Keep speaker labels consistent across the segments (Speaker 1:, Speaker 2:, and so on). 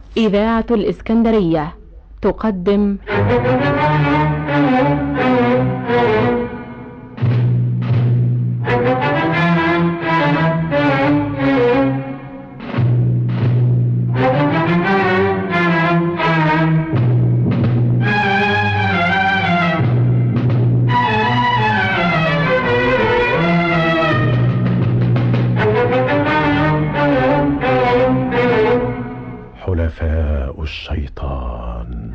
Speaker 1: إذاعة الإسكندرية تقدم
Speaker 2: حلفاء الشيطان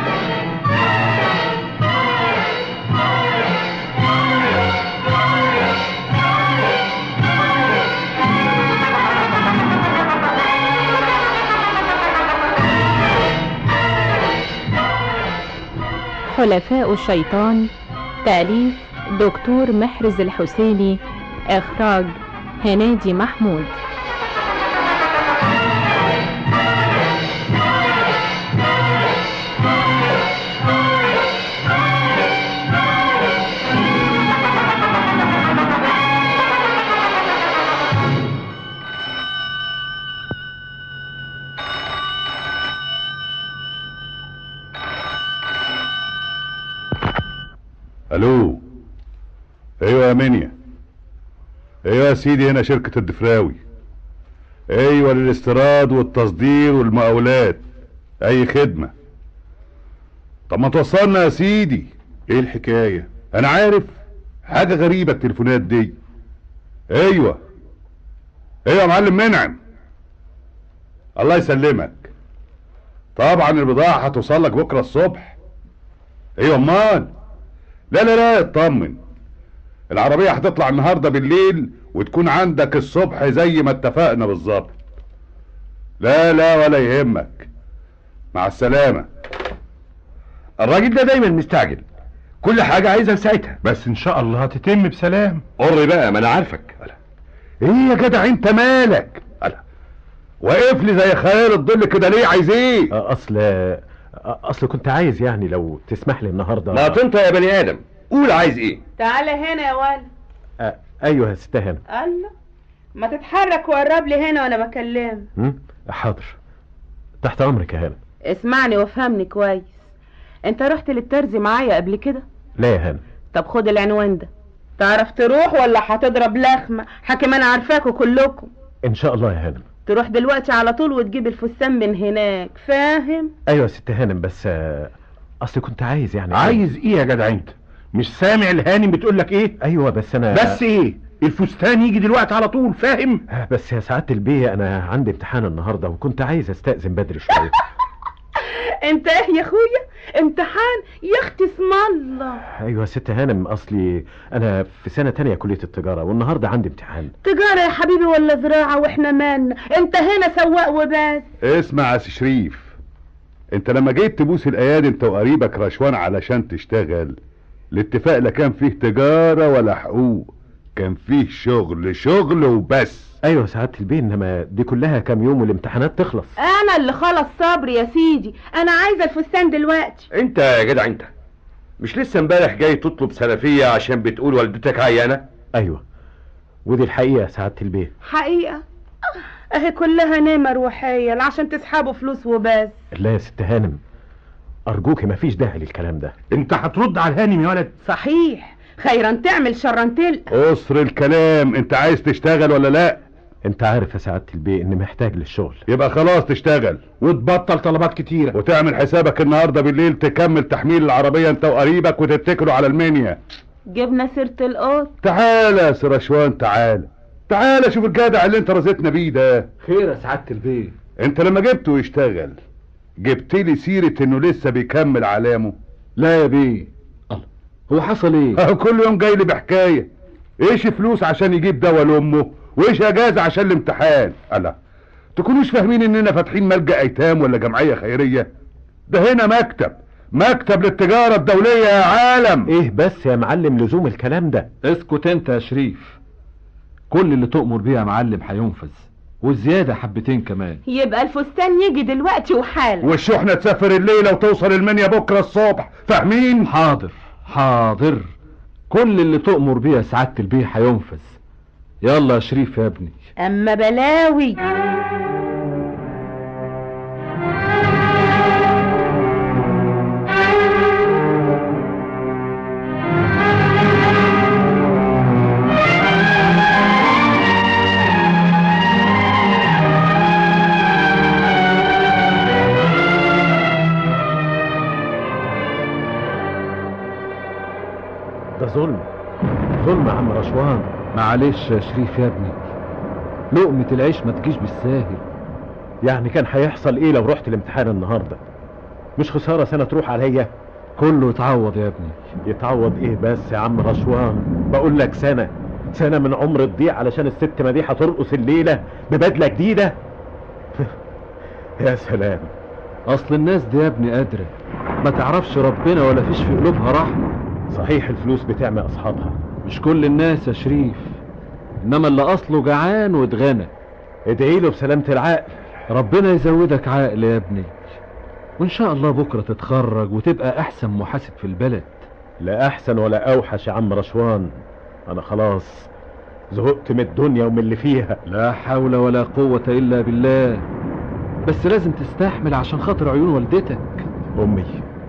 Speaker 1: حلفاء الشيطان تأليف دكتور محرز الحسيني إخراج هنادي محمود
Speaker 2: الو ايوه يا منيا ايوه يا سيدي هنا شركة الدفراوي ايوه للاستيراد والتصدير والمقاولات اي خدمة طب ما توصلنا يا سيدي ايه الحكاية انا عارف حاجة غريبة التليفونات دي ايوه ايوه يا معلم منعم الله يسلمك طبعا البضاعة هتوصل لك بكرة الصبح ايوه امال لا لا لا اطمن العربية هتطلع النهاردة بالليل وتكون عندك الصبح زي ما اتفقنا بالظبط لا لا ولا يهمك مع السلامة
Speaker 3: الراجل ده دايما مستعجل كل حاجة عايزها في ساعتها
Speaker 2: بس ان شاء الله هتتم بسلام
Speaker 3: قر بقى ما انا عارفك
Speaker 2: ايه يا جدع انت مالك ألا. واقف لي زي خيال الظل كده ليه عايز ايه
Speaker 4: اصل اصل كنت عايز يعني لو تسمح لي النهارده
Speaker 3: ما تنطق يا بني ادم قول عايز ايه
Speaker 5: تعالى هنا يا ولد
Speaker 4: أ- ايوه يا ست هنا
Speaker 5: الله ما تتحرك وقرب لي هنا وانا بكلم
Speaker 4: م? حاضر تحت امرك يا هنا
Speaker 5: اسمعني وافهمني كويس انت رحت للترزي معايا قبل كده
Speaker 4: لا يا هنا
Speaker 5: طب خد العنوان ده تعرف تروح ولا هتضرب لخمة حكم انا عارفاكوا كلكم
Speaker 4: ان شاء الله يا هانم
Speaker 5: تروح دلوقتي على طول وتجيب الفستان من هناك فاهم
Speaker 4: ايوه يا ست هانم بس آه، اصل كنت عايز يعني
Speaker 2: عايز ايه يا جدع انت مش سامع الهانم بتقول لك ايه
Speaker 4: ايوه بس انا
Speaker 2: بس ايه الفستان يجي دلوقتي على طول فاهم
Speaker 4: آه، بس يا سعاده البيه انا عندي امتحان النهارده وكنت عايز استاذن بدري شويه
Speaker 5: انت ايه يا اخويا امتحان يا اختي اسم الله
Speaker 4: ايوه يا ست هانم اصلي انا في سنه تانية كليه التجاره والنهارده عندي امتحان
Speaker 5: تجارة يا حبيبي ولا زراعة واحنا مالنا انت هنا سواق وبس
Speaker 2: اسمع يا سي شريف انت لما جيت تبوس الايادي انت وقريبك رشوان علشان تشتغل الاتفاق لا كان فيه تجارة ولا حقوق كان فيه شغل شغل وبس
Speaker 4: ايوه سعاده البيه انما دي كلها كام يوم والامتحانات تخلص
Speaker 5: انا اللي خلص صبري يا سيدي انا عايزه الفستان دلوقتي
Speaker 3: انت يا جدع انت مش لسه امبارح جاي تطلب سلفية عشان بتقول والدتك عيانة
Speaker 4: ايوه ودي الحقيقه يا سعاده البيه
Speaker 5: حقيقه اهي كلها نعمة روحية عشان تسحبوا فلوس وبس
Speaker 4: لا يا ست هانم ارجوك مفيش داعي للكلام ده
Speaker 2: انت هترد على الهانم يا ولد
Speaker 5: صحيح خيرا تعمل شرا تلقى
Speaker 2: قصر الكلام انت عايز تشتغل ولا لا
Speaker 4: انت عارف يا سعاده البيه اني محتاج للشغل
Speaker 2: يبقى خلاص تشتغل
Speaker 3: وتبطل طلبات كتيرة
Speaker 2: وتعمل حسابك النهارده بالليل تكمل تحميل العربية انت وقريبك وتتكلوا على المنيا
Speaker 5: جبنا سيرة القط
Speaker 2: تعالى يا سرشوان تعالى تعالى شوف الجدع اللي انت رزقتنا بيه ده
Speaker 3: خير يا سعادة البيه
Speaker 2: انت لما جبته يشتغل جبت لي سيرة انه لسه بيكمل علامه
Speaker 3: لا يا بيه الله هو حصل ايه
Speaker 2: اهو كل يوم جاي لي بحكاية ايش فلوس عشان يجيب دواء لامه وايش اجازة عشان الامتحان الله تكونوش فاهمين اننا فاتحين ملجأ ايتام ولا جمعية خيرية ده هنا مكتب مكتب للتجارة الدولية يا عالم
Speaker 4: ايه بس يا معلم لزوم الكلام ده
Speaker 6: اسكت انت يا شريف كل اللي تؤمر بيه يا معلم هينفذ والزيادة حبتين كمان
Speaker 5: يبقى الفستان يجي دلوقتي وحالا
Speaker 2: والشحنة تسافر الليلة وتوصل المنيا بكرة الصبح فاهمين
Speaker 6: حاضر حاضر كل اللي تؤمر بيه يا سعادة البيه هينفذ يلا يا شريف يا ابني
Speaker 5: اما بلاوي
Speaker 4: ظلم ظلم يا عم رشوان
Speaker 6: معلش يا شريف يا ابني لقمة العيش ما تجيش بالساهل
Speaker 4: يعني كان هيحصل ايه لو رحت الامتحان النهارده مش خساره سنه تروح عليا
Speaker 6: كله يتعوض يا ابني
Speaker 4: يتعوض ايه بس يا عم رشوان بقول لك سنه سنه من عمر تضيع علشان الست مديحه ترقص الليله ببدله جديده يا سلام
Speaker 6: اصل الناس دي يا ابني قادرة ما تعرفش ربنا ولا فيش في قلوبها رحمة
Speaker 4: صحيح الفلوس بتعمي اصحابها
Speaker 6: مش كل الناس يا شريف انما اللي اصله جعان واتغنى
Speaker 4: ادعي له بسلامه العقل
Speaker 6: ربنا يزودك عقل يا ابني وان شاء الله بكرة تتخرج وتبقى احسن محاسب في البلد
Speaker 4: لا احسن ولا اوحش يا عم رشوان انا خلاص زهقت من الدنيا ومن اللي فيها
Speaker 6: لا حول ولا قوة الا بالله بس لازم تستحمل عشان خاطر عيون والدتك
Speaker 4: امي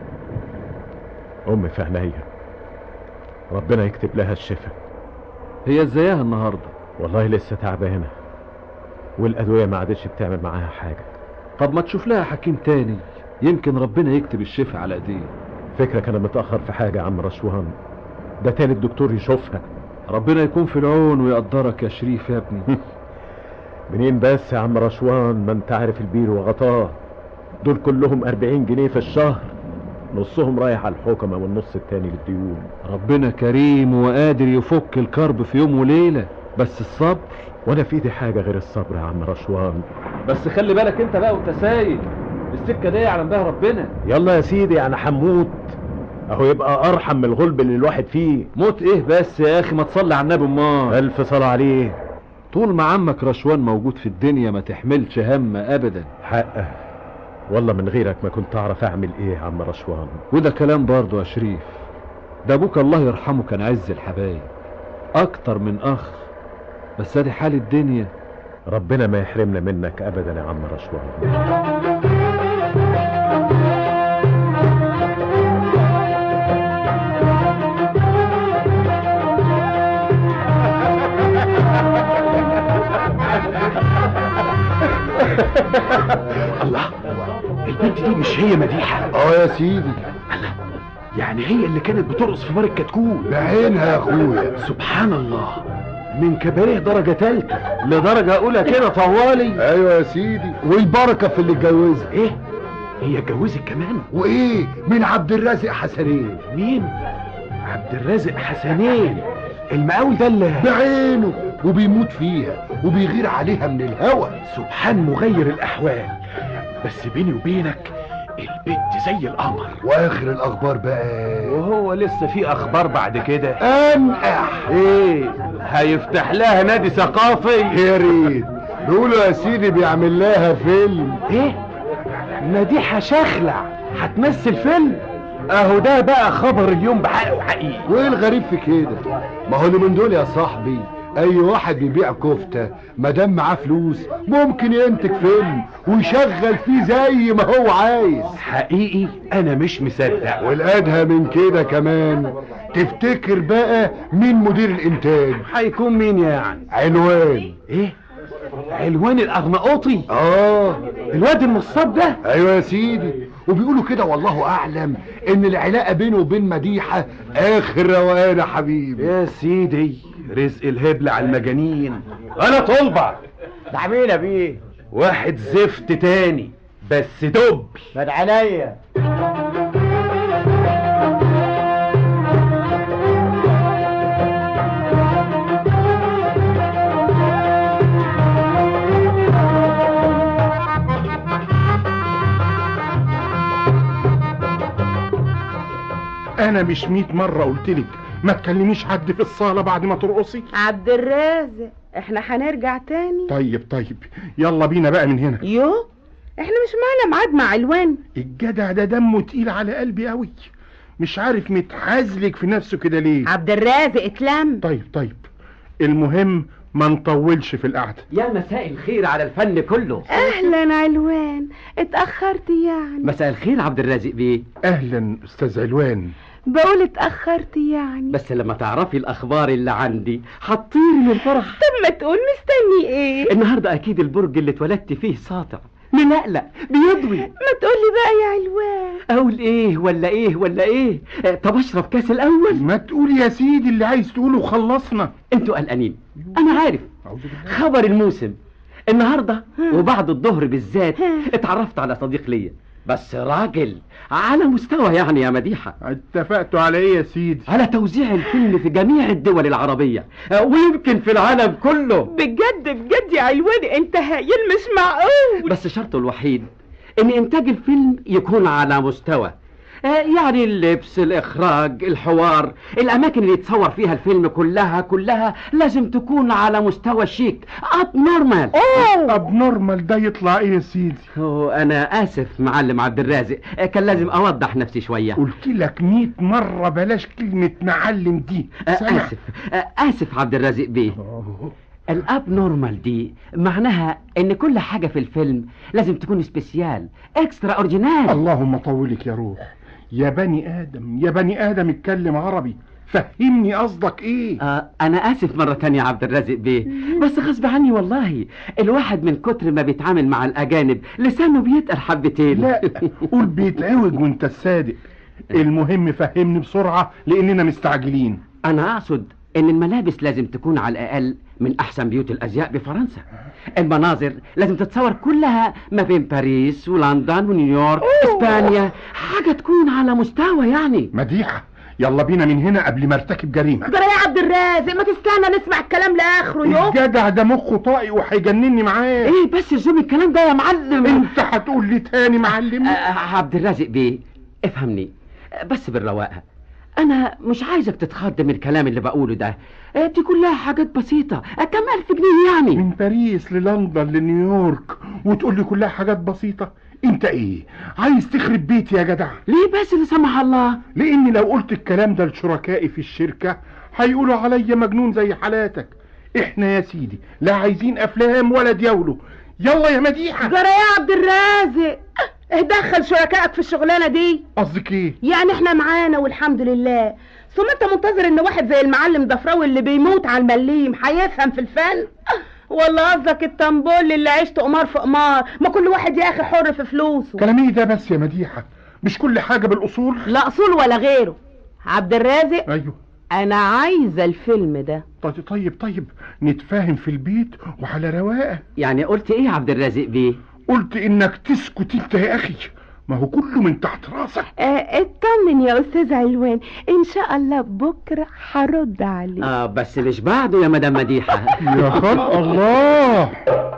Speaker 4: امي في عينيا ربنا يكتب لها الشفاء
Speaker 6: هي ازايها النهاردة
Speaker 4: والله لسه تعبانه والادويه ما عادتش بتعمل معاها حاجه
Speaker 6: طب ما تشوف لها حكيم تاني يمكن ربنا يكتب الشفاء على ايديه
Speaker 4: فكرك انا متاخر في حاجه يا عم رشوان ده تالت دكتور يشوفها
Speaker 6: ربنا يكون في العون ويقدرك يا شريف يا ابني
Speaker 4: منين بس يا عم رشوان ما انت عارف البير وغطاه دول كلهم أربعين جنيه في الشهر نصهم رايح على الحكمة والنص التاني للديون
Speaker 6: ربنا كريم وقادر يفك الكرب في يوم وليلة بس الصبر
Speaker 4: وانا في ايدي حاجة غير الصبر يا عم رشوان
Speaker 6: بس خلي بالك انت بقى وانت سايق السكة دي يعلم بها ربنا
Speaker 4: يلا يا سيدي انا حموت اهو يبقى ارحم من الغلب اللي الواحد فيه
Speaker 6: موت ايه بس يا اخي ما تصلي على النبي امال
Speaker 4: الف صلاة عليه
Speaker 6: طول ما عمك رشوان موجود في الدنيا ما تحملش هم ابدا
Speaker 4: حقه والله من غيرك ما كنت اعرف اعمل ايه يا عم رشوان
Speaker 6: وده كلام برضه يا شريف ده ابوك الله يرحمه كان عز الحبايب اكتر من اخ بس ادي حال الدنيا
Speaker 4: ربنا ما يحرمنا منك ابدا يا عم رشوان
Speaker 7: الله البنت دي مش هي مديحة
Speaker 2: اه يا سيدي
Speaker 7: يعني هي اللي كانت بترقص في بار الكتكوت
Speaker 2: بعينها يا اخويا
Speaker 7: سبحان الله من كباريه درجة تالتة
Speaker 6: لدرجة اولى كده طوالي
Speaker 2: ايوه يا سيدي والبركه في اللي اتجوزها
Speaker 7: ايه هي اتجوزت كمان
Speaker 2: وايه من عبد الرازق حسنين
Speaker 7: مين عبد الرازق حسنين المقاول ده اللي
Speaker 2: بعينه وبيموت فيها وبيغير عليها من الهوى
Speaker 7: سبحان مغير الاحوال بس بيني وبينك البنت زي القمر
Speaker 2: واخر الاخبار بقى
Speaker 7: وهو لسه في اخبار بعد كده
Speaker 2: انقح
Speaker 7: ايه هيفتح لها نادي ثقافي
Speaker 2: يا ريت بيقولوا يا سيدي بيعمل لها فيلم
Speaker 7: ايه مديحة شخلع هتمثل فيلم اهو ده بقى خبر اليوم بحقه حقيقي
Speaker 2: وايه الغريب في كده ما هو اللي من دول يا صاحبي اي واحد بيبيع كفته ما دام معاه فلوس ممكن ينتج فيلم ويشغل فيه زي ما هو عايز
Speaker 7: حقيقي انا مش مصدق
Speaker 2: والادهى من كده كمان تفتكر بقى مين مدير الانتاج
Speaker 7: هيكون مين يعني
Speaker 2: عنوان
Speaker 7: ايه علوان الاغناطي
Speaker 2: اه
Speaker 7: الواد النصاب ده
Speaker 2: ايوه يا سيدي وبيقولوا كده والله اعلم ان العلاقه بينه وبين مديحه اخر روقان يا حبيبي
Speaker 7: يا سيدي رزق الهبل على المجانين انا طلبة
Speaker 8: ده مين يا بيه
Speaker 7: واحد زفت تاني بس دب
Speaker 8: من عينيا
Speaker 9: انا مش ميت مرة قلتلك ما تكلميش حد في الصالة بعد ما ترقصي
Speaker 5: عبد الرازق احنا هنرجع تاني
Speaker 9: طيب طيب يلا بينا بقى من هنا
Speaker 5: يو احنا مش معانا ميعاد مع علوان
Speaker 9: الجدع ده دمه تقيل على قلبي قوي مش عارف متحازلك في نفسه كده ليه
Speaker 5: عبد الرازق اتلم
Speaker 9: طيب طيب المهم ما نطولش في القعدة
Speaker 8: يا مساء الخير على الفن كله
Speaker 5: اهلا علوان اتأخرت يعني
Speaker 8: مساء الخير عبد الرازق بيه
Speaker 9: اهلا استاذ علوان
Speaker 5: بقول اتأخرت يعني
Speaker 8: بس لما تعرفي الاخبار اللي عندي هتطيري من الفرح
Speaker 5: طب ما تقول مستني ايه
Speaker 8: النهارده اكيد البرج اللي اتولدت فيه ساطع منقلق بيضوي
Speaker 5: ما تقولي بقى يا علوان
Speaker 8: اقول ايه ولا ايه ولا ايه آه، طب اشرب كاس الاول
Speaker 9: ما تقول يا سيدي اللي عايز تقوله وخلصنا
Speaker 8: انتوا قلقانين انا عارف
Speaker 9: أعوذ بالله.
Speaker 8: خبر الموسم النهارده وبعد الظهر بالذات اتعرفت على صديق ليا بس راجل على مستوى يعني يا مديحه
Speaker 9: اتفقتوا على ايه يا سيدي
Speaker 8: على توزيع الفيلم في جميع الدول العربية آه، ويمكن في العالم كله
Speaker 5: بجد بجد يا علوان انت هايل مش معقول
Speaker 8: بس شرطه الوحيد ان انتاج الفيلم يكون على مستوى آه، يعني اللبس الاخراج الحوار الاماكن اللي يتصور فيها الفيلم كلها كلها لازم تكون على مستوى شيك اب نورمال
Speaker 9: طب نورمال ده يطلع ايه يا سيدي
Speaker 8: انا اسف معلم عبد الرازق آه، كان لازم اوضح نفسي شويه
Speaker 9: قلت لك مئة مرة بلاش كلمة معلم دي
Speaker 8: آه،
Speaker 9: سامع؟
Speaker 8: اسف آه، اسف عبد الرازق بيه الاب نورمال دي معناها ان كل حاجه في الفيلم لازم تكون سبيسيال اكسترا اورجينال
Speaker 9: اللهم طولك يا روح يا بني ادم يا بني ادم اتكلم عربي فهمني قصدك ايه
Speaker 8: آه انا اسف مره تانية يا عبد الرازق بيه بس غصب عني والله الواحد من كتر ما بيتعامل مع الاجانب لسانه بيتقل حبتين
Speaker 9: لا قول بيتعوج وانت الصادق المهم فهمني بسرعة لاننا مستعجلين
Speaker 8: انا اقصد ان الملابس لازم تكون على الاقل من احسن بيوت الازياء بفرنسا المناظر لازم تتصور كلها ما بين باريس ولندن ونيويورك اسبانيا حاجه تكون على مستوى يعني
Speaker 9: مديحة يلا بينا من هنا قبل ما ارتكب جريمة
Speaker 5: جرى يا عبد الرازق ما تستنى نسمع الكلام لاخره يوم
Speaker 9: الجدع ده مخه طائق وهيجنني معاه
Speaker 8: ايه بس زوم الكلام ده يا معلم
Speaker 9: انت هتقول لي تاني معلم
Speaker 8: آه، عبد الرازق بيه افهمني آه، بس بالرواقه انا مش عايزك تتخض من الكلام اللي بقوله ده آه، دي كلها حاجات بسيطه آه، كم الف جنيه يعني
Speaker 9: من باريس للندن لنيويورك وتقول لي كلها حاجات بسيطة انت ايه عايز تخرب بيتي يا جدع
Speaker 8: ليه بس لا سمح الله
Speaker 9: لاني لو قلت الكلام ده لشركائي في الشركة هيقولوا عليا مجنون زي حالاتك احنا يا سيدي لا عايزين افلام ولا دياولو يلا يا مديحة
Speaker 5: جرى يا عبد الرازق اه دخل شركائك في الشغلانه دي
Speaker 9: قصدك ايه
Speaker 5: يعني احنا معانا والحمد لله ثم انت منتظر ان واحد زي المعلم ضفراوي اللي بيموت على المليم هيفهم في الفن ولا قصدك الطنبول اللي عشت قمار في قمار ما كل واحد يا اخي حر في فلوسه
Speaker 9: كلام ايه ده بس يا مديحة مش كل حاجة بالاصول
Speaker 5: لا اصول ولا غيره عبد الرازق
Speaker 9: ايوه
Speaker 5: انا عايزه الفيلم ده
Speaker 9: طيب طيب طيب نتفاهم في البيت وعلى رواقه
Speaker 8: يعني قلت ايه يا عبد الرازق بيه
Speaker 9: قلت انك تسكت انت يا اخي ما هو كله من تحت راسك
Speaker 5: اه اطمن يا استاذ علوان ان شاء الله بكره هرد عليك
Speaker 8: اه بس مش بعده يا مدام مديحه
Speaker 9: يا خلق الله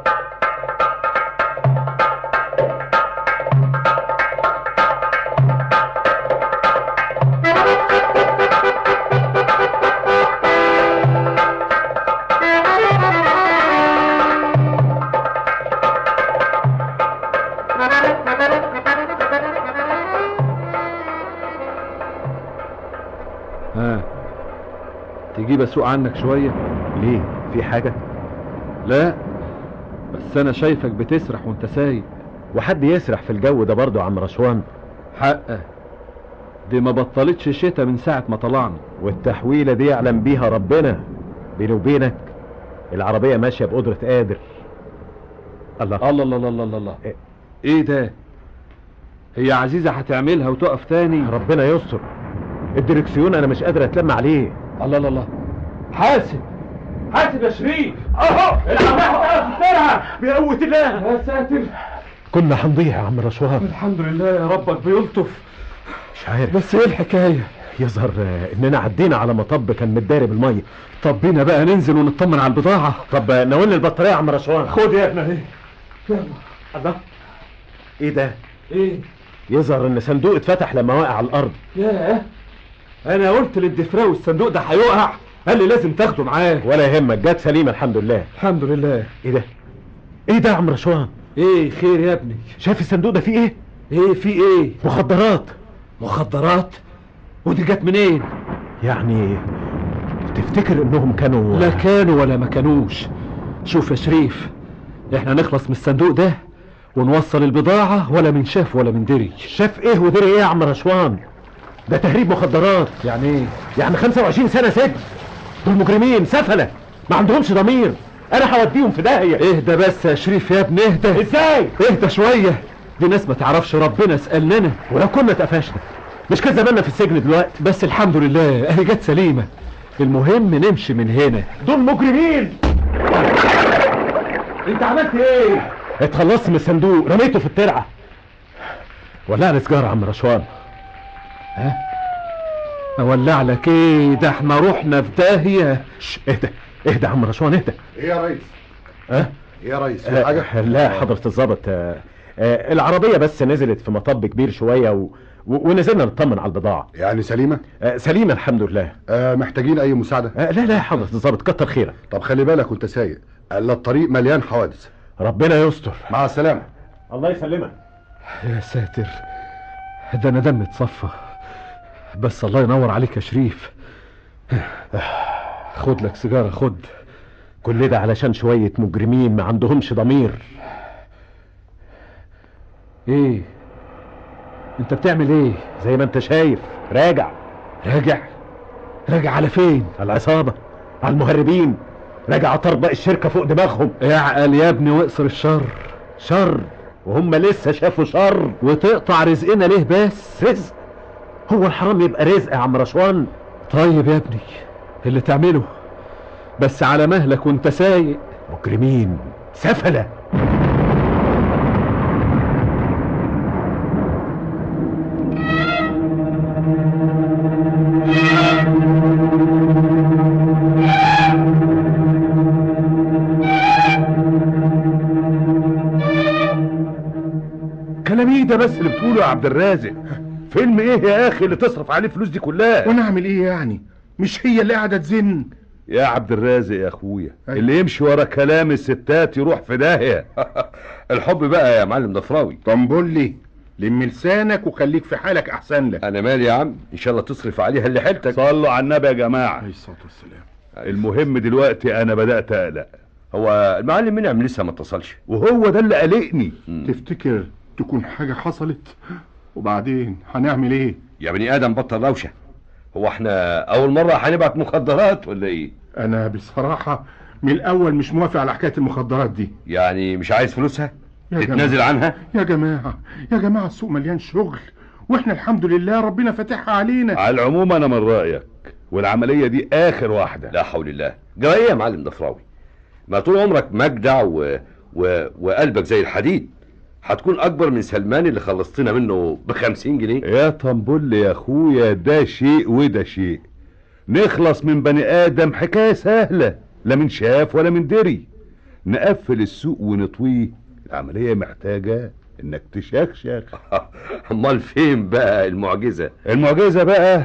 Speaker 6: ها تجيب اسوق عنك شويه
Speaker 4: ليه في حاجة
Speaker 6: لا بس انا شايفك بتسرح وانت سايق
Speaker 4: وحد يسرح في الجو ده برضه يا عم رشوان
Speaker 6: حقه دي ما بطلتش شتا من ساعه ما طلعنا
Speaker 4: والتحويلة دي يعلم بيها ربنا بيني وبينك العربية ماشية بقدرة قادر الله
Speaker 6: الله الله الله الله الله
Speaker 4: إيه؟
Speaker 6: ايه ده هي عزيزه هتعملها وتقف تاني
Speaker 4: ربنا يستر الدركسيون انا مش قادر اتلم عليه
Speaker 6: الله الله الله حاسب حاسب يا شريف اهو العربيه بسرعه
Speaker 4: بقوة الله
Speaker 6: يا ساتر
Speaker 4: كنا هنضيع يا عم رشوان
Speaker 6: الحمد لله يا ربك بيلطف
Speaker 4: مش عارف
Speaker 6: بس ايه الحكايه
Speaker 4: يظهر آه، اننا عدينا على مطب كان متداري بالميه
Speaker 6: طب بينا بقى ننزل ونطمن على البضاعه
Speaker 4: طب آه، ناولني البطاريه يا عم رشوان
Speaker 6: خد يا ابني اهي يلا
Speaker 4: الله ايه ده
Speaker 6: ايه
Speaker 4: يظهر ان صندوق اتفتح لما وقع على الارض
Speaker 6: ياه انا قلت للدفراوي الصندوق ده هيقع قال لي لازم تاخده معاك
Speaker 4: ولا يهمك جت سليمه الحمد لله
Speaker 6: الحمد لله
Speaker 4: ايه ده ايه ده يا عم رشوان
Speaker 6: ايه خير يا ابني
Speaker 4: شايف الصندوق ده فيه ايه
Speaker 6: ايه في ايه
Speaker 4: مخدرات
Speaker 6: مخدرات ودي جت منين
Speaker 4: يعني تفتكر انهم كانوا
Speaker 6: لا كانوا ولا ما كانوش شوف يا شريف احنا نخلص من الصندوق ده ونوصل البضاعة ولا من شاف ولا من دري
Speaker 4: شاف ايه ودري ايه يا عم رشوان ده تهريب مخدرات
Speaker 6: يعني ايه
Speaker 4: يعني 25 سنه سجن دول مجرمين سفله ما عندهمش ضمير انا هوديهم في داهيه
Speaker 6: اهدى بس يا شريف يا ابني اهدى
Speaker 4: ازاي
Speaker 6: اهدى شوية دي ناس ما تعرفش ربنا اسألنا
Speaker 4: ولو كنا اتقفشنا مش كان زماننا في السجن دلوقتي
Speaker 6: بس الحمد لله اهي جت سليمة المهم نمشي من هنا
Speaker 4: دول مجرمين انت عملت ايه اتخلصت من الصندوق رميته في الترعه ولعني سجاره يا عم رشوان
Speaker 6: اولع لك ايه ده احنا رحنا في داهية
Speaker 4: شش اهدى اهدى يا عم رشوان اهدى
Speaker 10: ايه يا ريس
Speaker 4: ها
Speaker 10: ايه يا ريس في حاجه
Speaker 4: آه لا حضرة الظابط آه آه العربية بس نزلت في مطب كبير شوية و... و... ونزلنا نطمن على البضاعة
Speaker 10: يعني سليمه
Speaker 4: آه سليمة الحمد لله
Speaker 10: آه محتاجين اي مساعده
Speaker 4: آه لا لا يا حضرة الظابط كتر خيرك
Speaker 10: طب خلي بالك وانت سايق الا الطريق مليان حوادث
Speaker 4: ربنا يستر
Speaker 10: مع السلامه
Speaker 4: الله يسلمك
Speaker 6: يا ساتر ده انا دمي اتصفى بس الله ينور عليك يا شريف خد لك سيجارة خد
Speaker 4: كل ده علشان شوية مجرمين ما عندهمش ضمير
Speaker 6: ايه انت بتعمل ايه
Speaker 4: زي ما انت شايف راجع
Speaker 6: راجع راجع على فين
Speaker 4: على العصابة على المهربين راجع طربق الشركة فوق دماغهم
Speaker 6: اعقل يا ابني واقصر الشر
Speaker 4: شر وهم لسه شافوا شر
Speaker 6: وتقطع رزقنا ليه بس
Speaker 4: رزق هو الحرام يبقى رزق يا عم رشوان
Speaker 6: طيب يا ابني اللي تعمله بس على مهلك وانت سايق
Speaker 4: مجرمين سفلة
Speaker 2: كلام ايه ده بس اللي بتقوله يا عبد الرازق فيلم ايه يا اخي اللي تصرف عليه فلوس دي كلها
Speaker 9: ونعمل ايه يعني مش هي اللي قاعده تزن
Speaker 2: يا عبد الرازق يا اخويا
Speaker 9: أيوة.
Speaker 2: اللي يمشي ورا كلام الستات يروح في داهيه
Speaker 3: الحب بقى يا معلم ضفراوي
Speaker 9: طنبولي لم لسانك وخليك في حالك احسن لك
Speaker 3: انا مالي يا عم ان شاء الله تصرف عليها اللي حيلتك
Speaker 2: صلوا على النبي يا جماعه
Speaker 9: عليه الصلاه والسلام
Speaker 2: المهم دلوقتي انا بدات اقلق
Speaker 3: هو المعلم منعم لسه ما اتصلش
Speaker 2: وهو ده اللي قلقني
Speaker 9: تفتكر تكون حاجه حصلت وبعدين هنعمل ايه
Speaker 3: يا بني ادم بطل روشه هو احنا اول مره هنبعت مخدرات ولا ايه
Speaker 9: انا بصراحه من الاول مش موافق على حكايه المخدرات دي
Speaker 3: يعني مش عايز فلوسها
Speaker 9: يا
Speaker 3: تتنازل
Speaker 9: جماعة.
Speaker 3: عنها
Speaker 9: يا جماعه يا جماعه السوق مليان شغل واحنا الحمد لله ربنا فاتحها علينا
Speaker 2: على العموم انا من رايك والعمليه دي اخر واحده
Speaker 3: لا حول الله جرى ايه يا معلم ضفراوي ما طول عمرك مجدع و... و... وقلبك زي الحديد هتكون اكبر من سلمان اللي خلصتنا منه بخمسين جنيه
Speaker 2: يا طنبل يا اخويا ده شيء وده شيء نخلص من بني ادم حكايه سهله لا من شاف ولا من دري نقفل السوق ونطويه العمليه محتاجه انك تشخشخ
Speaker 3: امال فين بقى المعجزه
Speaker 2: المعجزه بقى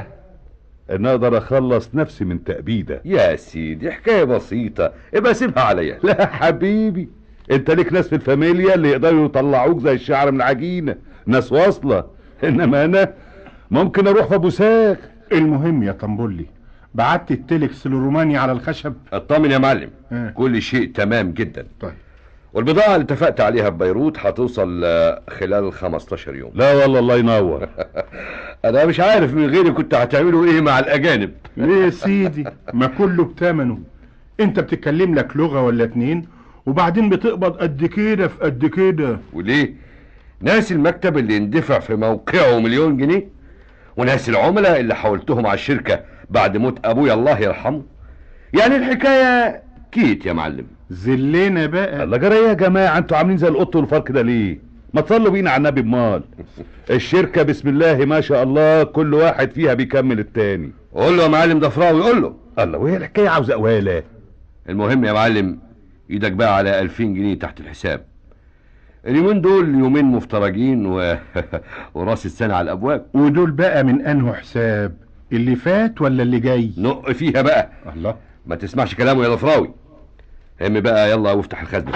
Speaker 2: ان اقدر اخلص نفسي من تأبيده
Speaker 3: يا سيدي حكايه بسيطه ابقى سيبها عليا
Speaker 2: لا حبيبي انت ليك ناس في الفاميليا اللي يقدروا يطلعوك زي الشعر من العجينه ناس واصله انما انا ممكن اروح في ابو ساغ
Speaker 9: المهم يا طنبولي بعت التلكس للروماني على الخشب
Speaker 3: اطمن يا معلم
Speaker 9: آه.
Speaker 3: كل شيء تمام جدا
Speaker 9: طيب
Speaker 3: والبضاعه اللي اتفقت عليها ببيروت هتوصل آه، خلال 15 يوم
Speaker 2: لا والله الله ينور
Speaker 3: انا مش عارف من غيري كنت هتعملوا ايه مع الاجانب
Speaker 9: ليه يا سيدي ما كله بتمنه انت بتتكلم لك لغه ولا اتنين وبعدين بتقبض قد كده في قد كده
Speaker 3: وليه ناس المكتب اللي يندفع في موقعه مليون جنيه وناس العملاء اللي حولتهم على الشركة بعد موت ابويا الله يرحمه يعني الحكاية كيت يا معلم
Speaker 9: زلنا بقى
Speaker 2: الله جرى ايه يا جماعه انتوا عاملين زي القط والفار كده ليه ما تصلوا بينا على النبي بمال الشركه بسم الله ما شاء الله كل واحد فيها بيكمل التاني
Speaker 3: قول له يا معلم ضفراوي قول له
Speaker 2: الله وهي الحكايه عاوزه قواله
Speaker 3: المهم يا معلم ايدك بقى على 2000 جنيه تحت الحساب اليومين دول يومين مفترجين و... وراس السنة على الابواب
Speaker 9: ودول بقى من انه حساب اللي فات ولا اللي جاي
Speaker 3: نق فيها بقى
Speaker 9: الله
Speaker 3: ما تسمعش كلامه يا ضفراوي هم بقى يلا وافتح الخزنة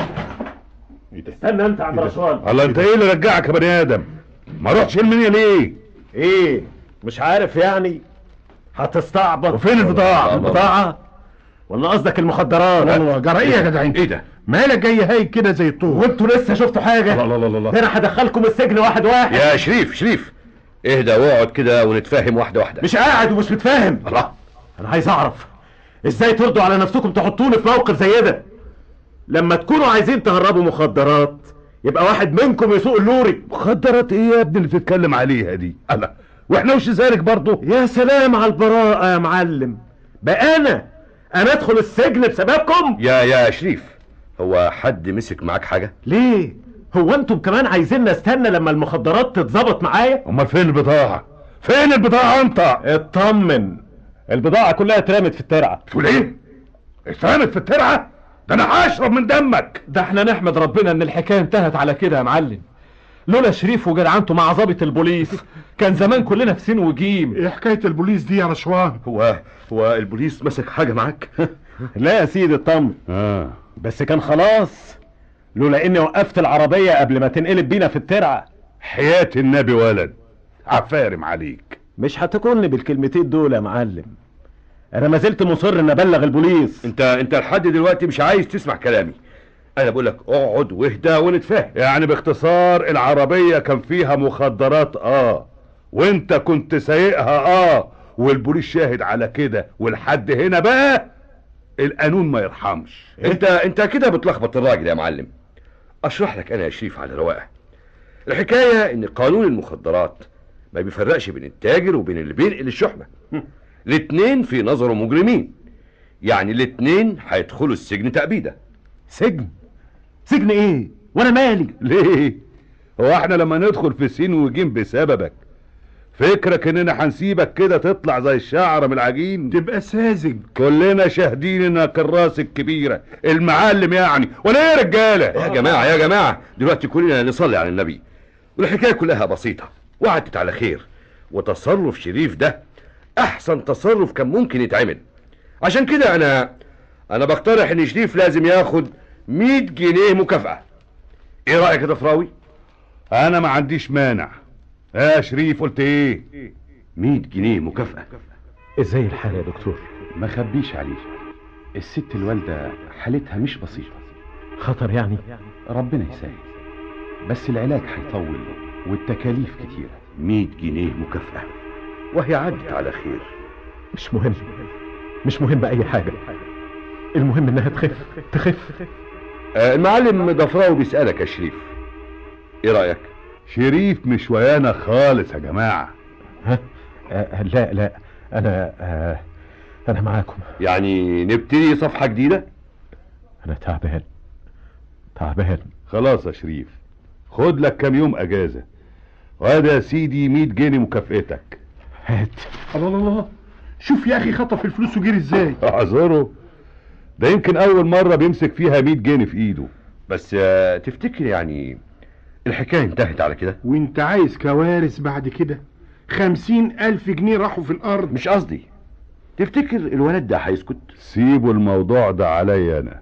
Speaker 4: استنى انت يا عم رشوان
Speaker 2: الله انت ايه اللي رجعك يا بني ادم ما رحتش المنيا ليه
Speaker 4: ايه مش عارف يعني هتستعبط
Speaker 2: وفين البضاعة؟
Speaker 4: البضاعة ولا قصدك المخدرات
Speaker 9: والله جرى ايه يا جدعان
Speaker 3: ايه ده
Speaker 9: مالك جاي هاي كده زي الطور
Speaker 4: وانتوا لسه شفتوا حاجة
Speaker 2: الله الله الله الله
Speaker 4: ده انا هدخلكم السجن واحد واحد
Speaker 3: يا شريف شريف اهدى واقعد كده ونتفاهم واحدة واحدة
Speaker 4: مش قاعد ومش متفاهم
Speaker 3: الله
Speaker 4: انا عايز اعرف ازاي ترضوا على نفسكم تحطوني في موقف زي ده لما تكونوا عايزين تهربوا مخدرات يبقى واحد منكم يسوق اللوري
Speaker 2: مخدرات ايه يا ابني اللي بتتكلم عليها دي انا واحنا وش ذلك برضه
Speaker 4: يا سلام على البراءة يا معلم بقى انا انا ادخل السجن بسببكم
Speaker 3: يا يا شريف هو حد مسك معاك حاجة
Speaker 4: ليه هو انتم كمان عايزين نستنى لما المخدرات تتظبط معايا
Speaker 2: امال فين البضاعه فين البضاعه انت
Speaker 4: اطمن البضاعة كلها اترمت في الترعة
Speaker 2: تقول ايه اترمت في الترعه ده انا هشرب من دمك
Speaker 6: ده احنا نحمد ربنا ان الحكايه انتهت على كده يا معلم لولا شريف وجدعنته مع ضابط البوليس كان زمان كلنا في سين وجيم
Speaker 9: ايه حكايه البوليس دي يا رشوان
Speaker 3: هو هو البوليس مسك حاجة معاك
Speaker 4: لا يا سيدي اطمن
Speaker 2: اه
Speaker 4: بس كان خلاص لولا اني وقفت العربية قبل ما تنقلب بينا في الترعة
Speaker 2: حياة النبي ولد عفارم عليك
Speaker 4: مش هتكوني بالكلمتين دول يا معلم انا ما زلت مصر ان ابلغ البوليس
Speaker 3: انت انت لحد دلوقتي مش عايز تسمع كلامي انا بقول لك اقعد واهدى ونتفاهم
Speaker 2: يعني باختصار العربية كان فيها مخدرات اه وانت كنت سايقها اه والبوليس شاهد على كده والحد هنا بقى القانون ما يرحمش
Speaker 3: انت انت كده بتلخبط الراجل يا معلم اشرح لك انا يا شريف على رواقه الحكايه ان قانون المخدرات ما بيفرقش بين التاجر وبين اللي بينقل الشحنه الاتنين في نظره مجرمين يعني الاتنين هيدخلوا السجن تأبيده
Speaker 4: سجن سجن ايه وانا مالي
Speaker 2: ليه هو احنا لما ندخل في سين وجيم بسببك فكرك اننا هنسيبك كده تطلع زي الشعر من العجين
Speaker 9: تبقى ساذج
Speaker 2: كلنا شاهدين انك الراس الكبيرة المعلم يعني ولا ايه يا رجالة
Speaker 3: يا جماعه يا جماعه دلوقتي كلنا نصلي على النبي والحكايه كلها بسيطه وعدت على خير وتصرف شريف ده احسن تصرف كان ممكن يتعمل عشان كده انا انا بقترح ان شريف لازم ياخد 100 جنيه مكافاه ايه رايك يا ضفراوي
Speaker 2: انا ما عنديش مانع يا شريف قلت ايه
Speaker 3: 100 جنيه مكافاه
Speaker 4: ازاي الحال يا دكتور
Speaker 11: ما خبيش عليك الست الوالدة حالتها مش بسيطة
Speaker 4: خطر يعني
Speaker 11: ربنا يسهل بس العلاج هيطول والتكاليف كتيرة
Speaker 3: 100 جنيه مكافاه وهي عدت على خير
Speaker 4: مش مهم مش مهم اي حاجة المهم انها تخف تخف
Speaker 3: آه المعلم ضفراوي بيسالك يا شريف ايه رايك
Speaker 2: شريف مش ويانا خالص يا جماعة
Speaker 4: ها آه لا لا انا آه انا معاكم
Speaker 3: يعني نبتدي صفحه جديده
Speaker 4: انا تعبان تعبان
Speaker 2: خلاص يا شريف خد لك كام يوم اجازة وادي يا سيدي 100 جنيه مكافئتك
Speaker 4: هات
Speaker 9: الله الله الله شوف يا اخي خطف الفلوس وجري ازاي
Speaker 2: اعذره ده يمكن اول مرة بيمسك فيها 100 جنيه في ايده
Speaker 3: بس آه تفتكر يعني الحكايه انتهت على كده
Speaker 9: وانت عايز كوارث بعد كده خمسين الف جنيه راحوا في الارض
Speaker 3: مش قصدي تفتكر الولد ده هيسكت
Speaker 2: سيبوا الموضوع ده عليا انا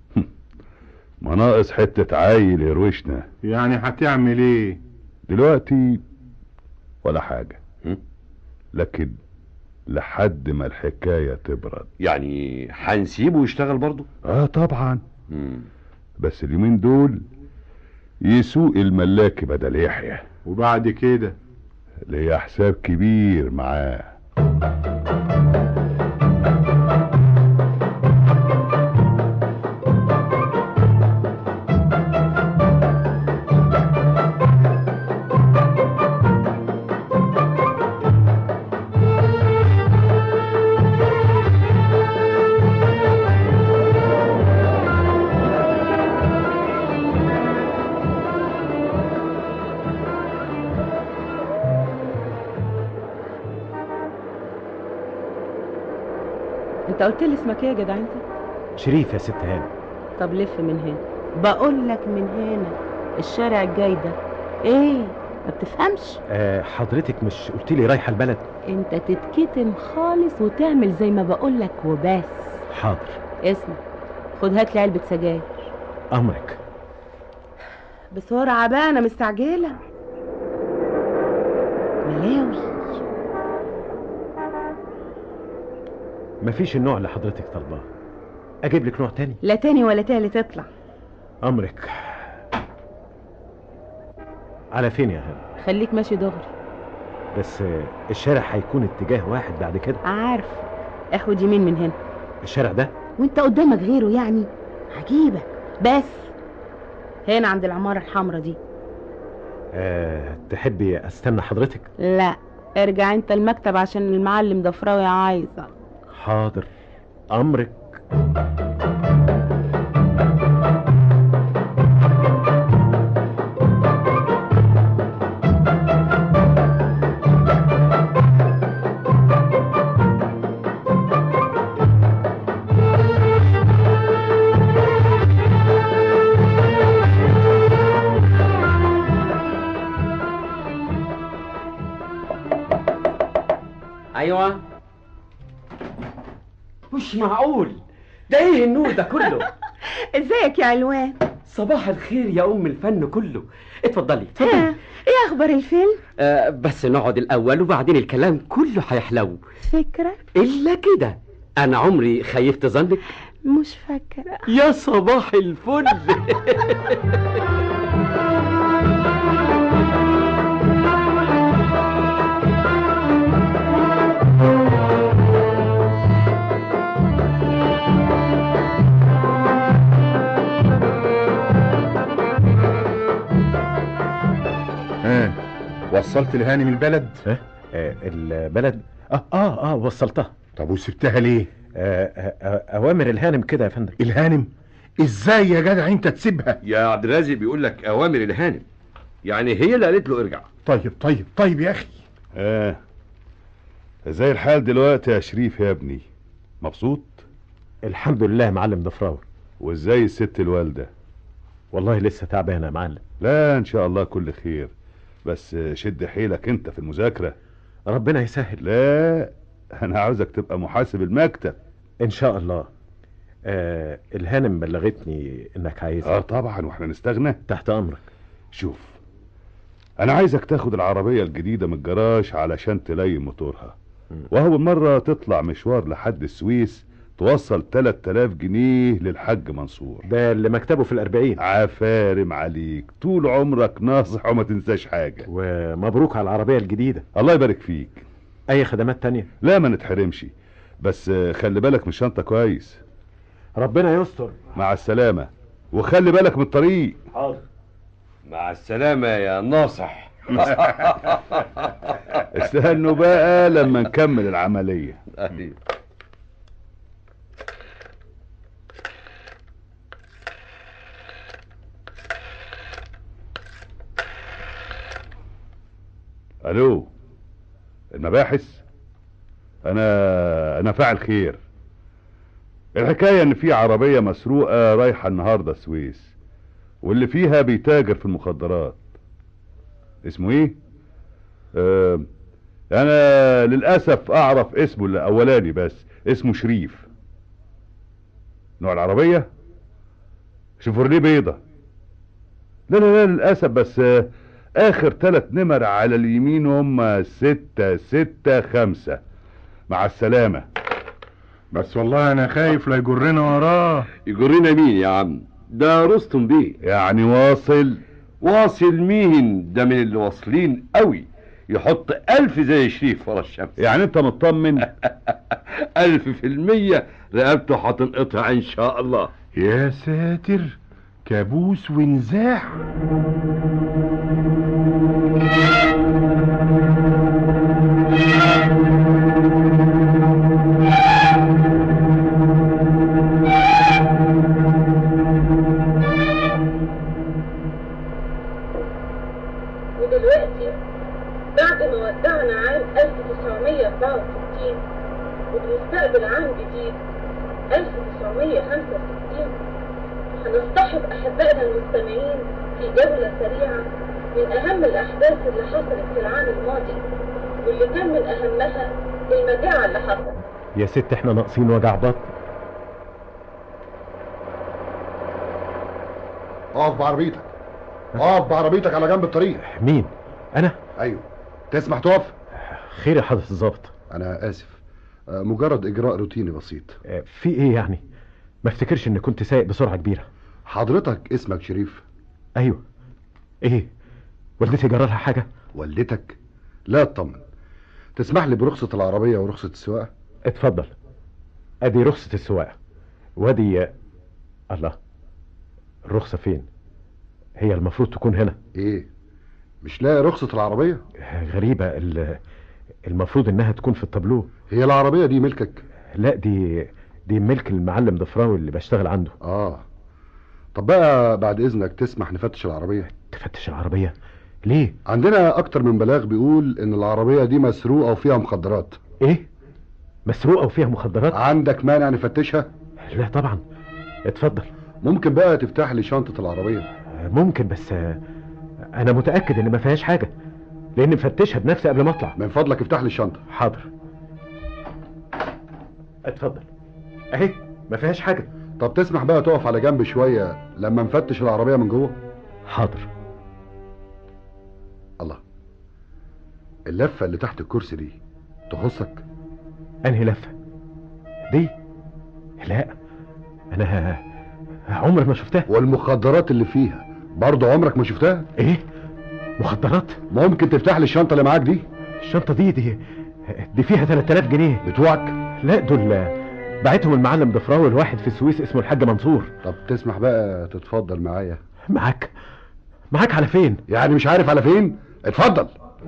Speaker 2: ما ناقص حتة عيل يروشنا
Speaker 9: يعني هتعمل ايه
Speaker 2: دلوقتي ولا حاجة
Speaker 3: م?
Speaker 2: لكن لحد ما الحكاية تبرد
Speaker 3: يعني هنسيبه يشتغل برضه
Speaker 2: اه طبعا
Speaker 3: مم.
Speaker 2: بس اليومين دول يسوق الملاك بدل يحيى
Speaker 9: وبعد كده
Speaker 2: ليه حساب كبير معاه
Speaker 5: انت قلت لي اسمك ايه يا جدع انت
Speaker 4: شريف يا ست هاني
Speaker 5: طب لف من هنا بقول لك من هنا الشارع الجاي ده ايه ما بتفهمش
Speaker 4: آه حضرتك مش قلت لي رايحة البلد
Speaker 5: انت تتكتم خالص وتعمل زي ما بقول لك وبس
Speaker 4: حاضر
Speaker 5: اسمع خد هات لي علبه سجاير
Speaker 4: امرك
Speaker 5: بسرعه بقى انا مستعجله ملاوي
Speaker 4: مفيش النوع اللي حضرتك طالباه اجيب لك نوع تاني
Speaker 5: لا تاني ولا تالت اطلع
Speaker 4: امرك على فين يا هاني
Speaker 5: خليك ماشي دغري
Speaker 4: بس آه، الشارع هيكون اتجاه واحد بعد كده
Speaker 5: عارف اخد يمين من هنا
Speaker 4: الشارع ده
Speaker 5: وانت قدامك غيره يعني عجيبة بس هنا عند العمارة الحمراء دي
Speaker 4: أه تحبي استنى حضرتك
Speaker 5: لا ارجع انت المكتب عشان المعلم ضفراوي عايزك
Speaker 4: حاضر امرك
Speaker 8: ايوه مش معقول ده ايه النور ده كله
Speaker 5: ازيك يا علوان
Speaker 8: صباح الخير يا ام الفن كله اتفضلي اتفضلي
Speaker 5: ها، ايه اخبار الفيلم
Speaker 8: آه بس نقعد الاول وبعدين الكلام كله هيحلو
Speaker 5: فكرة
Speaker 8: الا كده انا عمري خيفت ظنك
Speaker 5: مش فاكرة
Speaker 8: يا صباح الفل
Speaker 9: ها وصلت الهانم البلد
Speaker 4: ها أه البلد اه اه اه وصلتها
Speaker 9: طب وسبتها ليه
Speaker 4: آه آه آه اوامر الهانم كده يا فندم
Speaker 9: الهانم ازاي يا جدع انت تسيبها
Speaker 3: يا عبد الرازق بيقول لك اوامر الهانم يعني هي اللي قالت له ارجع
Speaker 9: طيب طيب طيب يا اخي
Speaker 2: اه ازاي الحال دلوقتي يا شريف يا ابني مبسوط
Speaker 4: الحمد لله يا معلم ضفراوي
Speaker 2: وازاي الست الوالده
Speaker 4: والله لسه تعبانه يا معلم
Speaker 2: لا ان شاء الله كل خير بس شد حيلك انت في المذاكره
Speaker 4: ربنا يسهل
Speaker 2: لا انا عاوزك تبقى محاسب المكتب
Speaker 4: ان شاء الله آه الهانم بلغتني انك عايزها
Speaker 2: اه طبعا واحنا نستغنى
Speaker 4: تحت امرك
Speaker 2: شوف انا عايزك تاخد العربيه الجديده من الجراج علشان تلين موتورها وهو مرة تطلع مشوار لحد السويس توصل 3000 جنيه للحاج منصور
Speaker 4: ده اللي مكتبه في الأربعين
Speaker 2: عفارم عليك طول عمرك ناصح وما تنساش حاجة
Speaker 4: ومبروك على العربية الجديدة
Speaker 2: الله يبارك فيك
Speaker 4: أي خدمات تانية
Speaker 2: لا ما نتحرمش بس خلي بالك من الشنطة كويس
Speaker 4: ربنا يستر
Speaker 2: مع السلامة وخلي بالك من الطريق
Speaker 4: حاضر
Speaker 3: مع السلامة يا ناصح
Speaker 2: استنوا بقى لما نكمل العملية
Speaker 3: أهلي.
Speaker 2: الو المباحث انا انا فاعل خير الحكاية ان في عربية مسروقة رايحة النهاردة السويس واللي فيها بيتاجر في المخدرات اسمه ايه آه انا للاسف اعرف اسمه الاولاني بس اسمه شريف نوع العربية شيفورليه بيضة لا لا لا للاسف بس آه اخر ثلاث نمر على اليمين هم ستة ستة خمسة مع السلامة
Speaker 9: بس والله انا خايف لا يجرنا وراه
Speaker 3: يجرنا مين يا عم ده رستم بيه
Speaker 2: يعني واصل
Speaker 3: واصل مين ده من اللي واصلين قوي يحط ألف زي شريف ورا الشمس
Speaker 2: يعني انت مطمن
Speaker 3: ألف في المية رقبته هتنقطع إن شاء الله
Speaker 9: يا ساتر كابوس ونزاع
Speaker 12: ودلوقتي بعد ما ودعنا عام 1964 وبنستقبل عام جديد 1965 هنصطحب أحبائنا المستمعين في جولة سريعة من أهم الأحداث اللي حصلت في العام الماضي واللي كان من أهمها المجاعة اللي حصلت
Speaker 4: يا ست احنا ناقصين وجع بطن
Speaker 10: اقف بعربيتك اقف بعربيتك على جنب الطريق
Speaker 4: مين انا
Speaker 10: ايوه تسمح تقف
Speaker 4: خير يا حضرة الظابط
Speaker 10: انا اسف آه، مجرد اجراء روتيني بسيط
Speaker 4: آه، في ايه يعني ما افتكرش ان كنت سايق بسرعة كبيرة
Speaker 10: حضرتك اسمك شريف
Speaker 4: ايوه ايه والدتي جرالها حاجة
Speaker 10: والدتك لا اطمن تسمح لي برخصة العربية ورخصة السواقة
Speaker 4: اتفضل ادي رخصة السواقة وادي الله الرخصة فين هي المفروض تكون هنا
Speaker 10: ايه مش لاقي رخصة العربية
Speaker 4: غريبة ال- المفروض انها تكون في التابلو
Speaker 10: هي العربية دي ملكك
Speaker 4: لا دي دي ملك المعلم ضفراوي اللي بشتغل عنده
Speaker 10: اه طب بقى بعد اذنك تسمح نفتش العربية
Speaker 4: تفتش العربية ليه
Speaker 10: عندنا اكتر من بلاغ بيقول ان العربية دي مسروقة وفيها مخدرات
Speaker 4: ايه مسروقة وفيها مخدرات
Speaker 10: عندك مانع نفتشها
Speaker 4: لا طبعا اتفضل
Speaker 10: ممكن بقى تفتح لي شنطة العربية
Speaker 4: ممكن بس آه، انا متأكد ان ما فيهاش حاجة لان مفتشها بنفسي قبل ما اطلع
Speaker 10: من فضلك افتح لي الشنطة
Speaker 4: حاضر اتفضل اهي ما فيهاش حاجة
Speaker 10: طب تسمح بقى تقف على جنب شوية لما نفتش العربية من جوه
Speaker 4: حاضر
Speaker 10: الله اللفة اللي تحت الكرسي دي تخصك
Speaker 4: انهي لفة دي لا انا ه- عمري ما شفتها
Speaker 10: والمخدرات اللي فيها برضه عمرك ما شفتها
Speaker 4: ايه مخدرات
Speaker 10: ممكن تفتح لي الشنطة اللي معاك دي
Speaker 4: الشنطة دي دي دي فيها 3000 جنيه
Speaker 10: بتوعك
Speaker 4: لا دول بعتهم المعلم ضفراوي الواحد في السويس اسمه الحاج منصور
Speaker 10: طب تسمح بقى تتفضل معايا
Speaker 4: معاك معاك على فين
Speaker 10: يعني مش عارف على فين اتفضل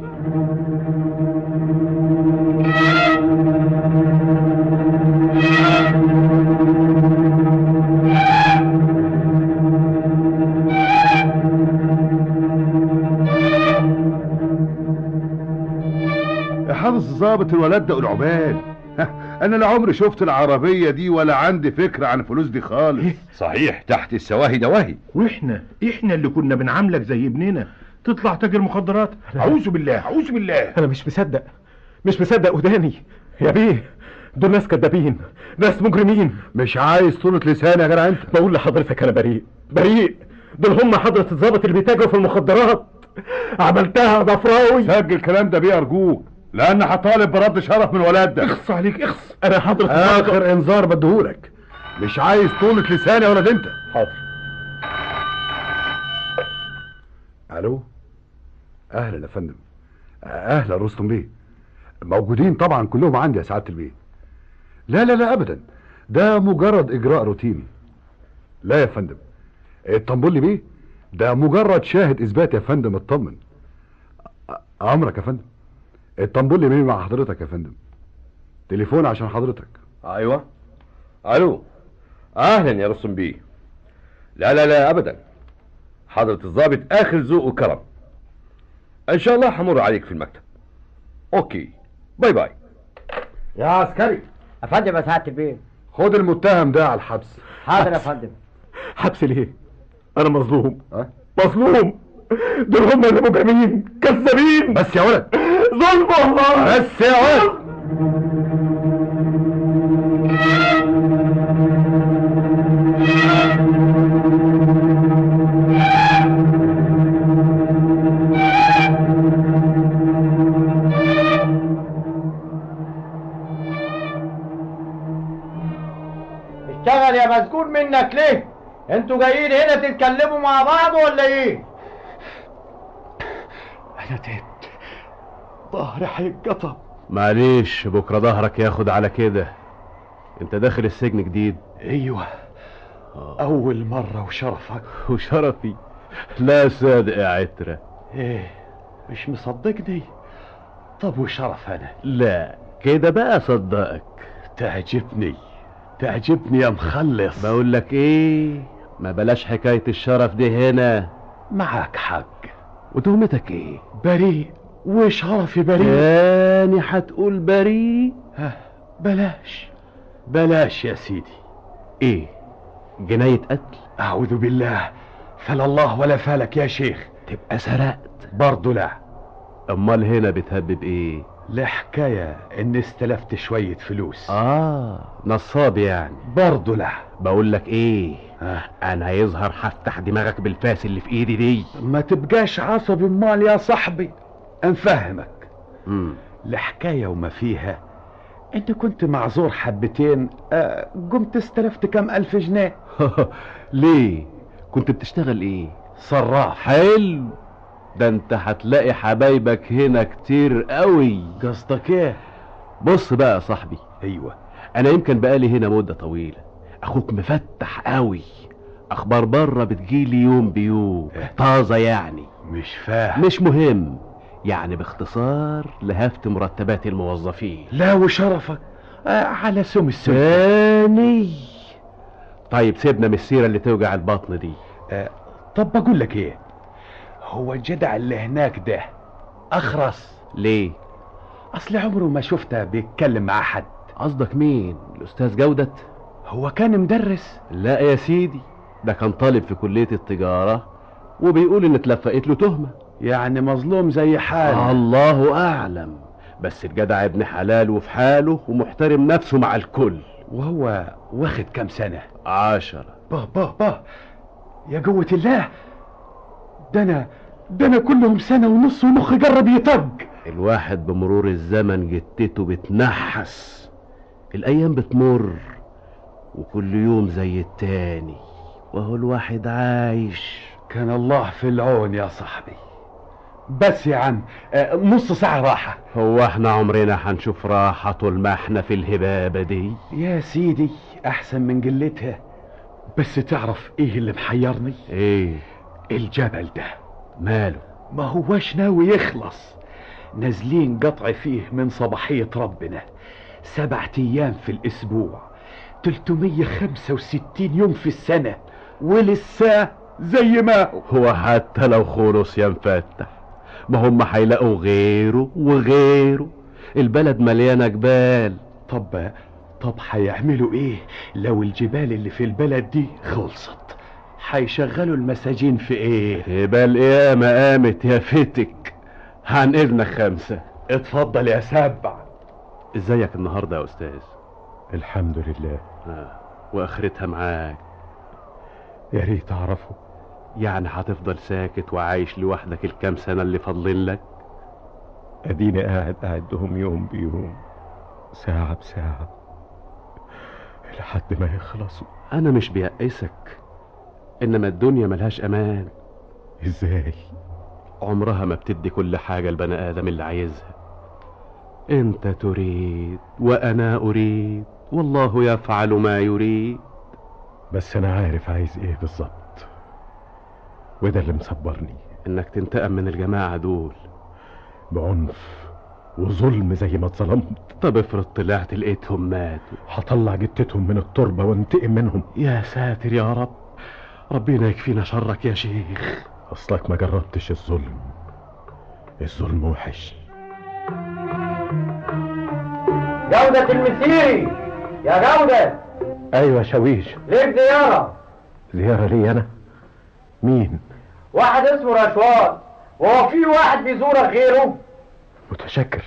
Speaker 2: يا حافظ ظابط الولاد ده العباد انا لا عمري شفت العربية دي ولا عندي فكرة عن الفلوس دي خالص
Speaker 3: صحيح تحت السواهي دواهي
Speaker 9: واحنا احنا اللي كنا بنعاملك زي ابننا تطلع تاجر مخدرات اعوذ بالله اعوذ بالله
Speaker 4: انا مش مصدق مش مصدق وداني يا بيه دول ناس كدابين ناس مجرمين
Speaker 10: مش عايز طولة لسان يا جدع انت
Speaker 4: بقول لحضرتك انا بريء بريء دول هم حضرة الضابط اللي بيتاجروا في المخدرات عملتها ضفراوي
Speaker 2: سجل الكلام ده بيه ارجوك لان هطالب برد شرف من الولاد ده
Speaker 9: اخص عليك اخص
Speaker 4: انا حضرة الضابط
Speaker 10: اخر انذار بديهولك مش عايز طولة لسان يا ولد انت
Speaker 4: حاضر
Speaker 10: الو اهلا يا فندم اهلا رستم بيه موجودين طبعا كلهم عندي يا سعاده البيه لا لا لا ابدا ده مجرد اجراء روتيني لا يا فندم الطنبولي بيه ده مجرد شاهد اثبات يا فندم اطمن أ- امرك يا فندم الطنبولي بيه مع حضرتك يا فندم تليفون عشان حضرتك
Speaker 3: ايوه الو اهلا يا رسم بيه لا لا لا ابدا حضرة الضابط اخر ذوق وكرم ان شاء الله همر عليك في المكتب اوكي باي باي
Speaker 10: يا عسكري
Speaker 13: يا فندم يا سعاده البيه
Speaker 10: خد المتهم ده على الحبس
Speaker 13: حاضر يا فندم
Speaker 4: حبس ليه انا مظلوم
Speaker 10: أه؟
Speaker 4: مظلوم دول هم اللي مجرمين كذابين
Speaker 10: بس يا ولد
Speaker 4: ظلم والله
Speaker 10: بس يا ولد
Speaker 13: اشتغل يا مسجون منك ليه انتوا جايين هنا تتكلموا مع بعض ولا ايه
Speaker 7: انا تعبت ظهري هيتقطع
Speaker 6: معلش بكره ظهرك ياخد على كده انت داخل السجن جديد
Speaker 7: ايوه اول مرة وشرفك
Speaker 6: وشرفي لا صادق يا عترة
Speaker 7: ايه مش مصدقني طب وشرف انا
Speaker 6: لا كده بقى صدقك
Speaker 7: تعجبني تعجبني يا مخلص
Speaker 6: بقول لك ايه ما بلاش حكاية الشرف دي هنا
Speaker 7: معاك حق
Speaker 6: وتهمتك ايه
Speaker 7: بريء وشرفي بريء
Speaker 6: تاني هتقول بريء
Speaker 7: ها، بلاش بلاش يا سيدي
Speaker 6: ايه جناية قتل
Speaker 7: اعوذ بالله فلا الله ولا فالك يا شيخ
Speaker 6: تبقى سرقت
Speaker 7: برضه لا
Speaker 6: امال هنا بتهبب ايه
Speaker 7: الحكاية اني استلفت شوية فلوس
Speaker 6: اه نصاب يعني
Speaker 7: برضه لا
Speaker 6: بقول لك ايه
Speaker 7: ها.
Speaker 6: انا هيظهر هفتح دماغك بالفاس اللي في ايدي دي
Speaker 7: ما تبقاش عصبي امال يا صاحبي انفهمك
Speaker 6: مم.
Speaker 7: الحكاية وما فيها انت كنت معذور حبتين آه قمت استلفت كم الف جنيه
Speaker 6: ليه كنت بتشتغل ايه
Speaker 7: صراف
Speaker 6: حلو ده انت هتلاقي حبايبك هنا كتير قوي
Speaker 7: قصدك ايه
Speaker 6: بص بقى يا صاحبي
Speaker 7: ايوه
Speaker 6: انا يمكن بقالي هنا مدة طويلة اخوك مفتح قوي
Speaker 4: اخبار بره بتجيلي يوم بيوم طازه يعني
Speaker 7: مش فاهم
Speaker 4: مش مهم يعني باختصار لهفت مرتبات الموظفين
Speaker 7: لا وشرفك آه على سم السم
Speaker 4: تاني طيب سيبنا من السيره اللي توجع البطن دي
Speaker 7: آه طب بقول لك ايه هو الجدع اللي هناك ده اخرس
Speaker 4: ليه
Speaker 7: اصل عمره ما شفته بيتكلم مع حد
Speaker 4: قصدك مين الاستاذ جودة
Speaker 7: هو كان مدرس
Speaker 4: لا يا سيدي ده كان طالب في كلية التجارة وبيقول ان اتلفقت له تهمة
Speaker 7: يعني مظلوم زي حاله
Speaker 4: الله اعلم بس الجدع ابن حلال وفي حاله ومحترم نفسه مع الكل
Speaker 7: وهو واخد كام سنة
Speaker 4: عشرة
Speaker 7: با با با يا قوة الله ده انا ده انا كلهم سنة ونص ومخي جرب يطق
Speaker 4: الواحد بمرور الزمن جتته بتنحس الايام بتمر وكل يوم زي التاني وهو الواحد عايش
Speaker 7: كان الله في العون يا صاحبي بس يا عم آه، نص ساعة راحة
Speaker 4: هو احنا عمرنا هنشوف راحة طول ما احنا في الهبابة دي
Speaker 7: يا سيدي احسن من قلتها بس تعرف ايه اللي محيرني
Speaker 4: ايه
Speaker 7: الجبل ده
Speaker 4: ماله
Speaker 7: ما هوش ناوي يخلص نازلين قطع فيه من صباحية ربنا سبعة ايام في الاسبوع 365 يوم في السنة ولسه زي ما هو
Speaker 4: هو حتى لو خلص يا مفتح ما هم هيلاقوا غيره وغيره البلد مليانة جبال
Speaker 7: طب طب هيعملوا ايه لو الجبال اللي في البلد دي خلصت هيشغلوا المساجين في ايه
Speaker 4: يبقى القيامة قامت يا فتك عن اذنك خمسة
Speaker 7: اتفضل يا سبع
Speaker 4: ازيك النهاردة يا استاذ
Speaker 9: الحمد لله
Speaker 4: آه. واخرتها معاك
Speaker 9: يا ريت اعرفه
Speaker 4: يعني هتفضل ساكت وعايش لوحدك الكام سنة اللي فاضلين لك
Speaker 9: اديني قاعد اعدهم يوم بيوم ساعة بساعة لحد ما يخلصوا
Speaker 4: انا مش بيأسك انما الدنيا ملهاش امان
Speaker 9: ازاي
Speaker 4: عمرها ما بتدي كل حاجة البني ادم اللي عايزها انت تريد وانا اريد والله يفعل ما يريد
Speaker 9: بس انا عارف عايز ايه بالظبط وده اللي مصبرني
Speaker 4: انك تنتقم من الجماعة دول
Speaker 9: بعنف وظلم زي ما اتظلمت
Speaker 4: طب افرض طلعت لقيتهم ماتوا
Speaker 9: هطلع جتتهم من التربة وانتقم منهم
Speaker 4: يا ساتر يا رب ربنا يكفينا شرك يا شيخ
Speaker 9: اصلك ما جربتش الظلم الظلم وحش
Speaker 13: جودة المسيري يا جودة
Speaker 9: ايوه شويش
Speaker 13: ليك زيارة
Speaker 9: زيارة لي انا مين
Speaker 13: واحد اسمه رشوان وهو في واحد بيزورك غيره
Speaker 9: متشكر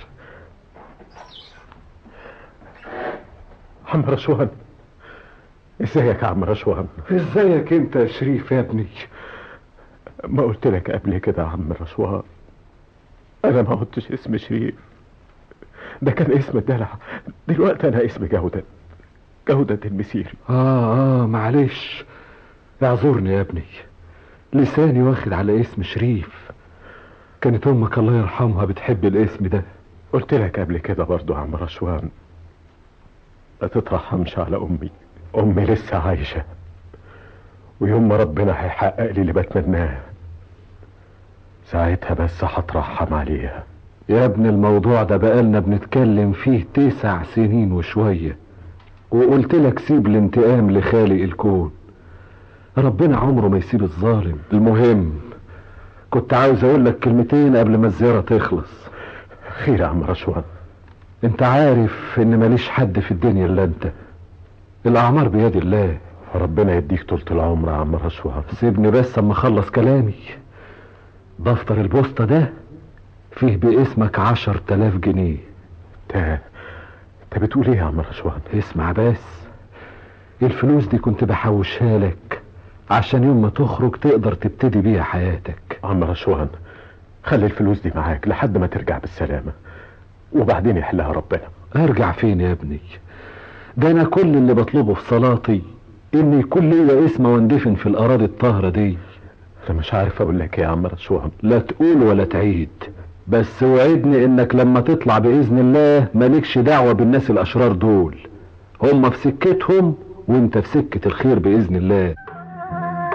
Speaker 9: عم رشوان ازيك يا عم رشوان
Speaker 10: ازيك انت يا شريف يا ابني
Speaker 9: ما قلت لك قبل كده يا عم رشوان انا ما قلتش اسم شريف ده كان اسم الدلع دلوقتي انا اسمي جودة جودة المسيري
Speaker 10: اه اه معلش اعذرني يا ابني لساني واخد على اسم شريف كانت امك الله يرحمها بتحب الاسم ده
Speaker 9: قلت لك قبل كده برضو يا عم رشوان ما تترحمش على امي امي لسه عايشة ويوم ما ربنا هيحقق لي اللي بتمناه ساعتها بس هترحم عليها
Speaker 10: يا ابن الموضوع ده بقالنا بنتكلم فيه تسع سنين وشوية وقلت لك سيب الانتقام لخالق الكون ربنا عمره ما يسيب الظالم المهم كنت عاوز اقول لك كلمتين قبل ما الزيارة تخلص
Speaker 9: خير يا عم رشوان
Speaker 10: انت عارف ان ماليش حد في الدنيا الا انت الاعمار بيد الله
Speaker 9: ربنا يديك طولة العمر يا عم رشوان
Speaker 10: سيبني بس اما اخلص كلامي دفتر البوسطة ده فيه باسمك عشر تلاف جنيه
Speaker 9: انت انت بتقول ايه يا عم رشوان
Speaker 10: اسمع بس الفلوس دي كنت بحوشها لك عشان يوم ما تخرج تقدر تبتدي بيها حياتك
Speaker 9: عم رشوان خلي الفلوس دي معاك لحد ما ترجع بالسلامة وبعدين يحلها ربنا
Speaker 10: ارجع فين يا ابني ده انا كل اللي بطلبه في صلاتي ان يكون ليا اسم واندفن في الاراضي الطاهرة دي
Speaker 9: انا مش عارف اقول لك ايه يا عم رشوان
Speaker 10: لا تقول ولا تعيد بس وعدني انك لما تطلع باذن الله مالكش دعوة بالناس الاشرار دول هم في سكتهم وانت في سكة الخير باذن الله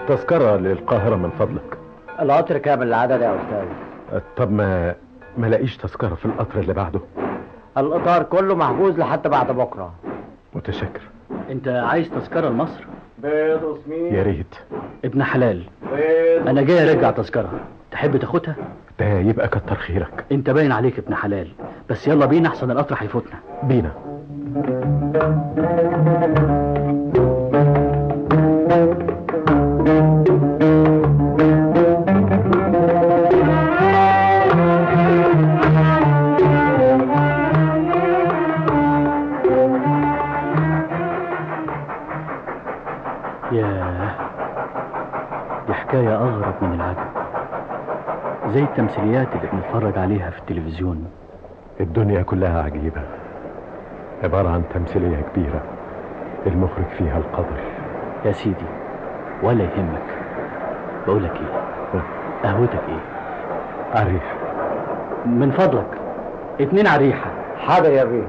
Speaker 9: تذكرة للقاهرة من فضلك
Speaker 13: القطر كامل العدد يا استاذ
Speaker 9: طب ما ما لاقيش تذكرة في القطر اللي بعده
Speaker 13: القطار كله محجوز لحد بعد بكره
Speaker 9: متشكر
Speaker 14: انت عايز تذكرة لمصر
Speaker 13: بيض وسمين
Speaker 9: يا ريت
Speaker 14: ابن حلال
Speaker 13: بيض
Speaker 14: انا جاي ارجع تذكرة تحب تاخدها
Speaker 9: ده يبقى كتر خيرك
Speaker 14: انت باين عليك ابن حلال بس يلا بينا احسن القطر هيفوتنا
Speaker 9: بينا
Speaker 14: ياه دي حكاية أغرب من العجب زي التمثيليات اللي بنتفرج عليها في التلفزيون
Speaker 9: الدنيا كلها عجيبة عبارة عن تمثيلية كبيرة المخرج فيها القدر
Speaker 14: يا سيدي ولا يهمك بقولك ايه قهوتك ايه
Speaker 9: عريف
Speaker 14: من فضلك اتنين على الريحة
Speaker 13: حاضر يا بيه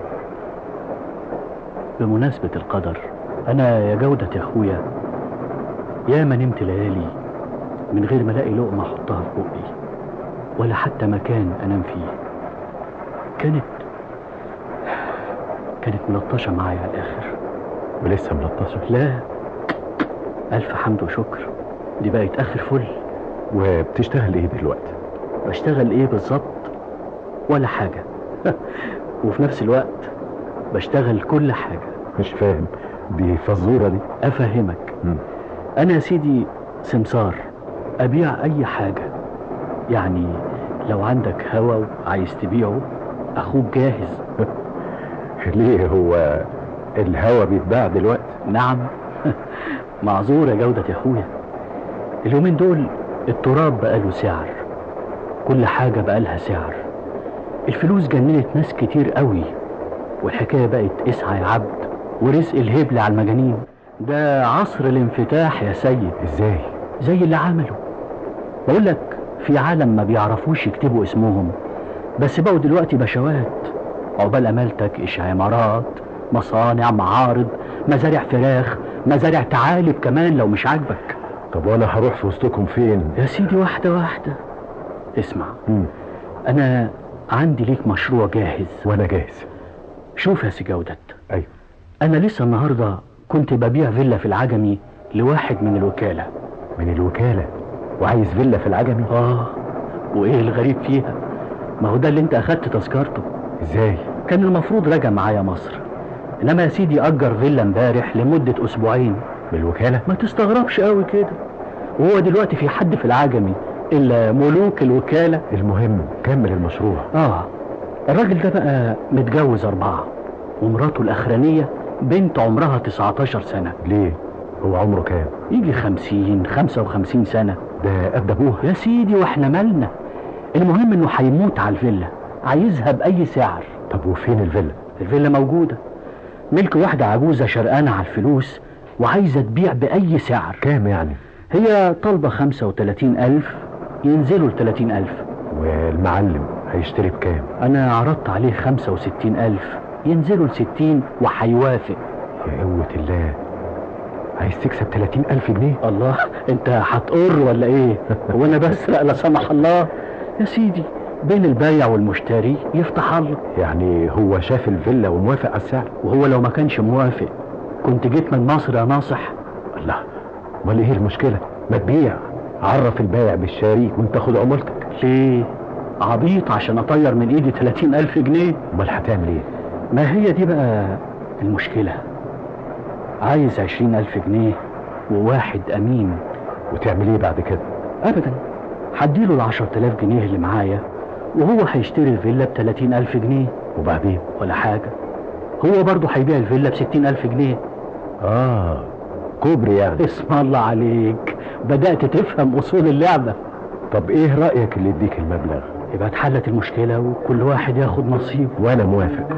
Speaker 14: بمناسبة القدر أنا يا جودة يا أخويا يا ما نمت ليالي من غير ما ألاقي لقمة أحطها في بقي ولا حتى مكان أنام فيه كانت كانت ملطشة معايا على الآخر
Speaker 9: ولسه ملطشة
Speaker 14: لا ألف حمد وشكر دي بقت آخر فل
Speaker 9: وبتشتغل ايه دلوقتي
Speaker 14: بشتغل إيه بالظبط ولا حاجة وفي نفس الوقت بشتغل كل حاجة
Speaker 9: مش فاهم دي فزورة دي
Speaker 14: أفهمك
Speaker 9: مم.
Speaker 14: أنا يا سيدي سمسار أبيع أي حاجة يعني لو عندك هوا وعايز تبيعه أخوك جاهز
Speaker 9: ليه هو الهوا بيتباع دلوقتي
Speaker 14: نعم معذور يا جودة يا أخويا اليومين دول التراب بقى له سعر كل حاجة بقى لها سعر الفلوس جننت ناس كتير قوي والحكاية بقت اسعى يا عبد ورزق الهبل على المجانين ده عصر الانفتاح يا سيد
Speaker 9: ازاي
Speaker 14: زي اللي عملوا بقول لك في عالم ما بيعرفوش يكتبوا اسمهم بس بقوا دلوقتي بشوات عقبال امالتك ايش عمارات مصانع معارض مزارع فراخ مزارع تعالب كمان لو مش عاجبك
Speaker 9: طب وانا هروح في وسطكم فين
Speaker 14: يا سيدي واحدة واحدة اسمع
Speaker 9: مم.
Speaker 14: انا عندي ليك مشروع جاهز
Speaker 9: وانا جاهز
Speaker 14: شوف يا سي جودت
Speaker 9: ايوه
Speaker 14: انا لسه النهاردة كنت ببيع فيلا في العجمي لواحد من الوكالة
Speaker 9: من الوكالة وعايز فيلا في العجمي
Speaker 14: اه وايه الغريب فيها ما هو ده اللي انت اخدت تذكرته
Speaker 9: ازاي
Speaker 14: كان المفروض راجع معايا مصر انما يا سيدي اجر فيلا امبارح لمدة اسبوعين
Speaker 9: بالوكالة
Speaker 14: ما تستغربش قوي كده وهو دلوقتي في حد في العجمي الا ملوك الوكالة
Speaker 9: المهم كمل المشروع
Speaker 14: اه الراجل ده بقى متجوز اربعة ومراته الاخرانية بنت عمرها 19 سنة
Speaker 9: ليه هو عمره كام
Speaker 14: يجي 50 55 سنة
Speaker 9: ده قد ابوها
Speaker 14: يا سيدي واحنا مالنا المهم انه هيموت على الفيلا عايزها باي سعر
Speaker 9: طب وفين الفيلا
Speaker 14: الفيلا موجودة ملك واحدة عجوزة شرقانة على الفلوس وعايزة تبيع بأي سعر
Speaker 9: كام يعني
Speaker 14: هي طالبة خمسة وتلاتين ألف ينزلوا لتلاتين ألف
Speaker 9: والمعلم هيشتري بكام
Speaker 14: أنا عرضت عليه خمسة وستين ألف ينزلوا لستين وهيوافق
Speaker 9: يا قوة الله عايز تكسب 30 ألف جنيه
Speaker 14: الله انت هتقر ولا ايه هو انا بسرق لا سمح الله يا سيدي بين البايع والمشتري يفتح الله
Speaker 9: يعني هو شاف الفيلا وموافق على السعر
Speaker 14: وهو لو ما كانش موافق كنت جيت من مصر يا ناصح
Speaker 9: الله امال ايه المشكلة ما تبيع عرف البايع بالشاري وانت خد عمولتك
Speaker 14: ليه عبيط عشان اطير من ايدي 30 الف جنيه
Speaker 9: امال هتعمل ايه
Speaker 14: ما هي دي بقى المشكلة عايز عشرين ألف جنيه وواحد أمين
Speaker 9: وتعمل ايه بعد كده
Speaker 14: أبدا هديله العشر تلاف جنيه اللي معايا وهو هيشتري الفيلا بتلاتين ألف جنيه
Speaker 9: وبعدين
Speaker 14: ولا حاجة هو برضه هيبيع الفيلا بستين ألف جنيه
Speaker 9: اه كوبري يعني
Speaker 14: اسم الله عليك بدأت تفهم أصول اللعبة
Speaker 9: طب ايه رأيك اللي يديك المبلغ
Speaker 14: يبقى اتحلت المشكلة وكل واحد ياخد نصيبه
Speaker 9: وانا موافق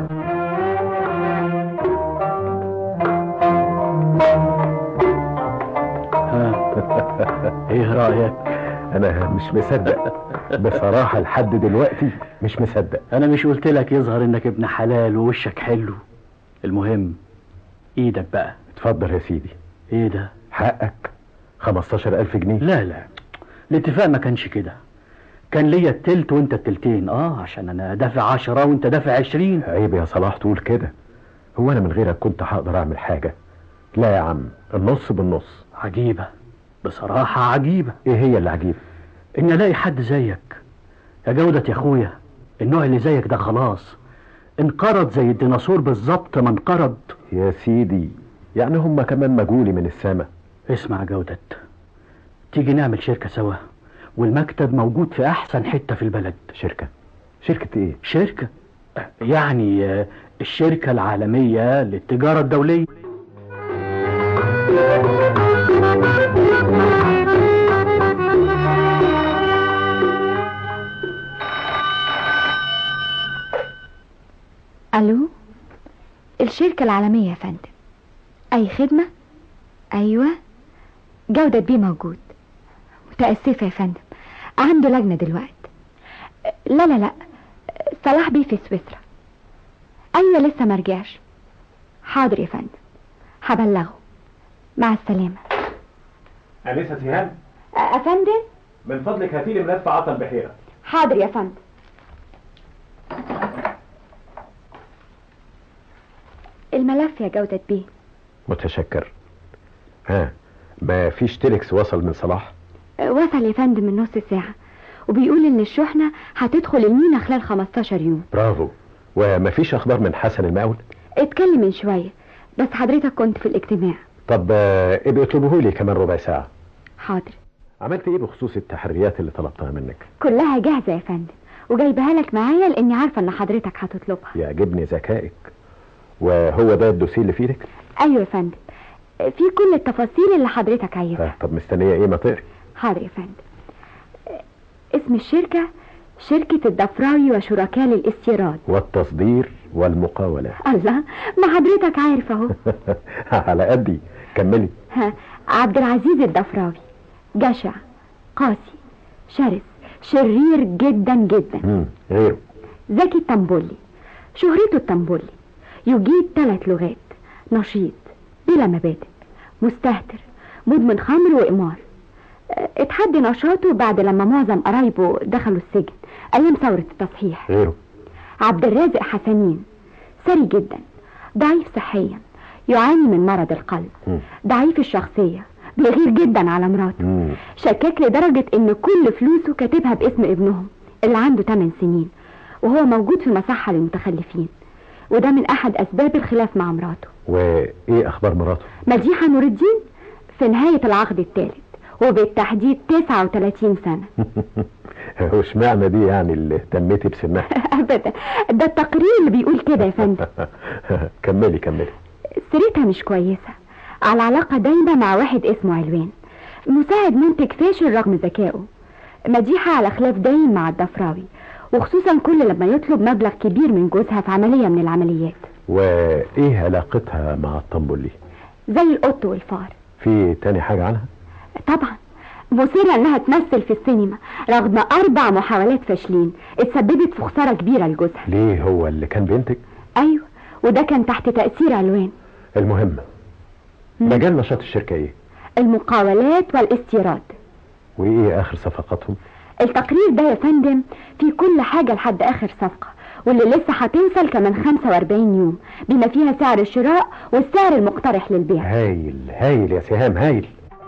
Speaker 14: ها ايه رأيك
Speaker 9: انا مش مصدق بصراحة لحد دلوقتي مش مصدق
Speaker 14: انا مش قلت لك يظهر انك ابن حلال ووشك حلو المهم ايدك بقى
Speaker 9: اتفضل يا سيدي
Speaker 14: ايه ده
Speaker 9: حقك 15 ألف جنيه
Speaker 14: لا لا الاتفاق ما كانش كده كان ليا التلت وانت التلتين اه عشان انا دافع عشرة وانت دافع عشرين
Speaker 9: عيب يا صلاح تقول كده هو انا من غيرك كنت هقدر اعمل حاجة لا يا عم النص بالنص
Speaker 14: عجيبة بصراحة عجيبة
Speaker 9: ايه هي اللي عجيبة
Speaker 14: ان الاقي حد زيك يا جودة يا اخويا النوع اللي زيك ده خلاص انقرض زي الديناصور بالظبط ما انقرض
Speaker 9: يا سيدي يعني هم كمان مجولي من السما
Speaker 14: اسمع يا جودة تيجي نعمل شركة سوا والمكتب موجود في احسن حتة في البلد
Speaker 9: شركة شركة ايه
Speaker 14: شركة يعني آه، الشركة العالمية للتجارة الدولية
Speaker 15: الو الشركة العالمية يا فندم اي خدمة ايوه جودة بيه موجود متأسفة يا فندم عنده لجنة دلوقتي لا لا لا صلاح بيه في سويسرا ايوه لسه مرجعش حاضر يا فندم هبلغه مع السلامة
Speaker 4: أنسة سهام
Speaker 15: افندم
Speaker 4: من فضلك هاتي لي ملف عطل بحيرة
Speaker 15: حاضر يا فندم الملف يا جودة بيه
Speaker 9: متشكر ها ما فيش تيلكس وصل من صلاح
Speaker 15: وصل يا فندم من نص ساعة وبيقول ان الشحنة هتدخل المينا خلال 15 يوم
Speaker 9: برافو وما فيش اخبار من حسن المقاول
Speaker 15: اتكلم من شوية بس حضرتك كنت في الاجتماع
Speaker 9: طب آه، ابقى اطلبه لي كمان ربع ساعة
Speaker 15: حاضر
Speaker 9: عملت ايه بخصوص التحريات اللي طلبتها منك
Speaker 15: كلها جاهزة يا فندم وجايبها لك معايا لاني عارفة ان حضرتك هتطلبها
Speaker 9: يعجبني ذكائك وهو ده الدوسيه اللي في ايدك
Speaker 15: ايوه يا فندم في كل التفاصيل اللي حضرتك عايزها
Speaker 9: آه، طب مستنيه ايه ما تقري
Speaker 15: حاضر يا فندم اسم الشركة شركة الضفراوي وشركاء للاستيراد
Speaker 9: والتصدير والمقاولات
Speaker 15: الله ما حضرتك عارف اهو
Speaker 9: على قدي كملي
Speaker 15: ها عبد العزيز الضفراوي جشع قاسي شرس شرير جدا جدا
Speaker 9: مم. غيره
Speaker 15: زكي التنبولي شهرته التنبولي يجيد ثلاث لغات نشيط بلا مبادئ مستهتر مدمن خمر وقمار اه، اتحدى نشاطه بعد لما معظم قرايبه دخلوا السجن ايام ثورة التصحيح
Speaker 9: غيره
Speaker 15: عبد الرازق حسنين ثري جدا ضعيف صحيا يعاني من مرض القلب
Speaker 9: مم.
Speaker 15: ضعيف الشخصية بيغير جدا على مراته
Speaker 9: مم.
Speaker 15: شكاك لدرجة ان كل فلوسه كاتبها باسم ابنهم اللي عنده 8 سنين وهو موجود في مصحة للمتخلفين وده من احد اسباب الخلاف مع مراته
Speaker 9: وايه اخبار مراته
Speaker 15: مديحة نور الدين في نهاية العقد الثالث وبالتحديد 39 سنة
Speaker 9: وش معنى دي يعني اللي اهتميتي بسنها
Speaker 15: ابدا ده التقرير اللي بيقول كده يا فندم
Speaker 9: كملي كملي
Speaker 15: سيرتها مش كويسة على علاقة دايمة مع واحد اسمه علوان مساعد منتج فاشل رغم ذكائه مديحة على خلاف دايم مع الضفراوي وخصوصا كل لما يطلب مبلغ كبير من جوزها في عملية من العمليات
Speaker 9: وايه علاقتها مع الطنبولي
Speaker 15: زي القط والفار
Speaker 9: في تاني حاجة عنها
Speaker 15: طبعا مصرة انها تمثل في السينما رغم اربع محاولات فاشلين اتسببت في خسارة كبيرة لجوزها
Speaker 9: ليه هو اللي كان بينتج
Speaker 15: ايوه وده كان تحت تأثير علوان
Speaker 9: المهم مجال نشاط الشركة ايه
Speaker 15: المقاولات والاستيراد
Speaker 9: وايه اخر صفقاتهم
Speaker 15: التقرير ده يا فندم فيه كل حاجة لحد آخر صفقة واللي لسه هتوصل كمان 45 يوم بما فيها سعر الشراء والسعر المقترح للبيع
Speaker 9: هايل هايل يا سهام هايل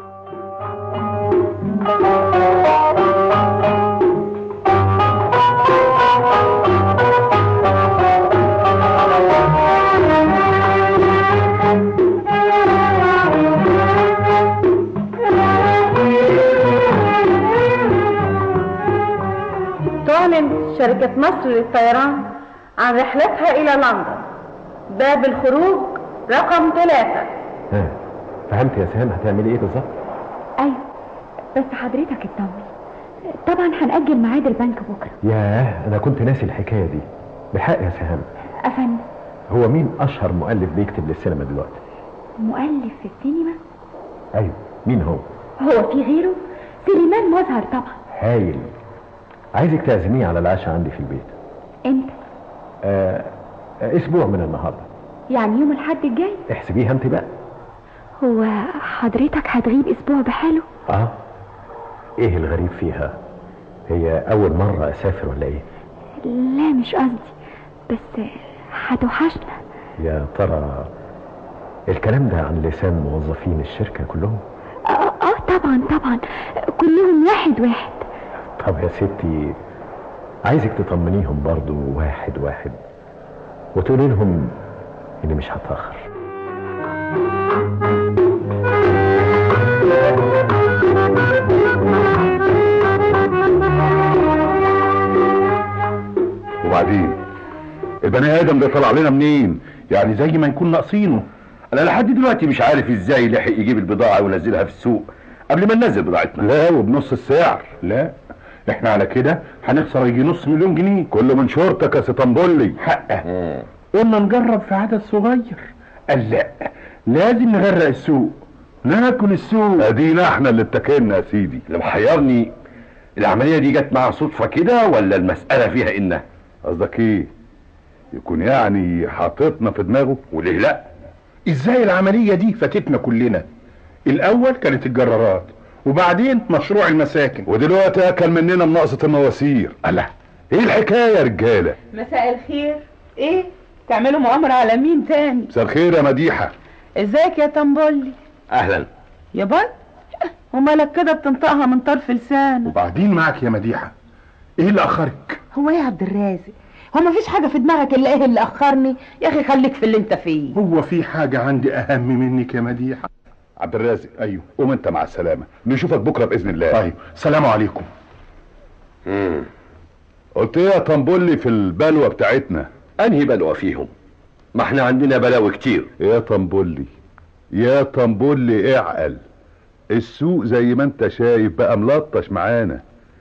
Speaker 12: تعلن شركة مصر للطيران عن رحلتها إلى لندن باب الخروج رقم ثلاثة
Speaker 9: ها فهمت يا سهام هتعملي ايه بالظبط
Speaker 15: أيوة بس حضرتك اطمن طبعا هنأجل ميعاد البنك بكرة
Speaker 9: ياه انا كنت ناسي الحكاية دي بحق يا سهام
Speaker 15: أفندم
Speaker 9: هو مين اشهر مؤلف بيكتب للسينما دلوقتي
Speaker 15: مؤلف في السينما
Speaker 9: ايوه مين هو
Speaker 15: هو في غيره سليمان مظهر طبعا
Speaker 9: هايل عايزك تعزميه على العشاء عندي في البيت
Speaker 15: امتى
Speaker 9: آه آه، اسبوع من النهارده
Speaker 15: يعني يوم الحد الجاي
Speaker 9: احسبيها انت بقى
Speaker 15: هو حضرتك هتغيب اسبوع بحاله
Speaker 9: اه ايه الغريب فيها هي اول مرة اسافر ولا ايه
Speaker 15: لا مش قصدي بس هتوحشنا
Speaker 9: يا ترى الكلام ده عن لسان موظفين الشركة كلهم
Speaker 15: اه آه، طبعا طبعا كلهم واحد واحد
Speaker 9: طب يا ستي عايزك تطمنيهم برضو واحد واحد وتقولي لهم اني مش هتأخر
Speaker 2: وبعدين البني ادم ده طلع لنا منين يعني زي ما يكون ناقصينه
Speaker 3: انا لحد دلوقتي مش عارف ازاي لحق يجيب البضاعه وينزلها في السوق قبل ما ننزل بضاعتنا
Speaker 2: لا وبنص السعر لا احنا على كده هنخسر يجي نص مليون جنيه كله من شورتك يا ستنبولي
Speaker 16: حقه قلنا نجرب في عدد صغير قال لا لازم نغرق السوق ناكل السوق
Speaker 2: ادينا احنا اللي اتكلنا يا سيدي
Speaker 3: اللي محيرني العمليه دي جت معاها صدفه كده ولا المساله فيها انه
Speaker 2: قصدك ايه يكون يعني حاططنا في دماغه
Speaker 3: وليه لا
Speaker 16: ازاي العملية دي فاتتنا كلنا الاول كانت الجرارات وبعدين مشروع المساكن
Speaker 2: ودلوقتي اكل مننا مناقصه المواسير الله ايه الحكايه يا رجاله
Speaker 5: مساء الخير ايه تعملوا مؤامرة على مين تاني
Speaker 2: مساء الخير يا مديحه
Speaker 5: ازيك يا تنبولي
Speaker 3: اهلا
Speaker 5: يا بل ومالك كده بتنطقها من طرف لسانك
Speaker 16: وبعدين معك يا مديحة ايه اللي اخرك
Speaker 5: هو ايه يا عبد الرازق هو مفيش حاجة في دماغك الا ايه اللي اخرني يا اخي خليك في اللي انت فيه
Speaker 16: هو في حاجة عندي اهم منك يا مديحة
Speaker 2: عبد الرازق ايوه قوم انت مع السلامه نشوفك بكره باذن الله
Speaker 16: طيب سلام عليكم
Speaker 3: امم
Speaker 2: قلت ايه يا طنبولي في البلوه بتاعتنا
Speaker 3: انهي بلوه فيهم ما احنا عندنا بلاوي كتير
Speaker 2: يا طنبولي يا طنبولي اعقل السوق زي ما انت شايف بقى ملطش معانا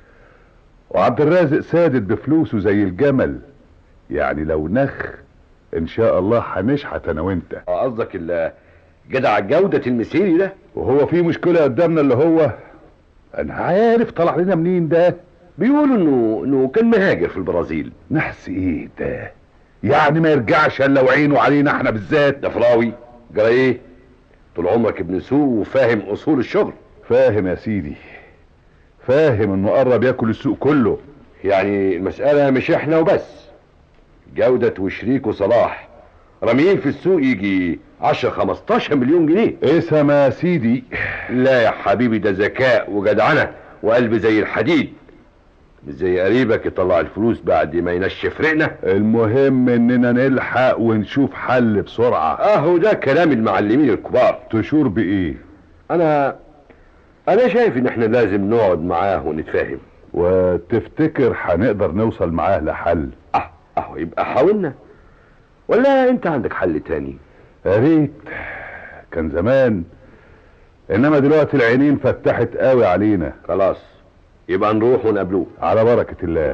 Speaker 2: وعبد الرازق سادد بفلوسه زي الجمل يعني لو نخ ان شاء الله هنشحت انا وانت
Speaker 3: اه قصدك ال- جدع جودة المسيري ده
Speaker 2: وهو في مشكلة قدامنا اللي هو انا عارف طلع لنا منين ده
Speaker 3: بيقولوا انه انه كان مهاجر في البرازيل
Speaker 2: نحس ايه ده يعني ما يرجعش الا وعينه علينا احنا بالذات
Speaker 3: ده فراوي جرى ايه طول عمرك ابن سوق وفاهم اصول الشغل
Speaker 2: فاهم يا سيدي فاهم انه قرب ياكل السوق كله
Speaker 3: يعني المسألة مش احنا وبس جودة وشريك وصلاح راميين في السوق يجي 10 15 مليون جنيه
Speaker 2: اسم يا سيدي
Speaker 3: لا يا حبيبي ده ذكاء وجدعنة وقلب زي الحديد مش زي قريبك يطلع الفلوس بعد ما ينشف رقنا
Speaker 2: المهم اننا نلحق ونشوف حل بسرعة
Speaker 3: اهو ده كلام المعلمين الكبار
Speaker 2: تشور بايه
Speaker 3: انا انا شايف ان احنا لازم نقعد معاه ونتفاهم
Speaker 2: وتفتكر هنقدر نوصل معاه لحل
Speaker 3: اه اهو يبقى حاولنا ولا انت عندك حل تاني
Speaker 2: يا ريت كان زمان انما دلوقتي العينين فتحت قوي علينا
Speaker 3: خلاص يبقى نروح ونقابلوه
Speaker 2: على بركة الله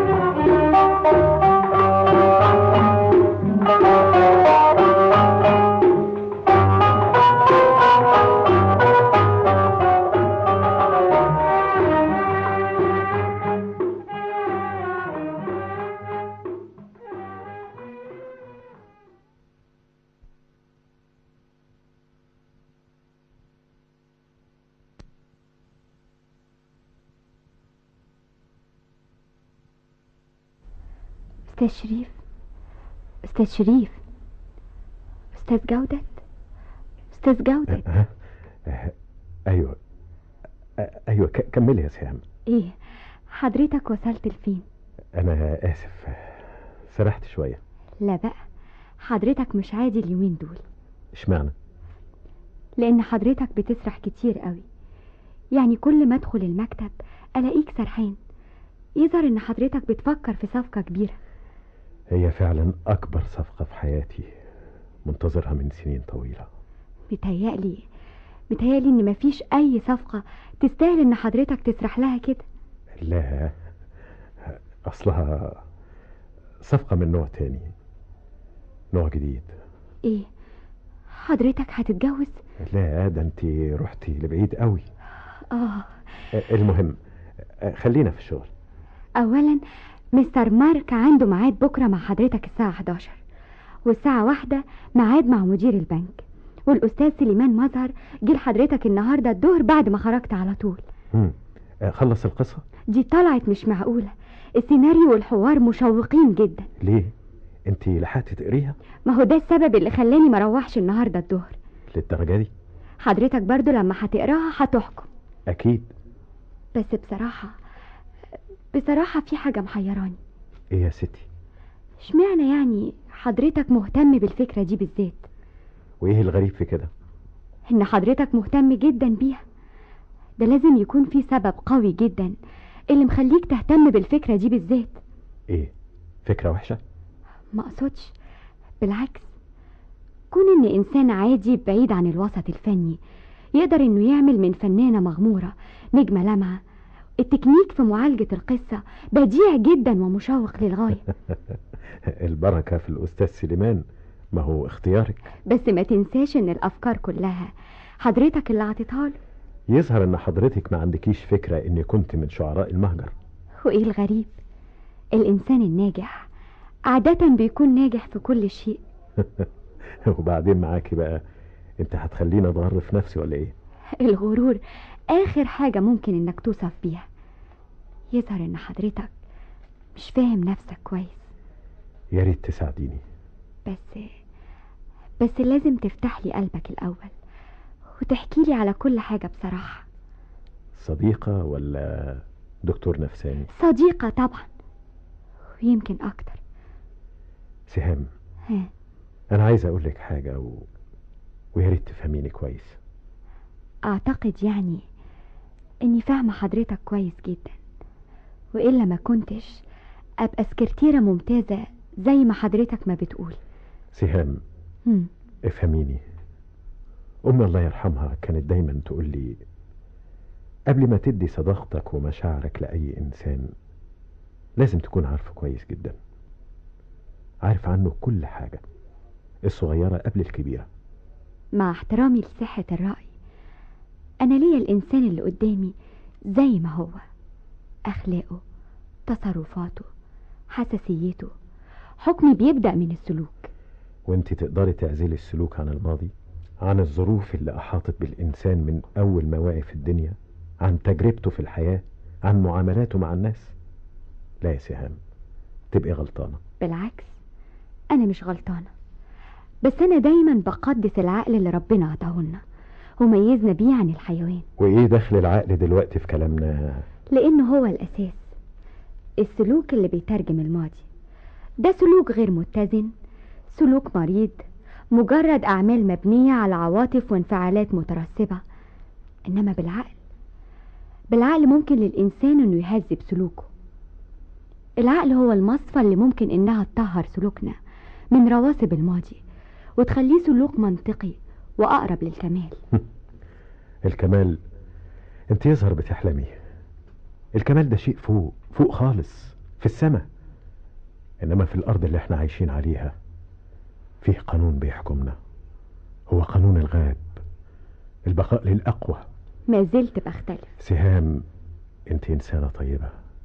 Speaker 15: استاذ شريف استاذ شريف استاذ جودة استاذ جودة
Speaker 9: ها؟ آه، ايوه آه، ايوه ك- كملي يا سهام
Speaker 15: ايه حضرتك وصلت لفين
Speaker 9: انا اسف سرحت شويه
Speaker 15: لا بقى حضرتك مش عادي اليومين دول
Speaker 9: اشمعنى
Speaker 15: لان حضرتك بتسرح كتير قوي يعني كل ما ادخل المكتب الاقيك سرحان يظهر ان حضرتك بتفكر في صفقة كبيرة
Speaker 9: هي فعلا اكبر صفقه في حياتي منتظرها من سنين طويله
Speaker 15: متهيألي متهيألي ان مفيش اي صفقة تستاهل ان حضرتك تسرح لها كده
Speaker 9: لا اصلها صفقه من نوع تاني نوع جديد
Speaker 15: ايه حضرتك هتتجوز
Speaker 9: لا ده انت رحتي لبعيد قوي
Speaker 15: اه
Speaker 9: المهم خلينا في الشغل
Speaker 15: اولا مستر مارك عنده ميعاد بكرة مع حضرتك الساعة 11 والساعة واحدة ميعاد مع مدير البنك والاستاذ سليمان مظهر جه لحضرتك النهارده الظهر بعد ما خرجت على طول
Speaker 4: مم. آه، خلص القصة
Speaker 15: دي طلعت مش معقوله السيناريو والحوار مشوقين جدا
Speaker 4: ليه انت لحقتي تقريها
Speaker 15: ما هو ده السبب اللي خلاني ما اروحش النهارده الظهر
Speaker 4: للدرجة دي
Speaker 15: حضرتك برضو لما هتقراها هتحكم
Speaker 4: اكيد
Speaker 15: بس بصراحه بصراحه في حاجه محيراني
Speaker 4: ايه يا ستي
Speaker 15: اشمعنى يعني حضرتك مهتم بالفكره دي بالذات
Speaker 4: وايه الغريب في كده
Speaker 15: ان حضرتك مهتم جدا بيها ده لازم يكون في سبب قوي جدا اللي مخليك تهتم بالفكره دي بالذات
Speaker 4: ايه فكرة وحشة
Speaker 15: ما اقصدش بالعكس كون ان انسان عادي بعيد عن الوسط الفني يقدر انه يعمل من فنانه مغموره نجمه لامعه التكنيك في معالجه القصه بديع جدا ومشوق للغايه
Speaker 4: البركة في الأستاذ سليمان ما هو اختيارك
Speaker 15: بس ما تنساش ان الافكار كلها حضرتك اللي عطيتها له
Speaker 4: يظهر ان حضرتك ما عندكيش فكرة اني كنت من شعراء المهجر
Speaker 15: وايه الغريب الانسان الناجح عاده بيكون ناجح في كل شيء
Speaker 4: وبعدين معاكي بقى انت هتخليني اضر في نفسي ولا ايه
Speaker 15: الغرور اخر حاجه ممكن انك توصف بيها يظهر ان حضرتك مش فاهم نفسك كويس
Speaker 4: يا ريت تساعديني
Speaker 15: بس بس لازم تفتح لي قلبك الاول وتحكي لي على كل حاجه بصراحه
Speaker 4: صديقة ولا دكتور نفساني
Speaker 15: صديقه طبعا ويمكن اكتر
Speaker 4: سهام
Speaker 15: ها
Speaker 4: انا عايز اقول لك حاجة و... ويا ريت تفهميني كويس
Speaker 15: اعتقد يعني اني فاهمه حضرتك كويس جدا والا ما كنتش ابقى سكرتيره ممتازه زي ما حضرتك ما بتقول
Speaker 4: سهام
Speaker 15: هم.
Speaker 4: افهميني أمي الله يرحمها كانت دايما تقول لي قبل ما تدي صداقتك ومشاعرك لأي إنسان لازم تكون عارفه كويس جدا عارف عنه كل حاجة الصغيرة قبل الكبيرة
Speaker 15: مع احترامي لصحه الراي انا ليا الانسان اللي قدامي زي ما هو اخلاقه تصرفاته حساسيته حكمي بيبدا من السلوك
Speaker 4: وانت تقدري تعزلي السلوك عن الماضي عن الظروف اللي أحاطت بالإنسان من أول ما وعي في الدنيا عن تجربته في الحياة عن معاملاته مع الناس لا يا سهام تبقي غلطانة
Speaker 15: بالعكس انا مش غلطانه بس انا دايما بقدس العقل اللي ربنا عطاهولنا وميزنا بيه عن الحيوان
Speaker 4: وإيه دخل العقل دلوقتي في كلامنا
Speaker 15: لانه هو الاساس السلوك اللي بيترجم الماضي ده سلوك غير متزن سلوك مريض مجرد اعمال مبنيه على عواطف وانفعالات مترسبه انما بالعقل بالعقل ممكن للانسان انه يهذب سلوكه العقل هو المصفى اللي ممكن انها تطهر سلوكنا من رواسب الماضي وتخليه سلوك منطقي واقرب للكمال
Speaker 4: الكمال انت يظهر بتحلمي الكمال ده شيء فوق فوق خالص في السماء انما في الارض اللي احنا عايشين عليها فيه قانون بيحكمنا هو قانون الغاب البقاء للاقوى
Speaker 15: ما زلت بختلف
Speaker 4: سهام انت انسانة طيبة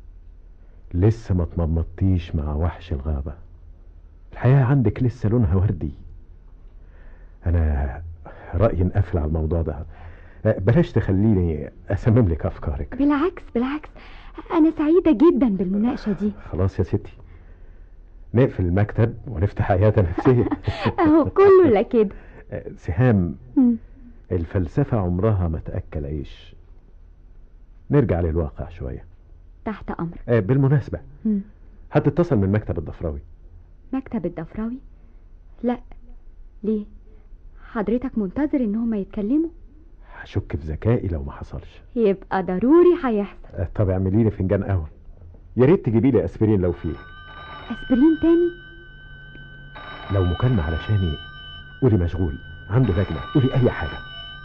Speaker 4: لسه ما تمضمضتيش مع وحش الغابة الحياة عندك لسه لونها وردي انا رأيي نقفل على الموضوع ده أه، بلاش تخليني اسمم لك افكارك
Speaker 15: بالعكس بالعكس انا سعيده جدا بالمناقشه دي
Speaker 4: خلاص يا ستي نقفل المكتب ونفتح عيادة نفسية
Speaker 15: اهو كله لا كده
Speaker 4: أه، سهام
Speaker 15: مم.
Speaker 4: الفلسفة عمرها ما تأكل عيش نرجع للواقع شوية
Speaker 15: تحت امر
Speaker 4: أه، بالمناسبة
Speaker 15: مم.
Speaker 4: هتتصل من مكتب الضفراوي
Speaker 15: مكتب الضفراوي لا ليه حضرتك منتظر ان هما يتكلموا
Speaker 4: هشك في ذكائي لو ما حصلش
Speaker 15: يبقى ضروري هيحصل
Speaker 4: أه، طب اعملي لي فنجان قهوة يا ريت تجيبي لي اسبرين لو فيه
Speaker 15: اسبرين تاني
Speaker 4: لو مكالمة علشاني قولي مشغول عنده لجنة قولي اي حاجة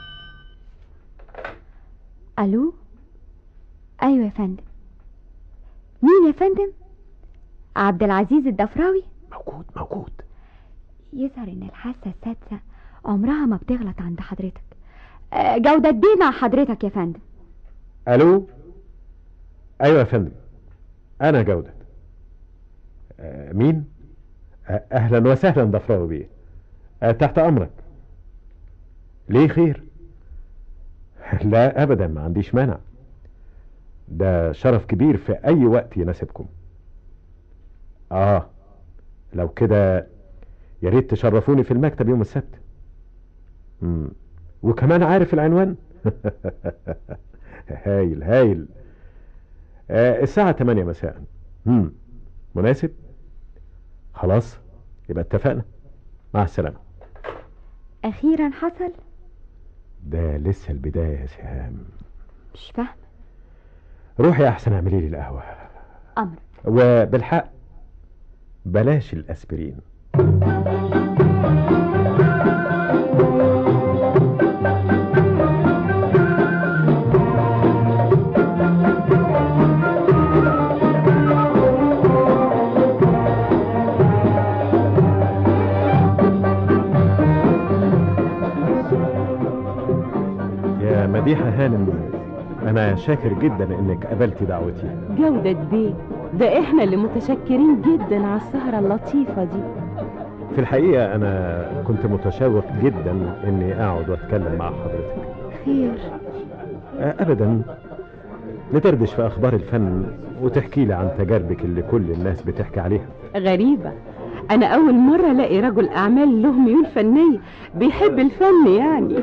Speaker 15: الو ايوه يا فندم مين يا فندم عبد العزيز الضفراوي
Speaker 4: موجود موجود
Speaker 15: يظهر ان الحاسه السادسه عمرها ما بتغلط عند حضرتك آه، جودة بيه مع حضرتك يا فندم
Speaker 4: الو ايوه يا فندم انا جودة آه مين آه اهلا وسهلا ضفراوي بيه آه تحت امرك ليه خير لا ابدا ما عنديش مانع ده شرف كبير في اي وقت يناسبكم اه لو كده يا ريت تشرفوني في المكتب يوم السبت مم. وكمان عارف العنوان هايل هايل آه الساعة 8 مساء مم. مناسب خلاص يبقى اتفقنا مع السلامة
Speaker 15: أخيرا حصل
Speaker 4: ده لسه البداية يا سهام
Speaker 15: مش فاهمة
Speaker 4: روحي أحسن اعملي لي القهوة
Speaker 15: أمر
Speaker 4: وبالحق بلاش الأسبرين يا مديحة هانم أنا شاكر جدا إنك قبلتي دعوتي
Speaker 17: جودة بيه ده احنا اللي متشكرين جدا على السهرة اللطيفة دي
Speaker 4: في الحقيقة أنا كنت متشوق جدا إني أقعد وأتكلم مع حضرتك
Speaker 17: خير
Speaker 4: آه، أبدا ندردش في أخبار الفن وتحكي لي عن تجاربك اللي كل الناس بتحكي عليها
Speaker 17: غريبة أنا أول مرة ألاقي رجل أعمال له ميول فنية بيحب الفن يعني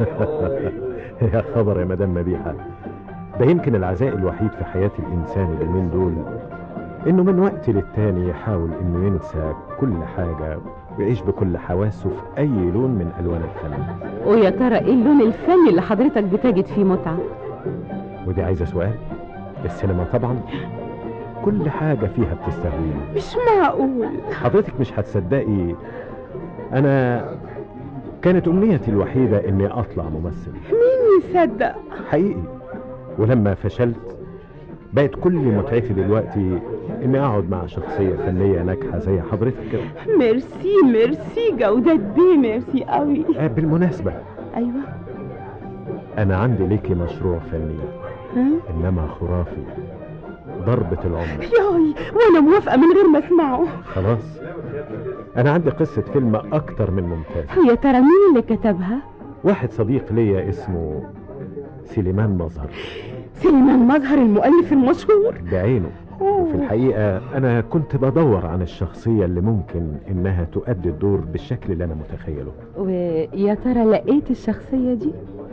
Speaker 4: يا خبر يا مدام مديحة ده يمكن العزاء الوحيد في حياة الإنسان اليومين دول إنه من وقت للتاني يحاول إنه ينسى كل حاجة ويعيش بكل حواسه في أي لون من ألوان الفن
Speaker 17: ويا ترى إيه اللون الفني اللي حضرتك بتجد فيه متعة
Speaker 4: ودي عايزة سؤال السينما طبعا كل حاجة فيها بتستهويني
Speaker 17: مش معقول
Speaker 4: حضرتك مش هتصدقي أنا كانت أمنيتي الوحيدة إني أطلع ممثل
Speaker 17: مين يصدق
Speaker 4: حقيقي ولما فشلت بقت كل متعتي دلوقتي اني اقعد مع شخصية فنية ناجحة زي حضرتك كده
Speaker 17: ميرسي ميرسي جودة بيه ميرسي قوي
Speaker 4: آه، بالمناسبة
Speaker 17: أيوة
Speaker 4: انا عندي ليكي مشروع فني
Speaker 17: ها
Speaker 4: انما خرافي ضربة العمر
Speaker 17: ياي وأنا موافقة من غير ما أسمعه
Speaker 4: خلاص انا عندي قصة فيلم اكتر من ممتاز
Speaker 17: ويا ترى مين اللي كتبها
Speaker 4: واحد صديق ليا اسمه سليمان مظهر
Speaker 17: سليمان مظهر المؤلف المشهور
Speaker 4: بعينه وفي الحقيقة أنا كنت بدور عن الشخصية اللي ممكن إنها تؤدي الدور بالشكل اللي أنا متخيله
Speaker 17: ويا ترى لقيت الشخصية دي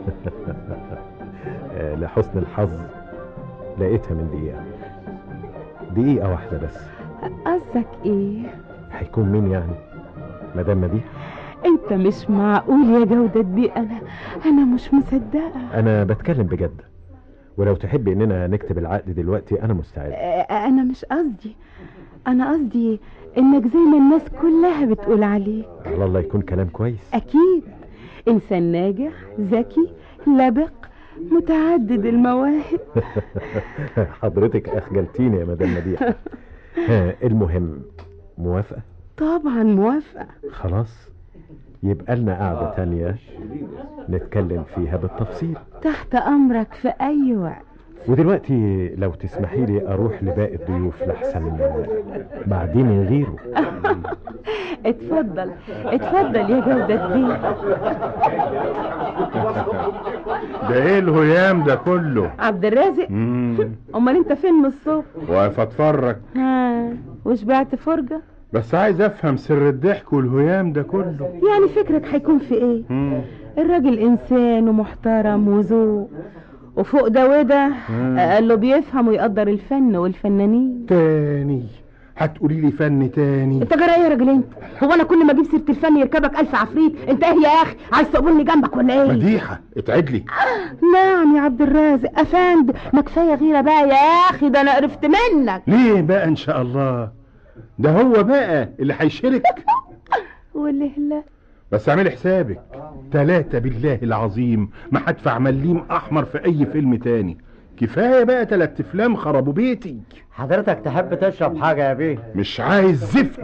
Speaker 4: آه، لحسن الحظ لقيتها من دقيقة دقيقة واحدة بس
Speaker 17: قصدك ايه
Speaker 4: هيكون مين يعني مدام مديحة
Speaker 17: انت مش معقول يا جودة بيه انا انا مش مصدقة
Speaker 4: أنا بتكلم بجد ولو تحبي إننا نكتب العقد دلوقتي أنا مستعد
Speaker 17: آه، انا مش قصدي انا قصدي انك زي ما الناس كلها بتقول عليك
Speaker 4: على الله يكون كلام كويس
Speaker 17: اكيد انسان ناجح ذكي لبق متعدد المواهب
Speaker 4: حضرتك أخجلتيني يا مدام مديحة ها المهم موافقة
Speaker 17: طبعا موافقة
Speaker 4: خلاص يبقى لنا قعدة تانية نتكلم فيها بالتفصيل
Speaker 17: تحت امرك في اي وقت
Speaker 4: ودلوقتي لو تسمحي لي اروح لباقي الضيوف لحسن بعدين يغيروا
Speaker 17: اتفضل اتفضل يا جودة بيه
Speaker 16: ده ايه الهيام ده كله
Speaker 17: عبد الرازق
Speaker 16: مم.
Speaker 17: امال انت فين من الصبح
Speaker 16: واقف اتفرج
Speaker 17: ها وشبعت فرجة
Speaker 16: بس عايز افهم سر الضحك والهيام ده كله
Speaker 17: يعني فكرك هيكون في ايه
Speaker 16: مم.
Speaker 17: الراجل انسان ومحترم وذوق وفوق ده وده
Speaker 16: مم.
Speaker 17: قال له بيفهم ويقدر الفن والفنانين
Speaker 16: تاني هتقولي لي فن تاني
Speaker 5: انت جرى ايه يا راجل انت هو انا كل ما اجيب سيره الفن يركبك الف عفريت انت ايه يا اخي عايز تقبلني جنبك ولا ايه
Speaker 16: مديحه اتعدلي
Speaker 5: نعم يا عبد الرازق افند ما كفايه غيره بقى يا اخي ده انا قرفت منك
Speaker 16: ليه بقى ان شاء الله ده هو بقى اللي هيشارك
Speaker 5: واللي لا
Speaker 16: بس اعملي حسابك تلاتة بالله العظيم ما هدفع مليم احمر في اي فيلم تاني كفايه بقى تلات افلام خربوا بيتي
Speaker 13: حضرتك تحب تشرب حاجة يا بيه
Speaker 16: مش عايز زفت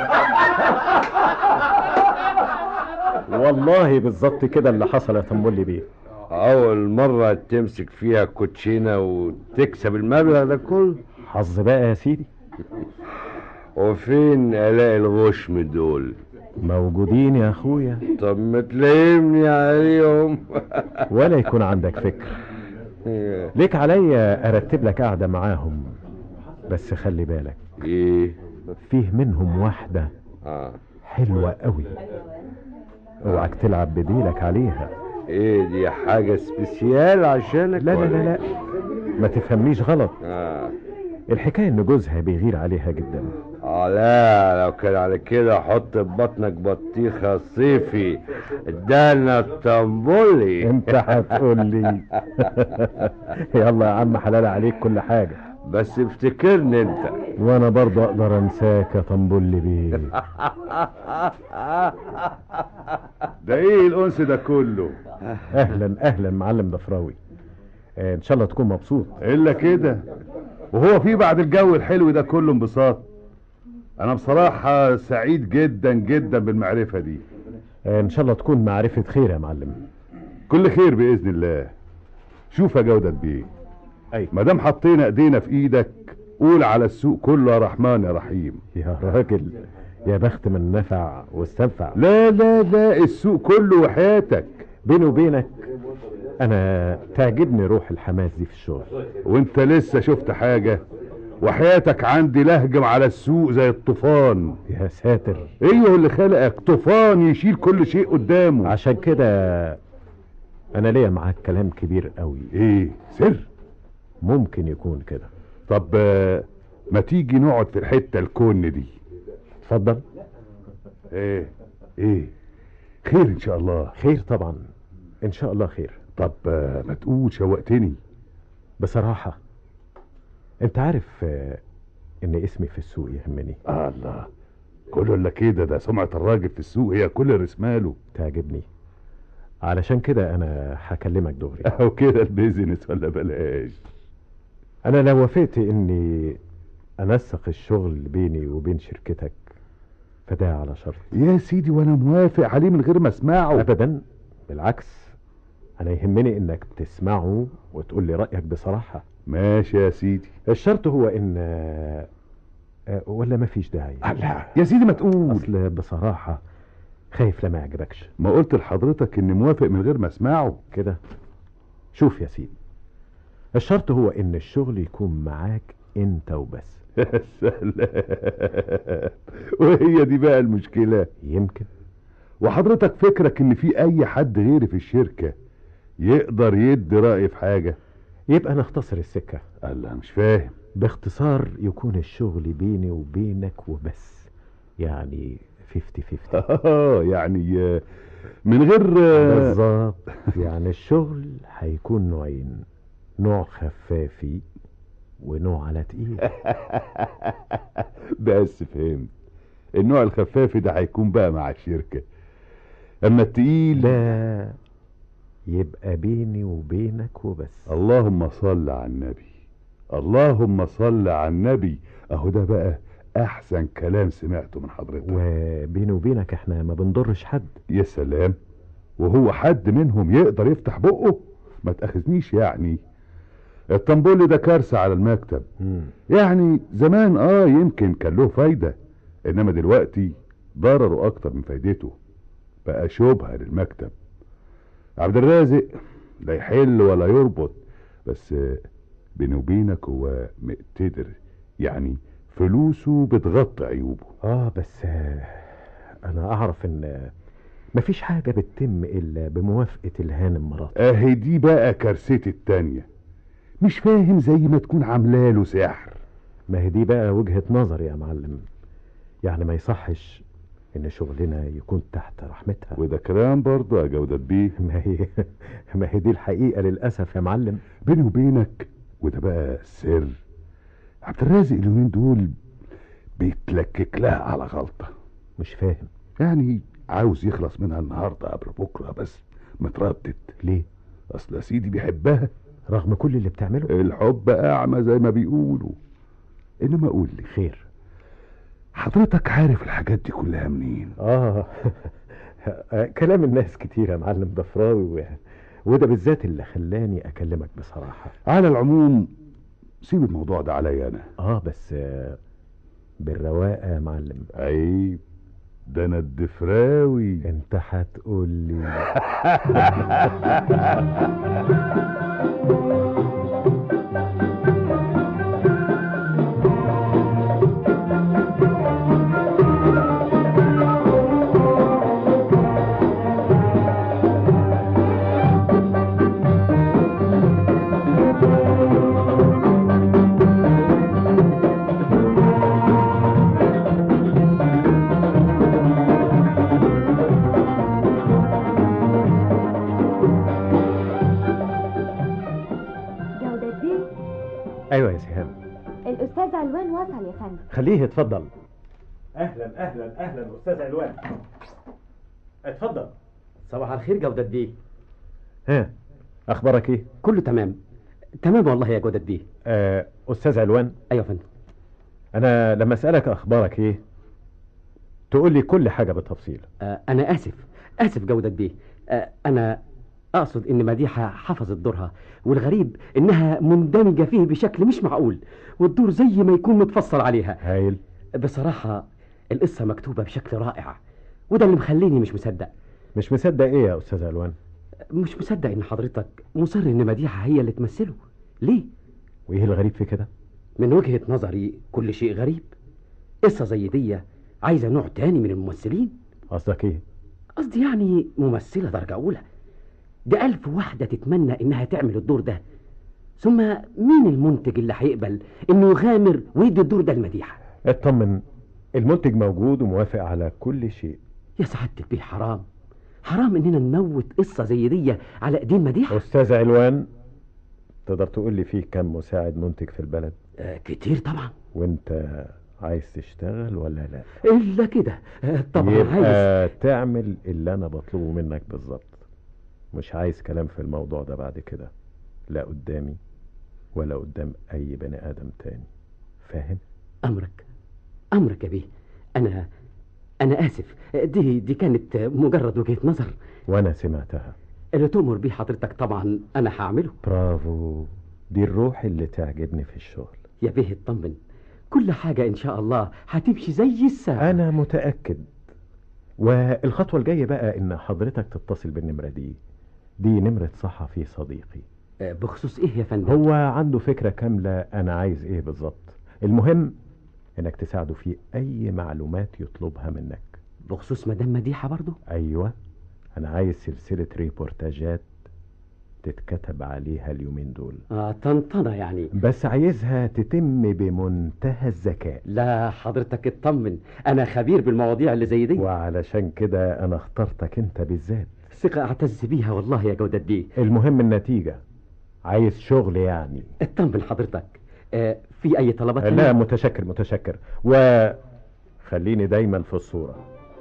Speaker 4: والله بالظبط كده اللي حصل يا تنبلي بيه
Speaker 3: أول مرة تمسك فيها كوتشينة وتكسب المبلغ ده كله
Speaker 4: حظ بقى يا سيدي
Speaker 3: وفين ألاقي الغشم دول
Speaker 4: موجودين يا اخويا
Speaker 3: طب ما تلاقيني عليهم
Speaker 4: ولا يكون عندك فكر ليك عليا ارتب لك قعده معاهم بس خلي بالك
Speaker 3: ايه
Speaker 4: فيه منهم واحده
Speaker 3: اه
Speaker 4: حلوه قوي اوعك تلعب بديلك عليها
Speaker 3: ايه دي حاجة سبيسيال عشانك
Speaker 4: لا لا
Speaker 3: ولا
Speaker 4: لا لا ما تفهمنيش غلط
Speaker 3: اه
Speaker 4: الحكايه ان جوزها بيغير عليها جدا
Speaker 3: اه لا لو كان على كده حط في بطنك بطيخة صيفي ادانا الطنبولي
Speaker 4: انت هتقول لي يلا يا عم حلال عليك كل حاجه
Speaker 3: بس افتكرني انت
Speaker 4: وانا برضه اقدر انساك يا طنبولي بيه
Speaker 2: ده ايه الانس ده كله
Speaker 4: اهلا اهلا معلم ضفراوي آه، ان شاء الله تكون مبسوط
Speaker 2: الا كده وهو في بعد الجو الحلو ده كله انبساط انا بصراحة سعيد جدا جدا بالمعرفة دي
Speaker 4: آه، ان شاء الله تكون معرفه خير يا معلم
Speaker 2: كل خير باذن الله شوف يا جودة بيه
Speaker 4: اي
Speaker 2: ما دام حطينا ايدينا في ايدك قول على السوق كله يا رحمن يا رحيم
Speaker 4: يا راجل يا بخت من نفع واستنفع
Speaker 2: لا لا لا السوق كله وحياتك
Speaker 4: بيني وبينك انا تعجبني روح الحماس دي في الشغل
Speaker 2: وانت لسه شفت حاجة وحياتك عندي لهجم على السوق زي الطوفان
Speaker 4: يا ساتر
Speaker 2: ايوه اللي خلقك طوفان يشيل كل شيء قدامه
Speaker 4: عشان كده انا ليا معاك كلام كبير قوي
Speaker 2: ايه سر
Speaker 4: ممكن يكون كده
Speaker 2: طب آه، ما تيجي نقعد في الحتة الكون دي
Speaker 4: اتفضل
Speaker 2: ايه ايه خير ان شاء الله
Speaker 4: خير طبعا ان شاء الله خير
Speaker 2: طب آه، ما تقول شوقتني
Speaker 4: بصراحة انت عارف آه، ان اسمي في السوق يهمني
Speaker 2: آه الله كله الا كده ده سمعة الراجل في السوق هي كل رسماله
Speaker 4: تعجبني علشان كده انا هكلمك دغري
Speaker 2: او كده البيزنس ولا بلاش
Speaker 4: انا لو وافقت اني انسق الشغل بيني وبين شركتك فده على شرط
Speaker 2: يا سيدي وانا موافق عليه من غير ما اسمعه
Speaker 4: ابدا بالعكس انا يهمني انك تسمعه وتقول لي رايك بصراحه
Speaker 2: ماشي يا سيدي
Speaker 4: الشرط هو ان آه، آه، ولا ما فيش داعي
Speaker 2: لا يا سيدي ما تقول
Speaker 4: اصل بصراحه خايف لا ما يعجبكش
Speaker 2: ما قلت لحضرتك اني موافق من غير ما اسمعه
Speaker 4: كده شوف يا سيدي الشرط هو ان الشغل يكون معاك انت وبس
Speaker 2: يا سلام وهي دي بقى المشكلة
Speaker 4: يمكن
Speaker 2: وحضرتك فكرك ان في اي حد غيري في الشركة يقدر يدي رأي في حاجة
Speaker 4: يبقى نختصر السكه
Speaker 2: الله مش فاهم
Speaker 4: باختصار يكون الشغل بيني وبينك وبس يعني 50 50
Speaker 2: اه يعني آه، من غير آه،
Speaker 4: بالظبط يعني الشغل هيكون نوعين نوع خفافي ونوع على تقيل
Speaker 2: بس فهمت النوع الخفافي ده هيكون بقى مع الشركة اما التقيل
Speaker 4: لا يبقى بيني وبينك وبس
Speaker 2: اللهم صل على النبي اللهم صل على النبي اهو ده بقى احسن كلام سمعته من حضرتك
Speaker 4: وبيني وبينك احنا ما بنضرش حد
Speaker 2: يا سلام وهو حد منهم يقدر يفتح بقه ما تاخذنيش يعني الطنبولي ده كارثة على المكتب
Speaker 4: مم.
Speaker 2: يعني زمان اه يمكن كان له فايدة انما دلوقتي ضرره اكتر من فايدته بقى شبهة للمكتب عبد الرازق لا يحل ولا يربط بس آه، بيني وبينك هو مقتدر يعني فلوسه بتغطي عيوبه
Speaker 4: اه بس آه، انا اعرف ان مفيش حاجة بتتم الا بموافقة الهانم مرات
Speaker 2: اهي دي بقى كارثتي التانية مش فاهم زي ما تكون عاملاله سحر
Speaker 4: ما هي دي بقى وجهة نظر يا معلم يعني ما يصحش ان شغلنا يكون تحت رحمتها
Speaker 2: وده كلام برضه يا جودة بيه
Speaker 4: ما هي ما هي دي الحقيقة للأسف يا معلم
Speaker 2: بيني وبينك وده بقى سر عبد الرازق اليومين دول بيتلكك لها على غلطة
Speaker 4: مش فاهم
Speaker 2: يعني عاوز يخلص منها النهاردة قبل بكرة بس متردد
Speaker 4: ليه
Speaker 2: اصل يا سيدي بيحبها
Speaker 4: رغم كل اللي بتعمله
Speaker 2: الحب اعمى زي ما بيقولوا انما قول لي
Speaker 4: خير
Speaker 2: حضرتك عارف الحاجات دي كلها منين
Speaker 4: اه كلام الناس كتير يا معلم ضفراوي و... وده بالذات اللي خلاني اكلمك بصراحة
Speaker 2: على العموم سيب الموضوع ده عليا انا
Speaker 4: اه بس آه، بالرواقة يا معلم
Speaker 2: عيب ده انا الدفراوي
Speaker 4: انت هتقول لي
Speaker 15: جودة دي
Speaker 4: ايوه يا سهام
Speaker 15: الأستاذ علوان وصل يا فندم
Speaker 4: خليه يتفضل اهلا اهلا اهلا استاذ علوان اتفضل
Speaker 8: صباح الخير جودة بيه
Speaker 4: ها اخبارك ايه
Speaker 8: كله تمام تمام والله يا جودة بيه
Speaker 4: آه استاذ علوان
Speaker 8: ايوه يا فندم
Speaker 4: انا لما اسالك اخبارك ايه تقول لي كل حاجه بالتفصيل
Speaker 8: آه انا اسف اسف جودة بيه آه انا اقصد ان مديحة حفظت دورها والغريب انها مندمجة فيه بشكل مش معقول والدور زي ما يكون متفصل عليها
Speaker 4: هايل
Speaker 8: بصراحة القصة مكتوبة بشكل رائع وده اللي مخليني مش مصدق
Speaker 4: مش مصدق ايه يا استاذ علوان
Speaker 8: مش مصدق ان حضرتك مصر ان مديحة هي اللي تمثله ليه
Speaker 4: وايه الغريب في كده
Speaker 8: من وجهة نظري كل شيء غريب قصة زي دي عايزة نوع تاني من الممثلين
Speaker 4: قصدك ايه
Speaker 8: قصدي يعني ممثلة درجة أولى ده ألف واحدة تتمنى إنها تعمل الدور ده ثم مين المنتج اللي هيقبل إنه يغامر ويدي الدور ده لمديحة
Speaker 4: اطمن المنتج موجود وموافق على كل شيء
Speaker 8: يا سعادة البيه حرام حرام إننا نموت قصة زي دي على إيدين مديحة
Speaker 4: استاذ علوان تقدر تقول لي فيه كم مساعد منتج في البلد
Speaker 8: آه كتير طبعا
Speaker 4: وانت عايز تشتغل ولا لا
Speaker 8: إلا كده آه طبعا
Speaker 4: يبقى
Speaker 8: عايز
Speaker 4: تعمل اللي انا بطلبه منك بالظبط مش عايز كلام في الموضوع ده بعد كده لا قدامي ولا قدام اي بني ادم تاني فاهم
Speaker 8: أمرك أمرك يا بيه أنا أنا آسف دي دي كانت مجرد وجهة نظر
Speaker 4: وانا سمعتها
Speaker 8: اللي تؤمر بيه حضرتك طبعا أنا هعمله
Speaker 4: برافو دي الروح اللي تعجبني في الشغل
Speaker 8: يا بيه اطمن كل حاجة إن شاء الله هتمشي زي الساعة
Speaker 4: انا متاكد والخطوه الجايه بقى ان حضرتك تتصل بالنمره دي دي نمره صحفي صديقي
Speaker 8: آه، بخصوص إيه يا فندم
Speaker 4: هو عنده فكره كامله انا عايز ايه بالظبط المهم انك تساعده في اي معلومات يطلبها منك
Speaker 8: بخصوص مدام مديحة برضو
Speaker 4: ايوه انا عايز سلسله ريبورتاجات تتكتب عليها اليومين دول
Speaker 8: آه طنطنة يعني
Speaker 4: بس عايزها تتم بمنتهى الذكاء
Speaker 8: لا حضرتك اطمن أنا خبير بالمواضيع اللي زي دي
Speaker 4: وعلشان كده انا اخترتك انت بالذات
Speaker 8: ثقة أعتز بيها والله يا جودة بيه
Speaker 4: المهم النتيجه عايز شغل يعني
Speaker 8: اطمن حضرتك آه في أي طلبات
Speaker 4: لا
Speaker 8: تانية؟
Speaker 4: متشكر متشكر وخليني دايما في الصوره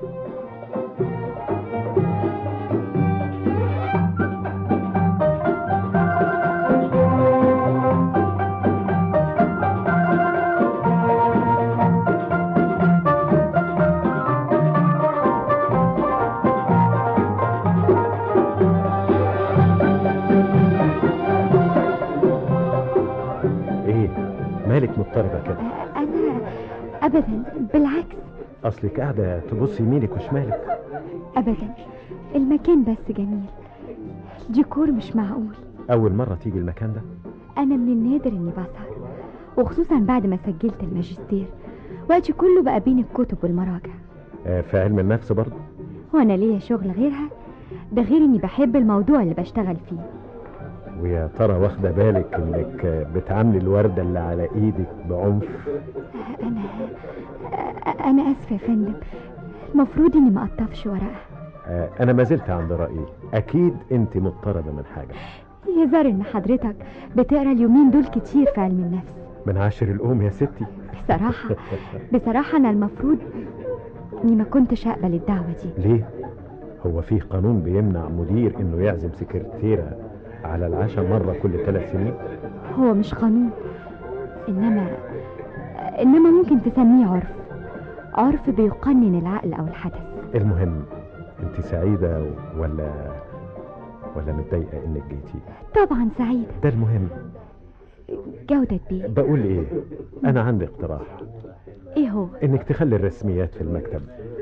Speaker 4: ايه مالك مضطربه كده
Speaker 15: أنا أبدا بالعكس
Speaker 4: اصلك قاعده تبص يمينك وشمالك
Speaker 15: أبدا المكان بس جميل الديكور مش معقول
Speaker 4: اول مره تيجي المكان ده
Speaker 15: أنا من النادر إني بسهر وخصوصا بعد ما سجلت الماجستير وقتي كله بقى بين الكتب والمراجع
Speaker 4: آه، في علم النفس برضه
Speaker 15: وأنا ليا شغل غيرها ده غير إني بحب الموضوع اللي بشتغل فيه
Speaker 4: ويا ترى واخده بالك انك آه، بتعاملي الورده اللي على ايدك بعنف
Speaker 15: أنا أنا آسفة يا فندم المفروض إني ما أقطفش ورقها
Speaker 4: آه، انا ما زلت عند رايي اكيد انت مضطربه من حاجه
Speaker 15: يظهر إن حضرتك بتقرا اليومين دول كتير في علم النفس
Speaker 4: من عاشر الام يا ستي
Speaker 15: بصراحة بصراحة أنا المفروض إني ما كنتش أقبل الدعوة دي
Speaker 4: ليه هو في قانون بيمنع مدير انه يعزم سكرتيره على العشاء مره كل ثلاث سنين
Speaker 15: هو مش قانون إنما إنما ممكن تسميه عرف عرف بيقنن العقل أو الحدث
Speaker 4: المهم انت سعيده ولا ولا متضايقه انك جيتي
Speaker 15: طبعا سعيدة
Speaker 4: ده المهم
Speaker 15: جودة بيه
Speaker 4: بقول ايه انا عندي اقتراح
Speaker 15: إيه هو
Speaker 4: انك تخلي الرسميات في المكتب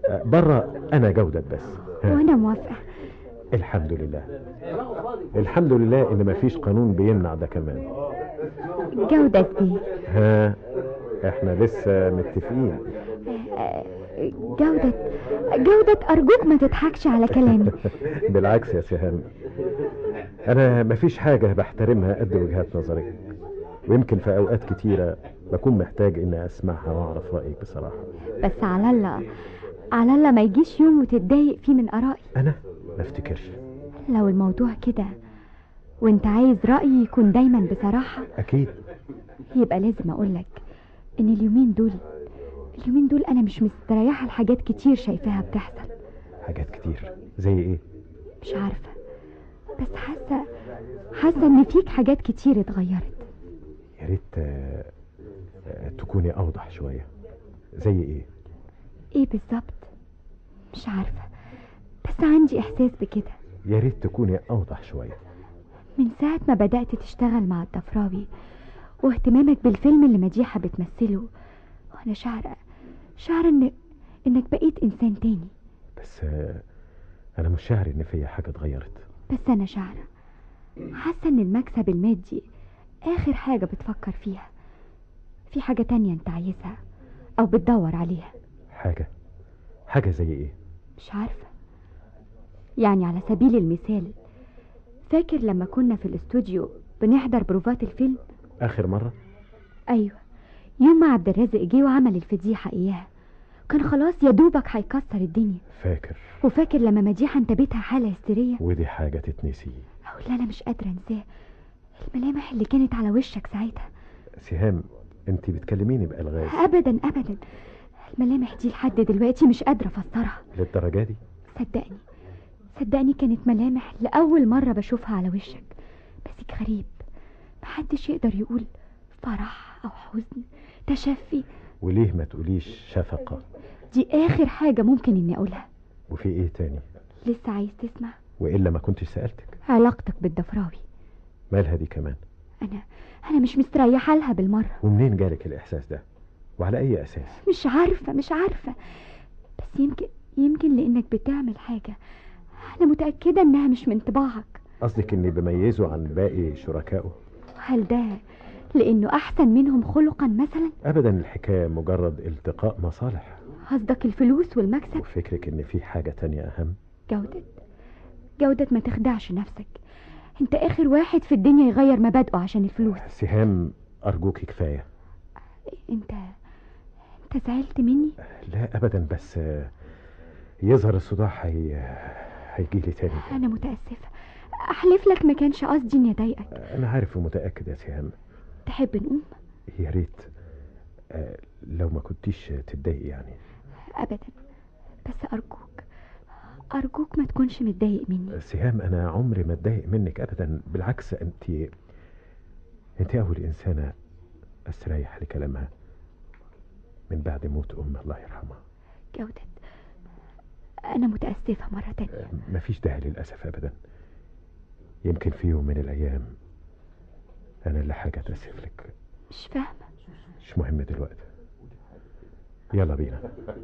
Speaker 4: آه، بره انا جودة بس ها.
Speaker 15: وانا موافقة
Speaker 4: الحمد لله الحمد لله ان مفيش قانون بيمنع ده كمان
Speaker 15: جودة بيه
Speaker 4: ها احنا لسه متفقين
Speaker 15: آه، جودة جودة أرجوك ما تضحكش على كلامي
Speaker 4: بالعكس يا سهام انا مفيش حاجة بحترمها قد وجهات نظرك ويمكن في اوقات كتيرة بكون محتاج اني اسمعها واعرف رأيك بصراحة
Speaker 15: بس على الله على الله ما يجيش يوم وتتضايق فيه من آرائي
Speaker 4: انا ما افتكرش
Speaker 15: لو الموضوع كده وانت عايز رأيي يكون دايما بصراحة
Speaker 4: اكيد
Speaker 15: يبقى لازم أقولك إن اليومين دول اليومين دول أنا مش مستريحة لحاجات كتير شايفاها بتحصل
Speaker 4: حاجات كتير زي ايه
Speaker 15: مش عارفة بس حاسة حاسة إن فيك حاجات كتير اتغيرت
Speaker 4: يا ريت آه، آه، تكوني اوضح شوية زي ايه
Speaker 15: إيه بالظبط مش عارفة بس عندي إحساس بكده
Speaker 4: يا ريت تكوني اوضح شوية
Speaker 15: من ساعة ما بدأت تشتغل مع الضفراوي واهتمامك بالفيلم اللي مديحة بتمثله وأنا شعرة شعرة إن إنك بقيت إنسان تاني
Speaker 4: بس آه، انا مش شاعر ان فيا حاجة اتغيرت
Speaker 15: بس أنا شعرة حاسة إن المكسب المادي آخر حاجة بتفكر فيها في حاجة تانية أنت عايزها أو بتدور عليها
Speaker 4: حاجة حاجة زي ايه
Speaker 15: مش عارفة يعني على سبيل المثال فاكر لما كنا في الاستوديو بنحضر بروفات الفيلم
Speaker 4: اخر مرة
Speaker 15: ايوه يوم ما عبد الرازق جه وعمل الفضيحه اياها كان خلاص يا دوبك هيكسر الدنيا
Speaker 4: فاكر
Speaker 15: وفاكر لما مديحه انتابتها حاله هستيريه
Speaker 4: ودي حاجة تتنسي
Speaker 15: او لا انا مش قادره انساه الملامح اللي كانت على وشك ساعتها
Speaker 4: سهام انت بتكلميني بألغاز
Speaker 15: ابدا ابدا الملامح دي لحد دلوقتي مش قادره افسرها
Speaker 4: للدرجة دي
Speaker 15: صدقني صدقني كانت ملامح لاول مره بشوفها على وشك بس غريب محدش يقدر يقول فرح او حزن تشفي
Speaker 4: وليه ما تقوليش شفقة
Speaker 15: دي اخر حاجه ممكن اني اقولها
Speaker 4: وفي ايه تاني
Speaker 15: لسه عايز تسمع
Speaker 4: وإلا ما كنتش سألتك
Speaker 15: علاقتك بالضفراوي
Speaker 4: مالها دي كمان
Speaker 15: انا انا مش مستريحه لها بالمره
Speaker 4: ومنين جالك الإحساس ده وعلى أي أساس
Speaker 15: مش عارفه مش عارفه بس يمكن يمكن لانك بتعمل حاجه انا متاكده انها مش من طباعك
Speaker 4: قصدك إني بميزه عن باقي شركائه
Speaker 15: هل ده لانه احسن منهم خلقا مثلا
Speaker 4: أبدا الحكاية مجرد التقاء مصالح
Speaker 15: قصدك الفلوس والمكسب
Speaker 4: وفكرك إن في حاجة تانية أهم
Speaker 15: جودة جودة ما تخدعش نفسك انت اخر واحد في الدنيا يغير مبادئه عشان الفلوس
Speaker 4: سهام أرجوك كفاية
Speaker 15: انت انت زعلت مني
Speaker 4: لا أبدا بس آه، يظهر الصداع هي هيجيلي تاني
Speaker 15: انا متاسفه احلف لك ما كانش قصدي اني اضايقك
Speaker 4: أنا عارف ومتأكد يا سهام
Speaker 15: تحب نقوم
Speaker 4: يا ريت آه، لو ما كنتيش تتضايقي يعني
Speaker 15: ابدا بس ارجوك ارجوك ما تكونش متضايق مني
Speaker 4: سهام أنا عمري ما اتضايق منك أبدا بالعكس أنت أنت أول إنسانة أستريح لكلامها من بعد موت أم الله يرحمها
Speaker 15: جودة انا متاسفه مره تانية
Speaker 4: مفيش داعي للأسف أبدا يمكن في يوم من الأيام أنا اللي حاجة أتأسف لك
Speaker 15: مش فاهمه
Speaker 4: مش مهم دلوقتي يلا بينا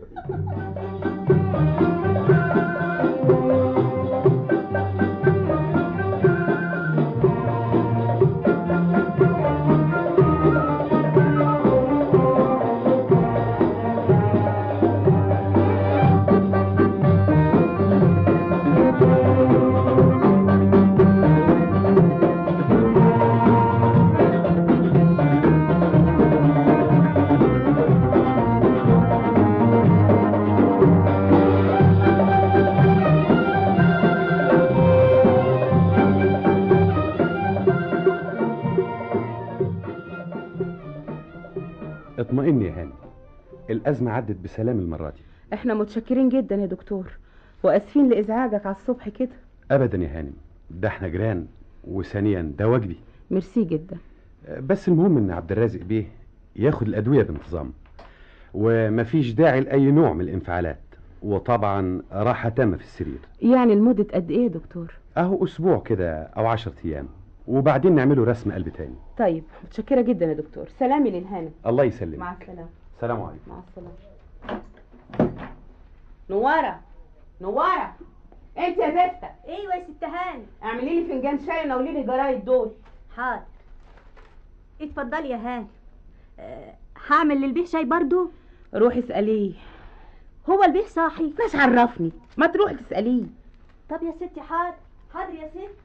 Speaker 11: اطمئني يا هاني الأزمة عدت بسلام المرة دي
Speaker 5: احنا متشكرين جدا يا دكتور واسفين لازعاجك على الصبح كده
Speaker 11: أبدا يا هانم ده احنا جيران وثانيا ده واجبي
Speaker 5: ميرسي جدا
Speaker 11: بس المهم ان عبد الرازق بيه ياخد الأدوية بانتظام ومفيش داعي لأي نوع من الانفعالات وطبعا راحة تامة في السرير
Speaker 5: يعني لمدة قد ايه يا دكتور
Speaker 11: اهو اسبوع كده او عشرة ايام وبعدين نعمله رسم قلب تاني
Speaker 5: طيب متشكرة جدا يا دكتور سلامي للهنا
Speaker 11: الله يسلمك
Speaker 5: مع السلامة
Speaker 11: سلام عليكم
Speaker 5: مع السلامة نواره نواره انت يا زفته
Speaker 18: ايوه يا ست هاني
Speaker 5: اعملي لي فنجان شاي ونولي لي الجرايد دول
Speaker 18: حاضر اتفضلي يا هاني أه هعمل للبيه شاي برضو
Speaker 5: روحي اساليه
Speaker 18: هو البيه صاحي
Speaker 5: مش عرفني ما تروحي تساليه
Speaker 18: طب يا ستي حاضر حاضر يا ست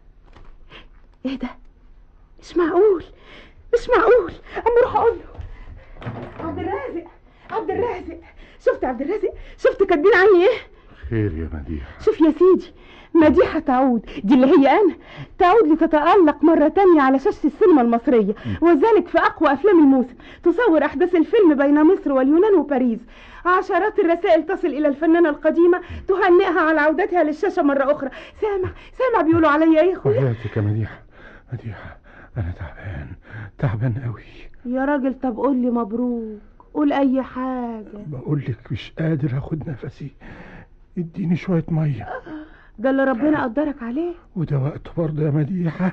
Speaker 5: ايه ده مش معقول مش معقول اما اروح اقول له عبد الرازق عبد الرازق شفت عبد الرازق شفت كاتبين عني ايه
Speaker 16: خير يا مديح
Speaker 5: شوف يا سيدي مديحة تعود دي اللي هي أنا تعود لتتألق مرة تانية على شاشة السينما المصرية وذلك في أقوى أفلام الموسم تصور أحداث الفيلم بين مصر واليونان وباريس عشرات الرسائل تصل إلى الفنانة القديمة تهنئها على عودتها للشاشة مرة أخرى سامع سامع بيقولوا عليا إيه يا أخويا
Speaker 16: وحياتك يا مديحة مديحة أنا تعبان تعبان قوي
Speaker 5: يا راجل طب قول لي مبروك قول أي حاجة
Speaker 16: بقول لك مش قادر اخد نفسي اديني شوية مية
Speaker 5: ده اللي ربنا قدرك عليه
Speaker 16: وده وقته برضه يا مديحة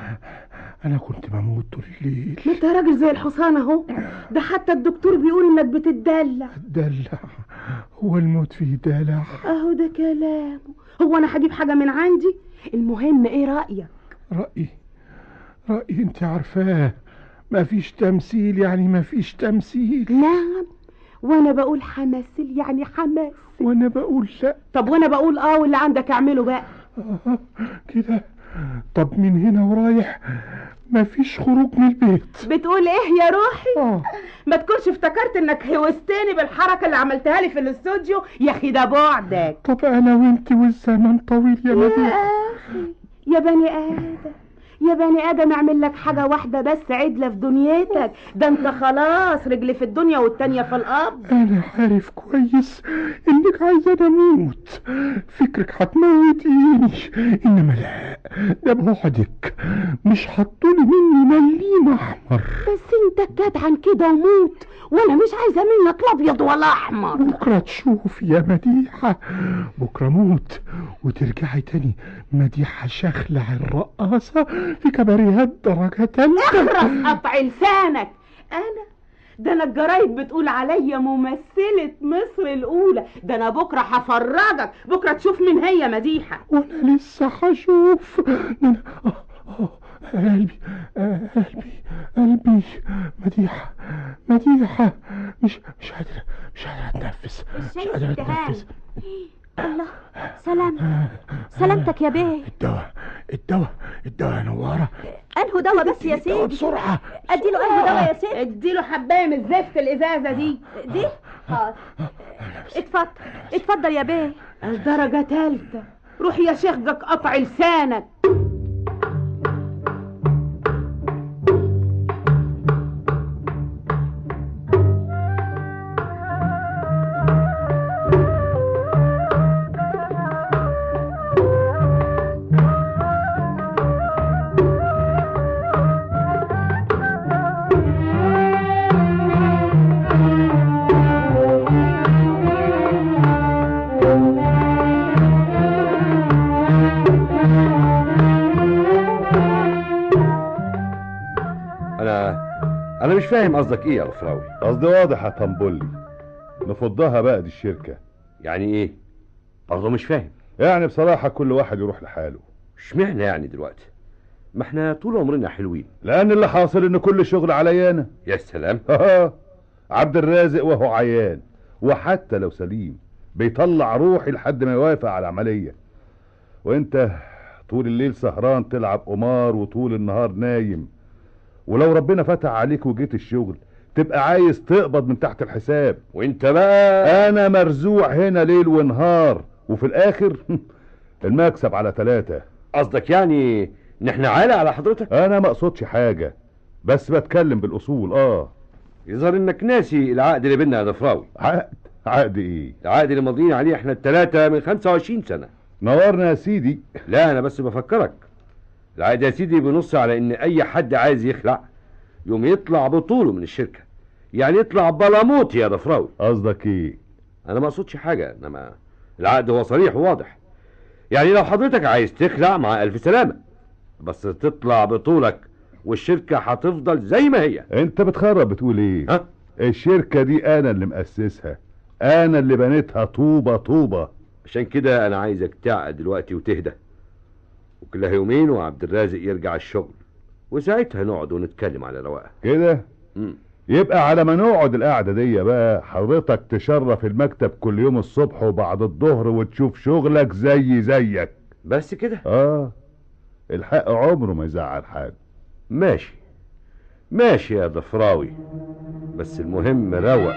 Speaker 16: أنا كنت بموت طول الليل
Speaker 5: ما انت يا راجل زي الحصان اهو ده حتى الدكتور بيقول انك بتدلع
Speaker 16: دلع هو الموت فيه دلع
Speaker 5: اهو ده كلامه هو انا هجيب حاجه من عندي المهم ايه رايك
Speaker 16: رأيي رأيي انت عارفاه مفيش تمثيل يعني مفيش تمثيل
Speaker 5: نعم وانا بقول حماسل يعني حماس
Speaker 16: وانا بقول لا
Speaker 5: طب وانا بقول اه واللي عندك اعمله بقى
Speaker 16: آه كده طب من هنا ورايح مفيش خروج من البيت
Speaker 5: بتقول ايه يا روحي ما تكونش افتكرت انك هوستني بالحركه اللي عملتها لي في الاستوديو يا اخي ده بعدك
Speaker 16: طب انا وانت والزمن طويل يا
Speaker 5: يا
Speaker 16: مديحة
Speaker 5: اخي يا بني ادم يا بني ادم اعمل لك حاجه واحده بس عدله في دنيتك ده انت خلاص رجلي في الدنيا والتانيه في الارض
Speaker 16: انا عارف كويس انك عايزة اموت فكرك هتموتيني انما لا ده بعدك مش هتطولي مني مليم احمر
Speaker 5: بس انت جدعان كده وموت وانا مش عايزه منك لا ابيض ولا احمر
Speaker 16: بكرة تشوف يا مديحة بكرة موت وترجعي تاني مديحة شخلع الرقاصة في كباريهات درجة تالتة
Speaker 5: اخرس قطع لسانك انا ده انا الجرايد بتقول عليا ممثلة مصر الأولى ده أنا بكرة هفرجك بكرة تشوف مين هي مديحة
Speaker 16: وأنا لسه هشوف ده أنا آه آه قلبي آه قلبي قلبي مديحة مديحة مش مش قادرة مش قادرة أتنفس مش
Speaker 18: الشاي
Speaker 16: قادرة
Speaker 18: استهان
Speaker 16: أتنفس
Speaker 18: الله سلام سلامتك يا بيه
Speaker 16: الدواء الدواء الدواء يا نوارة
Speaker 18: انهو دواء بس يا سيدي
Speaker 16: بسرعة
Speaker 18: اديله انهو دواء يا سيدي
Speaker 5: اديله حباية من الزفت الإزازة دي
Speaker 18: دي حاضر اتفضل اتفضل يا بيه
Speaker 5: الدرجة تالتة روح يا شيخ دك قطع لسانك
Speaker 3: انا انا مش فاهم قصدك ايه يا الفراوي
Speaker 2: قصدي واضح يا طنبولي نفضها بقى دي الشركة
Speaker 3: يعني ايه برضه مش فاهم
Speaker 2: يعني بصراحة كل واحد يروح لحاله
Speaker 3: اشمعنى يعني دلوقتي ما احنا طول عمرنا حلوين
Speaker 2: لأن اللي حاصل إن كل شغل عليا أنا
Speaker 3: يا سلام
Speaker 2: عبد الرازق وهو عيان وحتى لو سليم بيطلع روحي لحد ما يوافق على العملية وانت طول الليل سهران تلعب قمار وطول النهار نايم ولو ربنا فتح عليك وجيت الشغل تبقى عايز تقبض من تحت الحساب
Speaker 3: وانت بقى
Speaker 2: انا مرزوع هنا ليل ونهار وفي الاخر المكسب على ثلاثة
Speaker 3: قصدك يعني ان احنا عالة على حضرتك
Speaker 2: انا ما اقصدش حاجة بس بتكلم بالاصول اه
Speaker 3: يظهر انك ناسي العقد اللي بينا يا ضفراوي
Speaker 2: عقد عقد ايه
Speaker 3: العقد اللي ماضيين عليه احنا التلاتة من 25 سنة
Speaker 2: نورنا يا سيدي
Speaker 3: لا انا بس بفكرك العقد يا سيدي بنص على ان اي حد عايز يخلع يوم يطلع بطوله من الشركة يعني يطلع بلاموت يا ضفراوي
Speaker 2: قصدك ايه
Speaker 3: انا ما اقصدش حاجة انما العقد هو صريح وواضح يعني لو حضرتك عايز تخلع مع الف سلامة بس تطلع بطولك والشركة هتفضل زي ما هي
Speaker 2: انت بتخرب بتقول ايه
Speaker 3: ها؟
Speaker 2: الشركة دي انا اللي مؤسسها انا اللي بنيتها طوبة طوبة
Speaker 3: عشان كده انا عايزك تعقد دلوقتي وتهدى وكلها يومين وعبد الرازق يرجع الشغل وساعتها نقعد ونتكلم على رواقه
Speaker 2: كده
Speaker 3: مم.
Speaker 2: يبقى على ما نقعد القعدة دي بقى حضرتك تشرف المكتب كل يوم الصبح وبعد الظهر وتشوف شغلك زي زيك
Speaker 3: بس كده
Speaker 2: اه الحق عمره ما يزعل حد
Speaker 3: ماشي ماشي يا ضفراوي بس المهم روق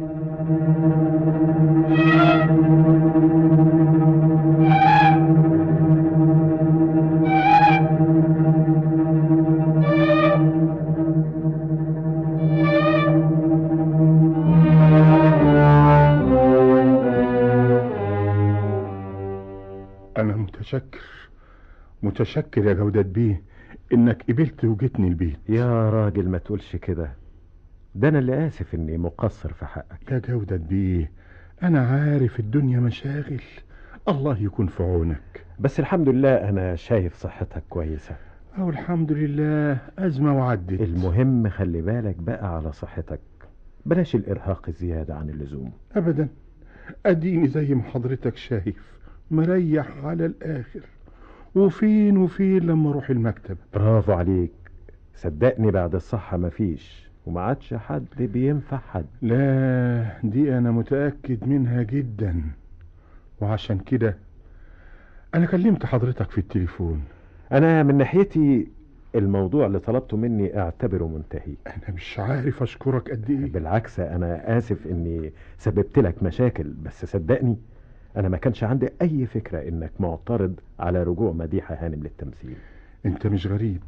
Speaker 16: أنا متشكر متشكر يا جودة بيه إنك قبلت وجيتني البيت
Speaker 4: يا راجل ما تقولش كده ده انا اللي اسف اني مقصر في حقك
Speaker 16: يا جودة بيه أنا عارف الدنيا مشاغل الله يكون في عونك
Speaker 4: بس الحمد لله انا شايف صحتك كويسة
Speaker 16: أو الحمد لله أزمة وعدت
Speaker 4: المهم خلي بالك بقى على صحتك بلاش الارهاق الزيادة عن اللزوم
Speaker 16: أبدا أديني زي ما حضرتك شايف مريح على الآخر وفين وفين لما أروح المكتب
Speaker 4: برافو عليك صدقني بعد الصحة مفيش وما عادش حد بينفع حد
Speaker 16: لا دي أنا متأكد منها جدا وعشان كده أنا كلمت حضرتك في التليفون
Speaker 4: انا من ناحيتي الموضوع اللي طلبته مني اعتبره منتهي
Speaker 16: أنا مش عارف أشكرك قد إيه
Speaker 4: بالعكس انا اسف اني سببت لك مشاكل بس صدقني انا ما كانش عندي اي فكرة انك معترض على رجوع مديحة هانم للتمثيل
Speaker 16: أنت مش غريب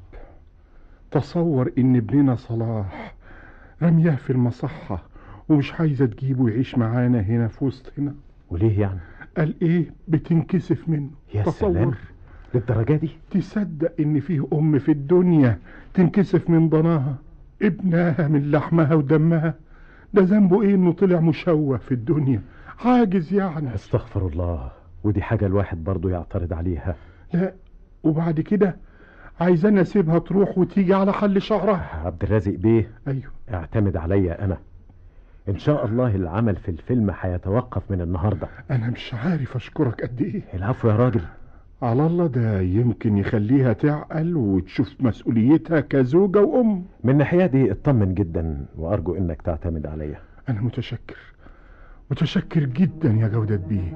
Speaker 16: تصور إن ابننا صلاح رمياه في المصحة ومش عايزة تجيبه يعيش معانا هنا في وسطنا
Speaker 4: وليه يعني
Speaker 16: قال إيه بتنكسف منه
Speaker 4: يا
Speaker 16: تصور
Speaker 4: سلام للدرجة دي
Speaker 16: تصدق إن فيه أم في الدنيا تنكسف من ضناها ابنها من لحمها ودمها ده ذنبه إيه إنه طلع مشوه في الدنيا عاجز يعني
Speaker 4: استغفر الله ودي حاجة الواحد برضو يعترض عليها
Speaker 16: لا وبعد كده عايزانا اسيبها تروح وتيجي على حل شعرها
Speaker 4: عبد الرازق بيه
Speaker 16: ايوه
Speaker 4: اعتمد عليا انا ان شاء الله العمل في الفيلم هيتوقف من النهاردة
Speaker 16: انا مش عارف اشكرك قد ايه
Speaker 4: العفو يا راجل
Speaker 16: على الله ده يمكن يخليها تعقل وتشوف مسؤوليتها كزوجة وام
Speaker 4: من الناحية دي اطمن جدا وارجو انك تعتمد عليا
Speaker 16: انا متشكر متشكر جدا يا جودة بيه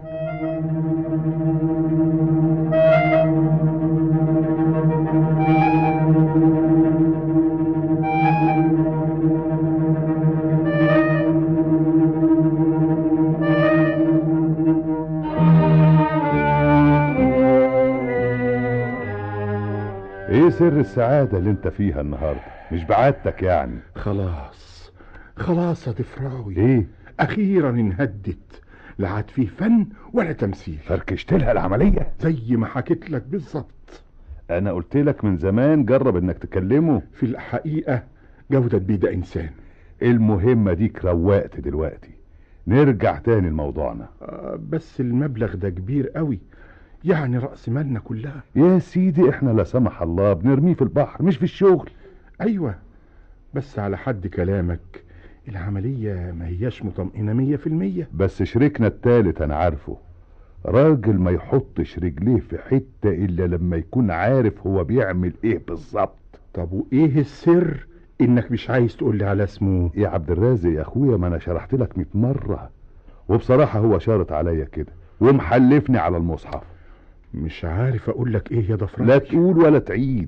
Speaker 2: ايه سر السعادة اللي انت فيها النهاردة مش بعادتك يعني
Speaker 16: خلاص خلاص يا ضفراوي
Speaker 2: ايه
Speaker 16: اخيرا انهدت لا عاد فيه فن ولا تمثيل
Speaker 2: فركشت لها العملية
Speaker 16: زي ما حكيت لك بالظبط
Speaker 2: انا قلت لك من زمان جرب انك تكلمه
Speaker 16: في الحقيقة جودة بيه ده انسان
Speaker 2: المهمة ديك روقت دلوقتي نرجع تاني لموضوعنا
Speaker 16: آه بس المبلغ ده كبير قوي يعني رأس مالنا كلها
Speaker 2: يا سيدي احنا لا سمح الله بنرميه في البحر مش في الشغل
Speaker 16: ايوه بس على حد كلامك العملية ما هياش مطمئنة مية في المية
Speaker 2: بس شريكنا التالت انا عارفه راجل ما يحطش رجليه في حتة الا لما يكون عارف هو بيعمل ايه بالظبط
Speaker 16: طب وايه السر انك مش عايز تقول لي على اسمه
Speaker 2: يا عبد الرازق يا اخويا ما انا شرحت لك 100 مرة وبصراحة هو شارط عليا كده ومحلفني على المصحف
Speaker 16: مش عارف اقول لك ايه يا ضفراوي
Speaker 2: لا تقول ولا تعيد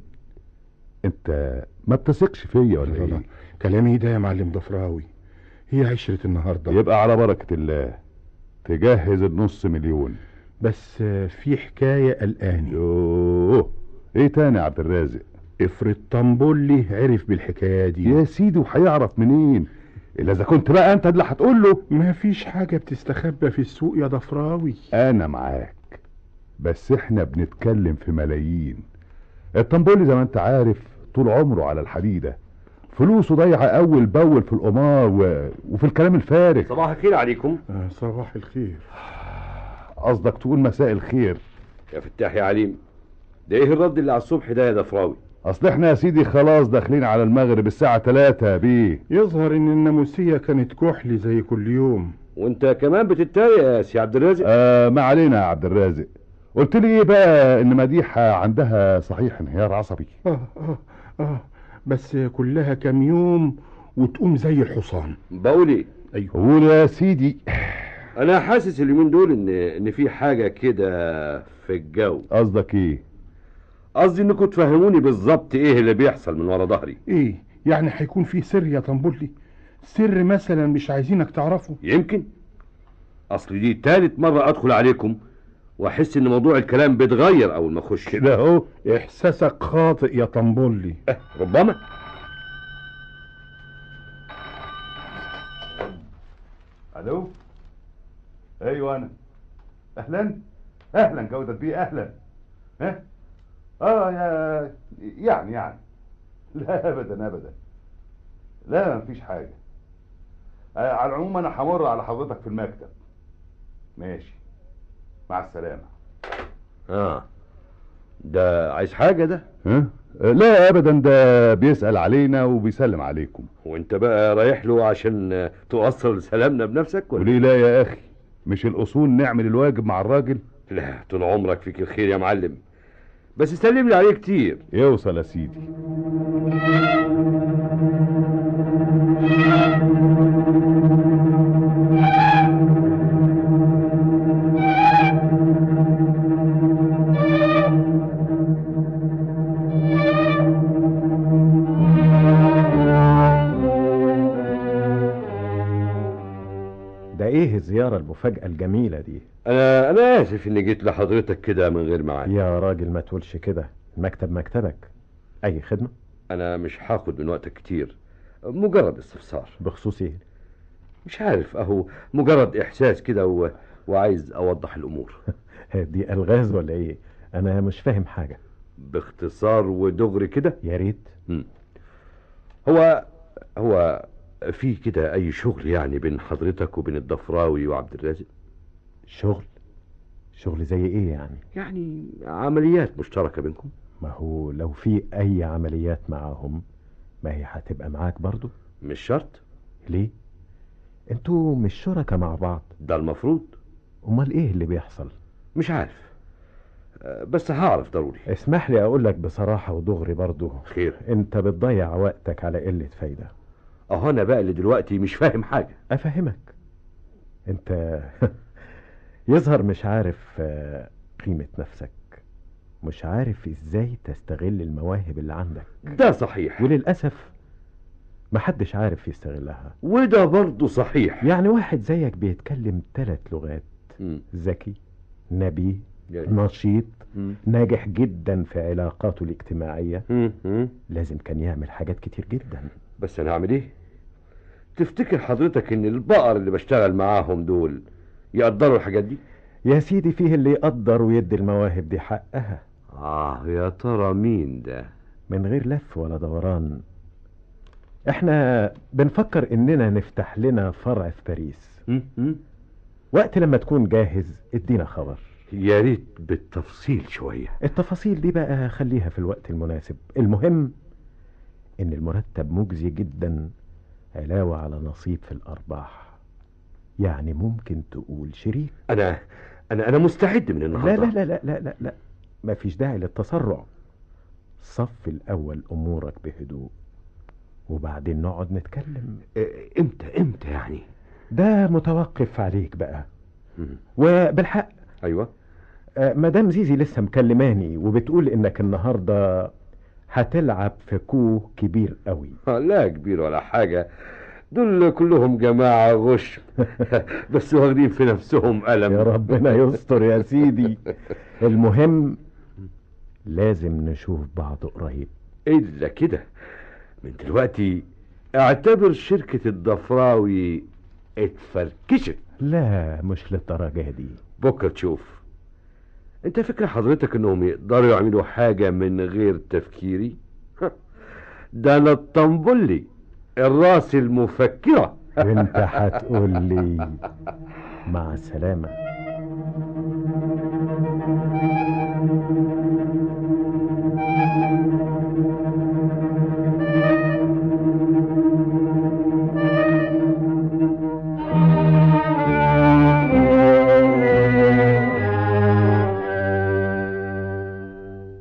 Speaker 2: انت ما بتثقش فيا ولا
Speaker 16: لا لا
Speaker 2: ايه
Speaker 16: كلامي ده يا معلم ضفراوي هي عشرة النهاردة
Speaker 2: يبقى على بركة الله تجهز النص مليون
Speaker 16: بس في حكاية قلقاني
Speaker 2: يوه ايه تاني يا عبد الرازق
Speaker 16: افرض طنبولي عرف بالحكاية دي
Speaker 2: يا سيدي وهيعرف منين الا اذا كنت بقى انت اللي هتقول له
Speaker 16: ما فيش حاجة بتستخبى في السوق يا ضفراوي
Speaker 2: انا معاك بس احنا بنتكلم في ملايين الطنبولي زي ما انت عارف طول عمره على الحديدة فلوسه ضايعة اول باول في القمار و... وفي الكلام الفارغ
Speaker 3: صباح الخير عليكم
Speaker 16: آه صباح الخير
Speaker 2: قصدك تقول مساء الخير
Speaker 3: يا فتاح يا عليم ده ايه الرد اللي على الصبح ده يا ضفراوي
Speaker 2: اصل احنا يا سيدي خلاص داخلين على المغرب الساعة 3 يا بيه
Speaker 16: يظهر ان الناموسية كانت كحلي زي كل يوم
Speaker 3: وانت كمان بتتريق يا سي عبد الرازق
Speaker 2: آه ما علينا يا عبد الرازق قلت لي ايه بقى ان مديحه عندها صحيح انهيار عصبي
Speaker 16: آه آه آه بس كلها كام يوم وتقوم زي الحصان
Speaker 3: بقول ايه
Speaker 2: ايوه قول يا سيدي
Speaker 3: انا حاسس اليومين دول ان ان في حاجه كده في الجو
Speaker 2: قصدك ايه
Speaker 3: قصدي انكم تفهموني بالظبط ايه اللي بيحصل من ورا ظهري
Speaker 16: ايه يعني هيكون في سر يا طنبولي سر مثلا مش عايزينك تعرفه
Speaker 3: يمكن اصل دي تالت مره ادخل عليكم واحس ان موضوع الكلام بيتغير اول ما اخش
Speaker 2: كده اهو
Speaker 16: احساسك خاطئ يا طنبولي
Speaker 3: أه ربما
Speaker 2: الو ايوه انا اهلا اهلا جودة بيه اهلا ها اه يا يعني يعني لا ابدا ابدا لا مفيش حاجه آه على العموم انا همر على حضرتك في المكتب ماشي مع السلامه
Speaker 3: اه ده عايز حاجه ده
Speaker 2: ها لا ابدا ده بيسال علينا وبيسلم عليكم
Speaker 3: وانت بقى رايح له عشان توصل سلامنا بنفسك ولا
Speaker 2: وليه لا يا اخي مش الاصول نعمل الواجب مع الراجل
Speaker 3: لا طول عمرك فيك الخير يا معلم بس سلم لي عليه كتير
Speaker 2: يوصل يا سيدي
Speaker 4: ده ايه الزيارة المفاجأة الجميلة دي
Speaker 3: انا انا اسف اني جيت لحضرتك كده من غير ميعاد
Speaker 4: يا راجل ما تقولش كده المكتب مكتبك اي خدمة
Speaker 3: انا مش هاخد من وقتك كتير مجرد استفسار
Speaker 4: بخصوص ايه
Speaker 3: مش عارف اهو مجرد احساس كده و... وعايز اوضح الامور
Speaker 4: دي الغاز ولا ايه انا مش فاهم حاجة
Speaker 3: باختصار ودغري كده
Speaker 4: يا ريت
Speaker 3: هو هو في كده اي شغل يعني بين حضرتك وبين الضفراوي وعبد الرازق
Speaker 4: شغل شغل زي ايه يعني
Speaker 3: يعني عمليات مشتركة بينكم
Speaker 4: ما هو لو في اي عمليات معاهم ما هي هتبقى معاك برضو
Speaker 3: مش شرط
Speaker 4: ليه انتوا مش شركة مع بعض
Speaker 3: ده المفروض
Speaker 4: امال ايه اللي بيحصل
Speaker 3: مش عارف بس هعرف ضروري
Speaker 4: اسمح لي اقول لك بصراحة ودغري برضو
Speaker 3: خير
Speaker 4: انت بتضيع وقتك على قلة فايدة
Speaker 3: اهو انا بقى اللي دلوقتي مش فاهم حاجة
Speaker 4: افهمك انت يظهر مش عارف قيمة نفسك مش عارف ازاي تستغل المواهب اللي عندك
Speaker 3: ده صحيح
Speaker 4: وللأسف محدش عارف يستغلها
Speaker 3: وده برضه صحيح
Speaker 4: يعني واحد زيك بيتكلم ثلاث لغات ذكي نبي نشيط ناجح جدا في علاقاته الاجتماعية لازم كان يعمل حاجات كتير جدا
Speaker 3: بس انا اعمل ايه تفتكر حضرتك ان البقر اللي بشتغل معاهم دول يقدروا الحاجات دي
Speaker 4: يا سيدي فيه اللي يقدر ويدي المواهب دي حقها
Speaker 3: اه يا ترى مين ده
Speaker 4: من غير لف ولا دوران احنا بنفكر اننا نفتح لنا فرع في باريس وقت لما تكون جاهز ادينا خبر
Speaker 3: يا ريت بالتفصيل شوية
Speaker 4: التفاصيل دي بقى خليها في الوقت المناسب المهم ان المرتب مجزي جدا علاوة على نصيب في الارباح يعني ممكن تقول شريك
Speaker 3: انا انا انا مستعد من النهارده
Speaker 4: لا لا لا لا لا لا ما فيش داعي للتسرع صف الاول امورك بهدوء وبعدين نقعد نتكلم
Speaker 3: امتى امتى يعني
Speaker 4: ده متوقف عليك بقى وبالحق
Speaker 3: ايوه
Speaker 4: آه مدام زيزي لسه مكلماني وبتقول انك النهارده هتلعب في كو كبير قوي
Speaker 3: لا كبير ولا حاجه دول كلهم جماعة غش بس واخدين في نفسهم ألم
Speaker 4: يا ربنا يستر يا سيدي المهم لازم نشوف بعض قريب
Speaker 3: إلا كده من دلوقتي اعتبر شركة الضفراوي اتفركشت
Speaker 4: لا مش للدرجة دي
Speaker 3: بكرة تشوف انت فكرة حضرتك انهم يقدروا يعملوا حاجة من غير تفكيري ده انا الطنبلي الراس المفكرة
Speaker 4: وانت هتقول لي مع السلامة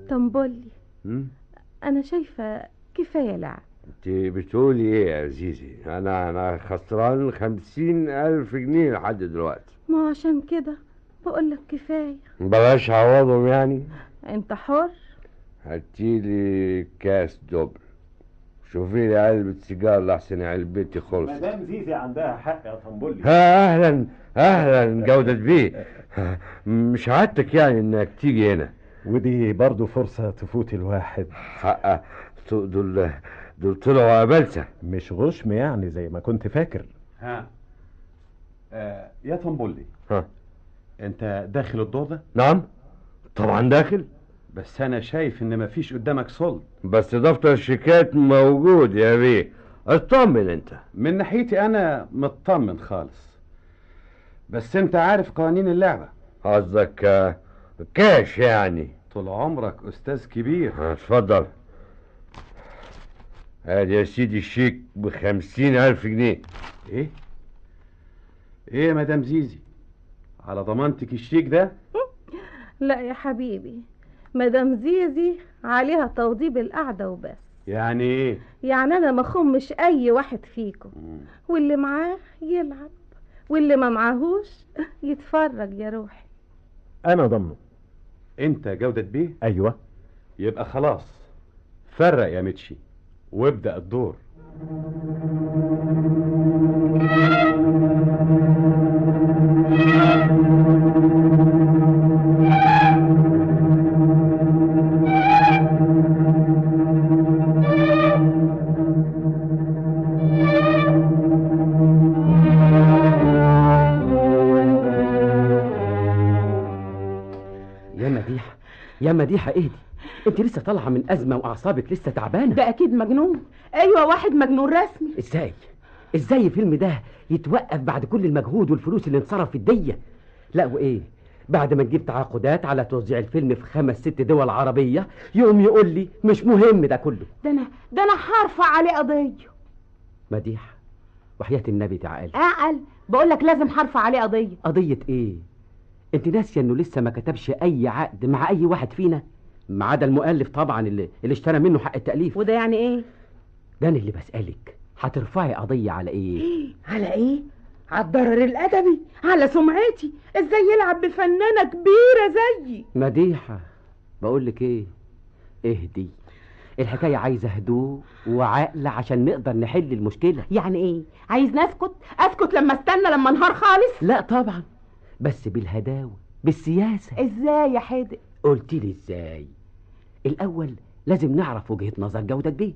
Speaker 17: طنبولي
Speaker 3: مم؟
Speaker 17: انا شايفه كفايه لعب
Speaker 3: انت بتقولي ايه يا عزيزي انا انا خسران خمسين الف جنيه لحد دلوقتي
Speaker 17: ما هو عشان كده بقول لك كفايه
Speaker 3: بلاش عوضهم يعني
Speaker 17: انت حر
Speaker 3: هاتيلي كاس دبل شوفي لي علبة سيجار لحسن علبتي خلصت
Speaker 4: مدام زيزي عندها حق يا طنبولي
Speaker 3: ها اهلا اهلا جودة بيه مش عادتك يعني انك تيجي هنا
Speaker 4: ودي برضو فرصة تفوت الواحد
Speaker 3: حقا دول دول طلعوا قبلسة
Speaker 4: مش غشم يعني زي ما كنت فاكر
Speaker 11: ها آه يا طنبولي
Speaker 3: ها
Speaker 11: انت داخل الدور ده
Speaker 3: نعم طبعا داخل
Speaker 11: بس انا شايف ان مفيش قدامك صلب
Speaker 3: بس دفتر الشيكات موجود يا بيه اطمن انت
Speaker 11: من ناحيتي انا مطمن خالص بس انت عارف قوانين اللعبة
Speaker 3: قصدك آه، كاش يعني
Speaker 11: طول عمرك استاذ كبير
Speaker 3: آه، اتفضل ادي يا سيدي الشيك بخمسين الف جنيه
Speaker 11: ايه ايه يا مدام زيزي على ضمانتك الشيك ده
Speaker 17: لا يا حبيبي مدام زيزي عليها توضيب القعده وبس
Speaker 11: يعني ايه
Speaker 17: يعني انا ما اخمش اي واحد فيكم واللي معاه يلعب واللي ما معاهوش يتفرج يا روحي
Speaker 4: انا ضمنه
Speaker 11: انت جودة بيه
Speaker 4: ايوه
Speaker 11: يبقى خلاص فرق يا متشي وابدأ الدور
Speaker 8: يا مديحة يا مديحة اهدي انت لسه طالعة من أزمة وأعصابك لسه تعبانة
Speaker 5: ده اكيد مجنون ايوه واحد مجنون رسمي
Speaker 8: ازاي ازاي الفيلم ده يتوقف بعد كل المجهود والفلوس اللي انصرف في الدية لا وايه بعد ما نجيب تعاقدات على توزيع الفيلم في خمس ست دول عربية يقوم يقول لي مش مهم ده كله
Speaker 5: ده انا ده انا هرفع عليه قضيه
Speaker 8: مديحة وحياة النبي تعالى
Speaker 5: اعقل بقول لك لازم هرفع عليه قضيه
Speaker 8: قضية ايه انت ناسية انه لسه ما كتبش اي عقد مع اي واحد فينا ما عدا المؤلف طبعا اللي, اللي اشترى منه حق التأليف
Speaker 5: وده يعني ايه
Speaker 8: ده انا اللي بسألك هترفعي قضية على ايه
Speaker 5: على ايه على الضرر الادبي على سمعتي ازاي يلعب بفنانه كبيره زيي
Speaker 8: مديحة بقول لك ايه اهدي الحكاية عايزة هدوء وعقل عشان نقدر نحل المشكلة
Speaker 5: يعني ايه عايز نسكت اسكت لما استنى لما انهار خالص
Speaker 8: لا طبعا بس بالهداوة بالسياسة
Speaker 5: ازاي يا حادق
Speaker 8: قلت لي ازاي الاول لازم نعرف وجهة نظر جودة بيه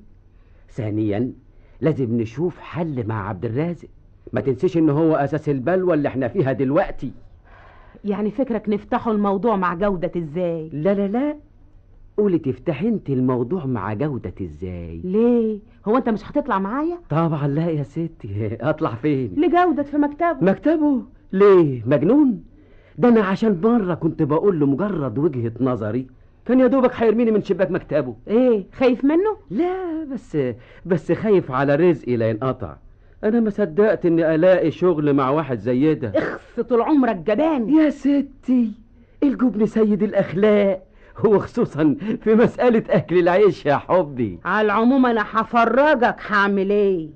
Speaker 8: ثانيا لازم نشوف حل مع عبد الرازق ما تنسيش ان هو اساس البلوى اللي احنا فيها دلوقتي
Speaker 5: يعني فكرك نفتحوا الموضوع مع جودة ازاي
Speaker 8: لا لا لا قولي تفتحي انت الموضوع مع جودة ازاي
Speaker 5: ليه هو انت مش هتطلع معايا
Speaker 8: طبعا لا يا ستي اطلع فين
Speaker 5: لجودة في مكتبه
Speaker 8: مكتبه ليه مجنون ده انا عشان مرة كنت بقول له مجرد وجهة نظري كان يا دوبك هيرميني من شباك مكتبه
Speaker 5: ايه خايف منه
Speaker 8: لا بس بس خايف على رزقي لا ينقطع انا ما صدقت اني الاقي شغل مع واحد زي ده
Speaker 5: اخس طول عمرك جبان
Speaker 8: يا ستي الجبن سيد الاخلاق هو خصوصا في مسألة أكل العيش يا حبي
Speaker 5: على العموم أنا هفرجك هعمل إيه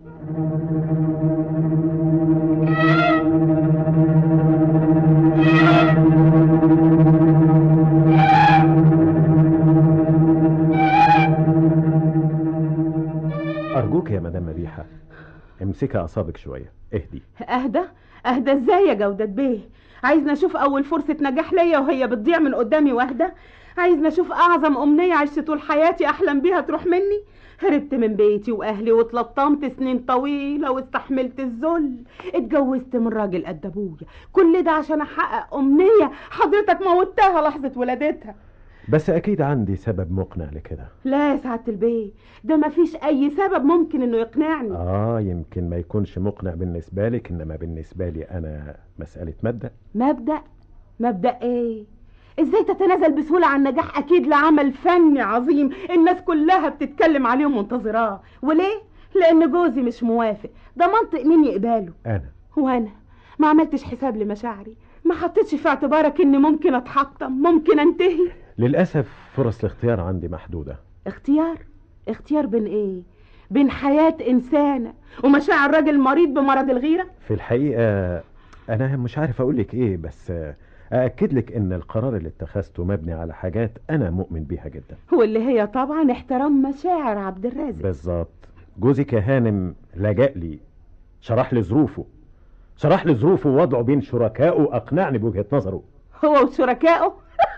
Speaker 4: أرجوك يا مدام مديحة امسكي أعصابك شوية اهدي
Speaker 5: أهدى أهدى إزاي يا جودة بيه عايزنا أشوف أول فرصة نجاح ليا وهي بتضيع من قدامي واهدى عايزنا أشوف أعظم أمنية عشت طول حياتي أحلم بيها تروح مني هربت من بيتي وأهلي واتلطمت سنين طويلة واستحملت الذل اتجوزت من راجل قد أبويا كل ده عشان أحقق أمنية حضرتك موتها لحظة ولادتها
Speaker 4: بس أكيد عندي سبب مقنع لكده
Speaker 5: لا يا سعادة البيه ده مفيش أي سبب ممكن إنه يقنعني
Speaker 4: آه يمكن ما يكونش مقنع بالنسبة لك إنما بالنسبة لي أنا مسألة مبدأ
Speaker 5: مبدأ مبدأ إيه ازاي تتنازل بسهولة عن نجاح اكيد لعمل فني عظيم الناس كلها بتتكلم عليه ومنتظراه وليه لان جوزي مش موافق ده منطق مين يقبله
Speaker 4: أنا
Speaker 5: وانا ما عملتش حساب لمشاعري ما حطيتش في اعتبارك اني ممكن اتحطم ممكن انتهي
Speaker 4: للأسف فرص الاختيار عندي محدودة
Speaker 5: اختيار اختيار بين ايه بين حياة انسانة ومشاعر راجل مريض بمرض الغيرة
Speaker 4: في الحقيقة أنا مش عارف أقول لك إيه بس أأكد لك إن القرار اللي اتخذته مبني على حاجات أنا مؤمن بيها جدا
Speaker 5: واللي هي طبعا احترام مشاعر عبد الرازق
Speaker 4: بالظبط جوزك يا هانم لجأ لي شرح لي ظروفه شرح لي ظروفه ووضعه بين شركائه أقنعني بوجهة نظره
Speaker 5: هو وشركائه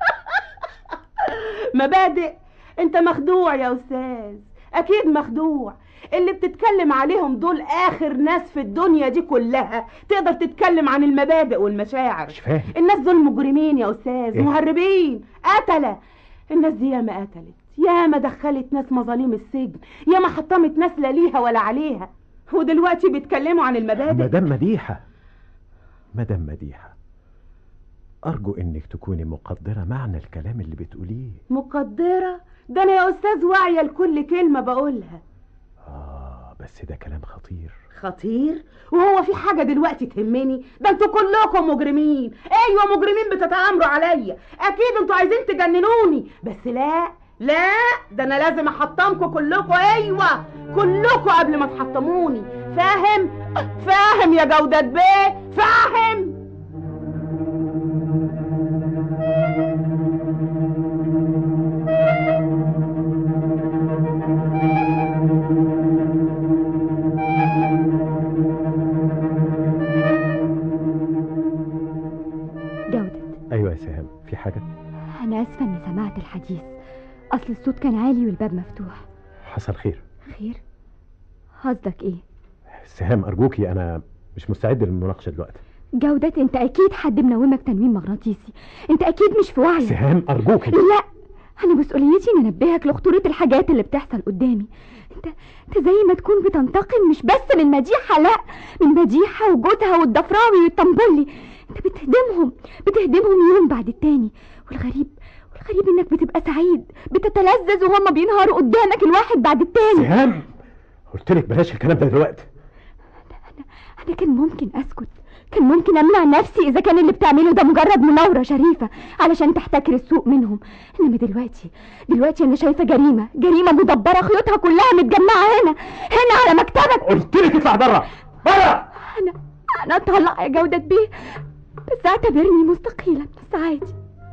Speaker 5: مبادئ انت مخدوع يا استاذ اكيد مخدوع اللي بتتكلم عليهم دول اخر ناس في الدنيا دي كلها تقدر تتكلم عن المبادئ والمشاعر
Speaker 4: مش فاهم
Speaker 5: الناس دول مجرمين يا استاذ
Speaker 4: إيه؟
Speaker 5: مهربين قتلة الناس دي ياما قتلت ياما دخلت ناس مظالم السجن ياما حطمت ناس لا ليها ولا عليها ودلوقتي بيتكلموا عن المبادئ
Speaker 4: مدام مديحة مدام مديحة أرجو إنك تكوني مقدرة معنى الكلام اللي بتقوليه
Speaker 5: مقدرة ده انا يا استاذ واعية لكل كلمة بقولها
Speaker 4: آه بس ده كلام خطير
Speaker 5: خطير وهو في حاجة دلوقتي تهمني ده انتوا كلكم مجرمين ايوه مجرمين بتتآمروا عليا اكيد انتوا عايزين تجننوني بس لا لا ده انا لازم احطمكم كلكم ايوه كلكم قبل ما تحطموني فاهم فاهم يا جودة بيه فاهم
Speaker 15: جودة
Speaker 4: أيوة يا سهام في حاجة
Speaker 15: أنا آسفة إني سمعت الحديث أصل الصوت كان عالي والباب مفتوح
Speaker 4: حصل خير
Speaker 15: خير قصدك إيه
Speaker 4: سهام أرجوكي أنا مش مستعد للمناقشة دلوقتي
Speaker 15: جودة أنت أكيد حد منومك تنويم مغناطيسي أنت أكيد مش في وعيك
Speaker 4: سهام أرجوكي
Speaker 15: لا أنا مسؤوليتي إن أنبهك لخطورة الحاجات اللي بتحصل قدامي أنت أنت زي ما تكون بتنتقم مش بس من مديحة لا من مديحة وجوزها والضفراوي والطنبولي أنت بتهدمهم بتهدمهم يوم بعد التاني والغريب والغريب إنك بتبقى سعيد بتتلذذ وهم بينهاروا قدامك الواحد بعد التاني
Speaker 4: سهام قلت لك بلاش الكلام ده دلوقتي
Speaker 15: أنا كان ممكن أسكت كان ممكن أمنع نفسي إذا كان اللي بتعمله ده مجرد مناورة شريفة علشان تحتكر السوق منهم إنما دلوقتي دلوقتي أنا شايفة جريمة جريمة مدبرة خيوطها كلها متجمعة هنا هنا على مكتبك
Speaker 4: قلت لك اطلع بره بره
Speaker 15: أنا أنا أطلع يا جودة بيه بس اعتبرني مستقيلة من ساعاتي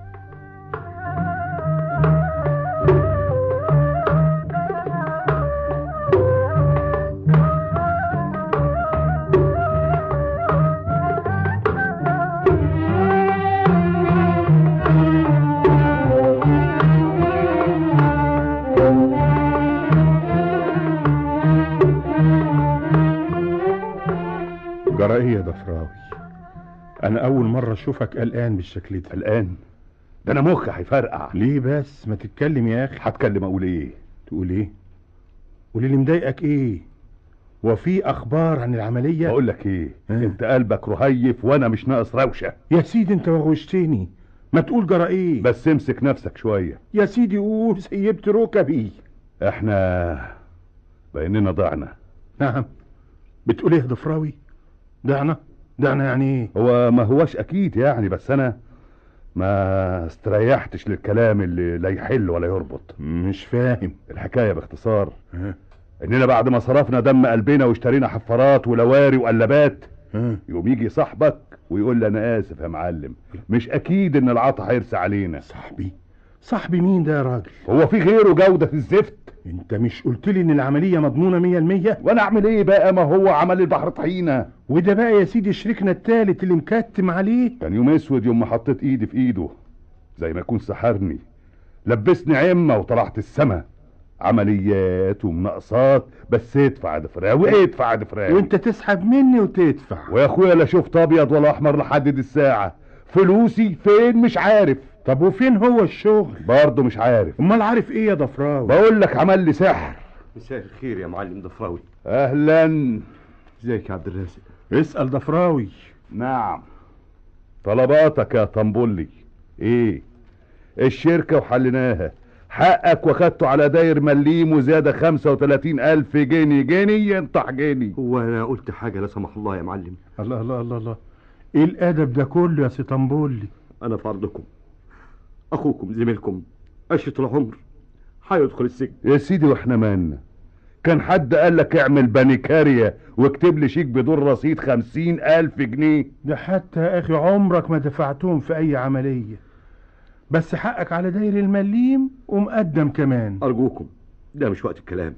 Speaker 16: جرى ايه يا ضفراوي انا اول مرة اشوفك قلقان بالشكل ده
Speaker 2: قلقان ده انا مخي هيفرقع
Speaker 16: ليه بس ما تتكلم يا اخي
Speaker 2: هتكلم اقول ايه
Speaker 16: تقول ايه قول اللي مضايقك ايه وفي اخبار عن العملية
Speaker 2: بقول لك ايه انت قلبك رهيف وانا مش ناقص روشه
Speaker 16: يا سيدي انت وغشتني ما تقول جرى ايه
Speaker 2: بس امسك نفسك شويه
Speaker 16: يا سيدي قول سيبت ركبي
Speaker 2: احنا باننا ضعنا
Speaker 16: نعم بتقول ايه يا ضفراوي ضعنا ضعنا يعني ايه
Speaker 2: هو ما هوش اكيد يعني بس انا ما استريحتش للكلام اللي لا يحل ولا يربط
Speaker 16: مش فاهم
Speaker 2: الحكايه باختصار اننا بعد ما صرفنا دم قلبنا واشترينا حفارات ولواري وقلبات يقوم يجي صاحبك ويقول لي انا اسف يا معلم مش اكيد ان العطا هيرسى علينا
Speaker 16: صاحبي صاحبي مين ده يا راجل
Speaker 2: هو في غيره جودة الزفت
Speaker 16: انت مش قلت لي ان العملية مضمونة مية المية
Speaker 2: وانا اعمل ايه بقى ما هو عمل البحر طحينة
Speaker 16: وده بقى يا سيدي شريكنا التالت اللي مكتم عليه
Speaker 2: كان يوم اسود يوم ما حطيت ايدي في ايده زي ما يكون سحرني لبسني عمة وطلعت السما عمليات ومناقصات بس ادفع دفراوي ادفع دفراوي
Speaker 16: وانت تسحب مني وتدفع
Speaker 2: ويا اخويا لا شفت ابيض ولا احمر لحد الساعة فلوسي فين مش عارف
Speaker 16: طب وفين هو الشغل
Speaker 2: برضه مش عارف
Speaker 16: امال عارف ايه يا ضفراوي
Speaker 2: بقول لك عمل لي سحر
Speaker 11: مساء الخير يا معلم ضفراوي
Speaker 2: اهلا
Speaker 11: ازيك يا عبد الرازق
Speaker 16: اسأل ضفراوي
Speaker 2: نعم طلباتك يا طنبولي ايه الشركة وحليناها حقك واخدته على داير مليم وزيادة خمسة وتلاتين ألف جنيه جنيه ينطح جنيه
Speaker 11: هو انا قلت حاجة لا سمح الله يا معلم
Speaker 16: الله الله الله الله ايه الادب ده كله يا سي طنبولي
Speaker 11: انا في عرضكم اخوكم زميلكم
Speaker 3: عشرة العمر هيدخل السجن
Speaker 2: يا سيدي واحنا مالنا كان حد قال لك اعمل بانيكاريا واكتب لي شيك بدون رصيد خمسين الف جنيه
Speaker 16: ده حتى يا اخي عمرك ما دفعتهم في اي عملية بس حقك على داير المليم ومقدم كمان
Speaker 3: ارجوكم ده مش وقت الكلام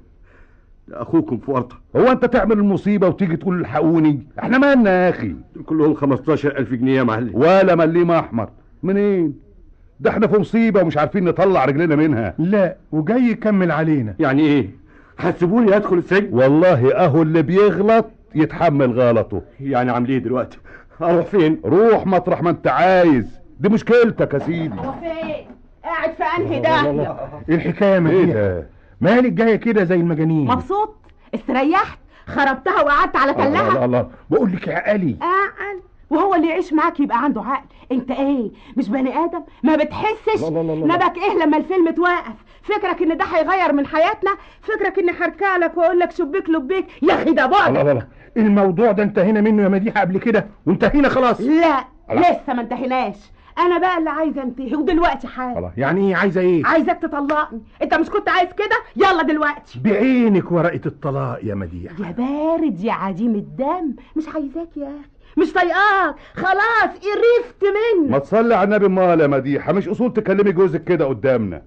Speaker 3: ده اخوكم في ورطه
Speaker 2: هو انت تعمل المصيبة وتيجي تقول الحقوني احنا مالنا يا اخي
Speaker 3: كلهم 15000 الف جنيه يا معلم
Speaker 2: ولا مليم احمر منين ده احنا في مصيبة ومش عارفين نطلع رجلنا منها
Speaker 16: لا وجاي يكمل علينا
Speaker 3: يعني ايه هتسيبوني ادخل السجن
Speaker 2: والله اهو اللي بيغلط يتحمل غلطه
Speaker 3: يعني عامل ايه دلوقتي اروح فين
Speaker 2: روح مطرح ما انت عايز دي مشكلتك يا سيدي
Speaker 5: وفين قاعد في انهي داهية
Speaker 16: ايه الحكاية يا
Speaker 2: ايه
Speaker 16: مديح
Speaker 2: ده
Speaker 16: مالك جاية كده زي المجانين
Speaker 5: مبسوط استريحت خربتها وقعدت على
Speaker 16: الله الله
Speaker 5: تلها
Speaker 16: الله بقول لك يا علي
Speaker 5: عقل وهو اللي يعيش معاك يبقى عنده عقل انت ايه مش بني ادم ما بتحسش
Speaker 16: لا لا لا لا.
Speaker 5: نبك ايه لما الفيلم توقف فكرك ان ده هيغير من حياتنا فكرك اني هركع لك واقول لك شبيك لبيك يا اخي ده
Speaker 16: الله
Speaker 5: بعد
Speaker 16: الله الله الموضوع ده انتهينا منه يا مديحة قبل كده وانتهينا خلاص
Speaker 5: لا
Speaker 16: الله.
Speaker 5: لسه ما انتهيناش انا بقى اللي عايزه انتهي ودلوقتي حالا
Speaker 16: الله يعني ايه عايزة ايه
Speaker 5: عايزك تطلقني انت مش كنت عايز كده يلا دلوقتي
Speaker 16: بعينك ورقة الطلاق يا مديح
Speaker 5: يا بارد يا عديم الدم مش عايزاك يا اخي مش طايقاك خلاص قرفت منك
Speaker 2: ما تصلي على النبي امال يا مديحة مش اصول تكلمي جوزك كده قدامنا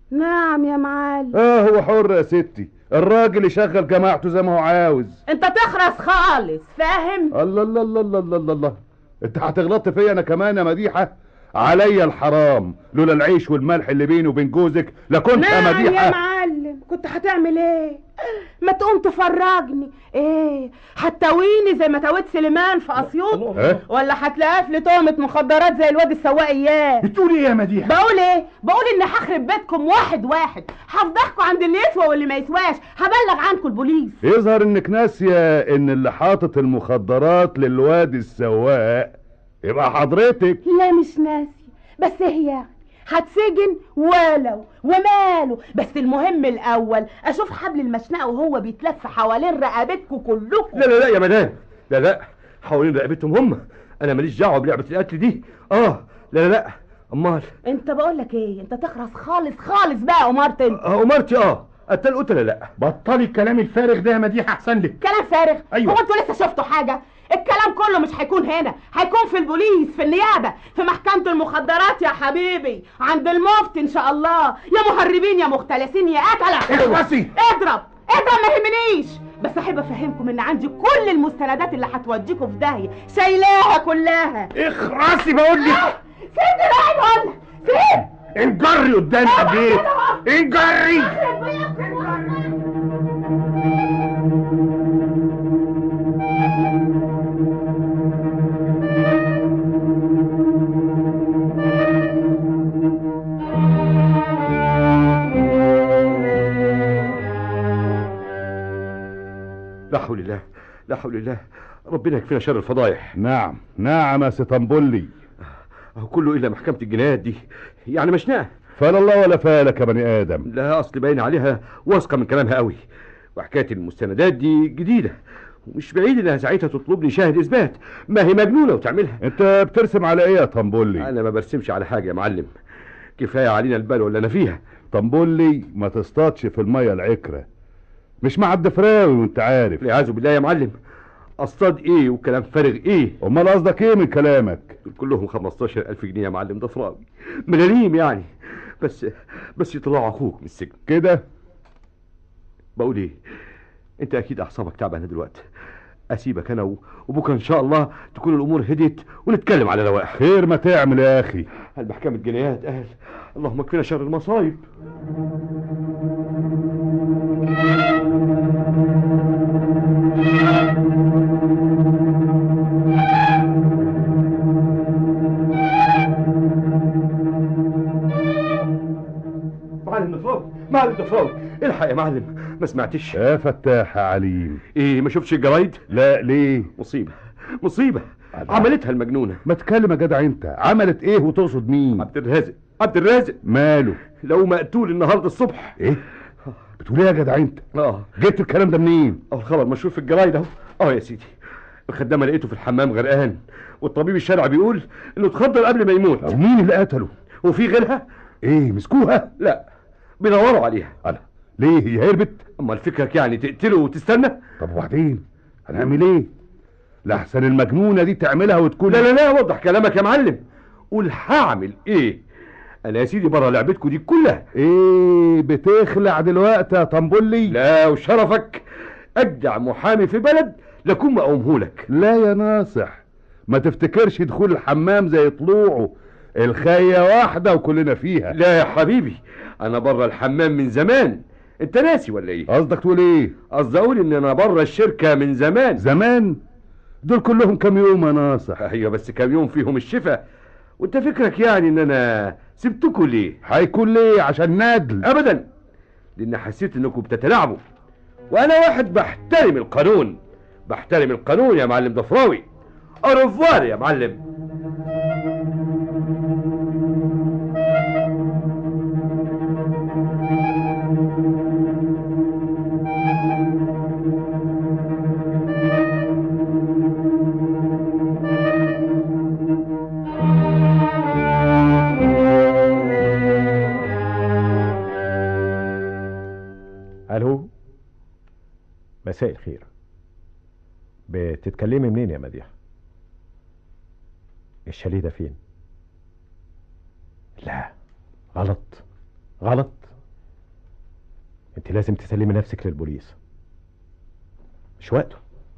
Speaker 5: نعم يا معلم
Speaker 2: اه هو حر يا ستي الراجل يشغل جماعته زي ما هو عاوز
Speaker 5: انت تخرس خالص فاهم
Speaker 2: الله الله الله الله الله الله, الله. انت هتغلط فيا انا كمان يا مديحة عليا الحرام لولا العيش والملح اللي بيني وبين جوزك لكنت يا
Speaker 5: نعم يا
Speaker 2: مديحة
Speaker 5: معلم كنت هتعمل ايه ما تقوم تفرجني ايه هتويني زي ما تويت سليمان في اسيوط
Speaker 2: إيه؟
Speaker 5: ولا هتلاقيه في تهمة مخدرات زي الواد السواق اياه
Speaker 16: بتقول ايه يا مديحة
Speaker 5: بقول ايه بقول اني هخرب بيتكم واحد واحد هفضحكوا عند اللي يسوى واللي ما يسواش هبلغ عنكم البوليس
Speaker 2: يظهر انك ناسية ان اللي حاطط المخدرات للواد السواق يبقى حضرتك
Speaker 5: لا مش ناسي بس هي هتسجن ولو وماله بس المهم الاول اشوف حبل المشنقه وهو بيتلف حوالين رقبتكم كلكم
Speaker 3: لا لا لا يا مدام لا لا حوالين رقبتهم هم انا ماليش دعوه بلعبه القتل دي اه لا لا لا امال
Speaker 5: انت بقول لك ايه انت تخرس خالص خالص بقى امرت انت
Speaker 3: آه، امرتي اه قتل قلت لا لا
Speaker 16: بطلي الكلام الفارغ ده يا مديحة احسن لك
Speaker 5: كلام فارغ
Speaker 16: أيوة.
Speaker 5: هو انتوا لسه شفتوا حاجه الكلام كله مش هيكون هنا هيكون في البوليس في النيابه في محكمه المخدرات يا حبيبي عند المفتي ان شاء الله يا مهربين يا مختلسين يا قتله
Speaker 16: اخلصي.
Speaker 5: اضرب اضرب ما يهمنيش بس احب افهمكم ان عندي كل المستندات اللي هتوديكم في داهيه شايلاها كلها
Speaker 16: اخرسي بقول لك
Speaker 5: سيب دراعي بقول لك سيب
Speaker 16: انجري قدام البيت انجري
Speaker 3: لا حول الله لا حول الله ربنا يكفينا شر الفضايح
Speaker 2: نعم نعم يا ستنبلي
Speaker 3: اهو كله الا محكمه الجنايات دي يعني مشناها
Speaker 2: فلا الله ولا فالك يا بني ادم
Speaker 3: لا اصل باين عليها واثقه من كلامها قوي وحكايه المستندات دي جديده ومش بعيد انها ساعتها تطلبني شاهد اثبات ما هي مجنونه وتعملها
Speaker 2: انت بترسم على ايه يا طنبولي
Speaker 3: انا ما برسمش على حاجه يا معلم كفايه علينا البلوه اللي انا فيها
Speaker 2: طنبولي ما تصطادش في الميه العكره مش مع الدفراوي وانت عارف
Speaker 3: والعياذ بالله يا معلم اصطاد ايه وكلام فارغ ايه
Speaker 2: امال قصدك ايه من كلامك
Speaker 3: دول كلهم 15000 جنيه يا معلم ده فراوي ملاليم يعني بس بس يطلعوا اخوك من السجن
Speaker 2: كده
Speaker 3: بقول ايه انت اكيد اعصابك تعبانه دلوقتي اسيبك انا و- وبكره ان شاء الله تكون الامور هديت ونتكلم على رواق
Speaker 2: خير ما تعمل يا اخي
Speaker 3: المحكمة جنايات قال اللهم اكفنا شر المصايب معلم ضفراوي معلم ضفراوي الحق يا معلم ما سمعتش
Speaker 2: يا فتاح يا عليم
Speaker 3: ايه ما شفتش الجرايد
Speaker 2: لا ليه
Speaker 3: مصيبة مصيبة عملتها المجنونة
Speaker 2: ما تكلم يا جدع انت عملت ايه وتقصد مين
Speaker 3: عبد الرازق عبد الرازق
Speaker 2: ماله
Speaker 3: لو مقتول النهارده الصبح
Speaker 2: ايه بتقول ايه يا جدع انت
Speaker 3: اه
Speaker 2: جبت الكلام ده منين
Speaker 3: اهو الخبر مشهور في الجرايد اهو اه يا سيدي الخدامه لقيته في الحمام غرقان والطبيب الشرعي بيقول انه اتخدر قبل ما يموت
Speaker 2: طب مين اللي قتله
Speaker 3: وفي غيرها
Speaker 2: ايه مسكوها
Speaker 3: لا بيدوروا عليها
Speaker 2: انا ليه هي هربت
Speaker 3: امال فكرك يعني تقتله وتستنى
Speaker 2: طب وبعدين هنعمل ايه لحسن المجنونه دي تعملها وتكون
Speaker 3: لا لا لا وضح كلامك يا معلم قول هعمل ايه انا يا سيدي بره لعبتكم دي كلها
Speaker 2: ايه بتخلع دلوقتي يا طنبولي
Speaker 3: لا وشرفك اجدع محامي في بلد لكون مقومهولك
Speaker 2: لا يا ناصح ما تفتكرش دخول الحمام زي طلوعه الخية واحدة وكلنا فيها
Speaker 3: لا يا حبيبي انا بره الحمام من زمان انت ناسي ولا ايه
Speaker 2: قصدك تقول ايه
Speaker 3: قصدي اقول ان انا بره الشركه من زمان
Speaker 2: زمان دول كلهم كام يوم يا ناصح
Speaker 3: ايوه بس كام يوم فيهم الشفا وانت فكرك يعني ان انا سبتكوا ليه
Speaker 2: هيكون ليه عشان نادل
Speaker 3: ابدا لان حسيت انكم بتتلاعبوا وانا واحد بحترم القانون بحترم القانون يا معلم ضفراوي أرفوار يا معلم
Speaker 4: الو مساء الخير بتتكلمي منين يا مديحه الشاليه ده فين لا غلط غلط انت لازم تسلمي نفسك للبوليس مش وقته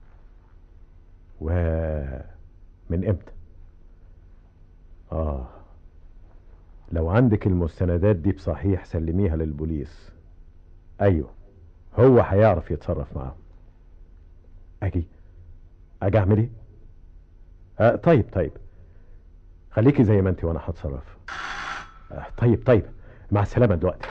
Speaker 4: و من امتى اه لو عندك المستندات دي بصحيح سلميها للبوليس ايوه هو هيعرف يتصرف معاهم اجي اجي اعمل ايه آه طيب طيب خليكي زي ما انت وانا هتصرف آه طيب طيب مع السلامه دلوقتي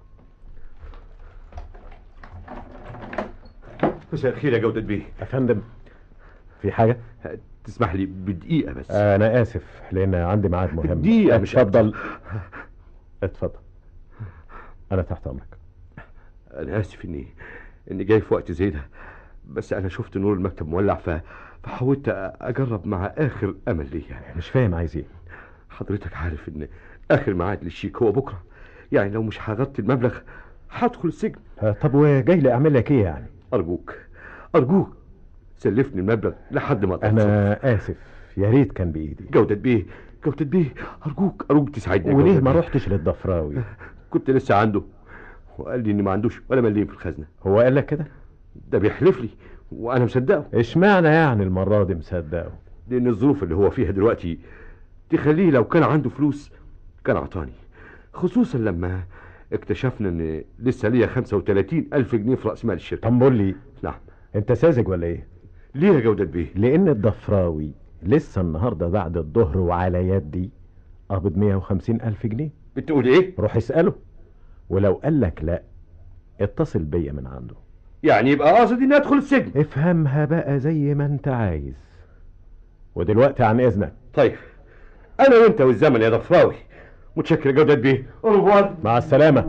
Speaker 3: مساء الخير يا جودة بيه
Speaker 4: يا فندم في حاجه
Speaker 3: تسمح لي بدقيقة بس
Speaker 4: آه انا اسف لان عندي ميعاد مهم
Speaker 3: دقيقة مش
Speaker 4: اتفضل اتفضل انا تحت امرك
Speaker 3: انا اسف اني اني جاي في وقت زي ده بس انا شفت نور المكتب مولع ف... فحاولت اجرب مع اخر امل ليا
Speaker 4: مش فاهم عايز ايه
Speaker 3: حضرتك عارف ان اخر ميعاد للشيك هو بكره يعني لو مش هغطي المبلغ هدخل السجن
Speaker 4: آه طب وجاي لي اعمل لك ايه يعني
Speaker 3: ارجوك ارجوك سلفني المبلغ لحد ما أتصرف.
Speaker 4: انا اسف يا ريت كان بايدي
Speaker 3: جودة بيه جودة بيه ارجوك ارجوك تساعدني يا
Speaker 4: وليه
Speaker 3: جودة
Speaker 4: ما
Speaker 3: بيه.
Speaker 4: رحتش للضفراوي
Speaker 3: كنت لسه عنده وقال لي ان ما عندوش ولا مليم في الخزنه
Speaker 4: هو قال لك كده
Speaker 3: ده بيحلف لي وانا مصدقه
Speaker 4: اشمعنى يعني المره دي مصدقه
Speaker 3: لان الظروف اللي هو فيها دلوقتي تخليه لو كان عنده فلوس كان عطاني خصوصا لما اكتشفنا ان لسه ليا 35 الف جنيه في راس مال الشركه
Speaker 4: طب لي
Speaker 3: نعم
Speaker 4: انت ساذج ولا ايه
Speaker 3: ليه يا جودة بيه
Speaker 4: لان الضفراوي لسه النهارده بعد الظهر وعلى يدي قابض 150 الف جنيه
Speaker 3: بتقول ايه
Speaker 4: روح اساله ولو قال لك لا اتصل بيا من عنده
Speaker 3: يعني يبقى قاصد اني ادخل السجن
Speaker 4: افهمها بقى زي ما انت عايز ودلوقتي عن اذنك
Speaker 3: طيب انا وانت والزمن يا ضفراوي متشكر يا جودة بيه أوروبوار
Speaker 4: مع السلامه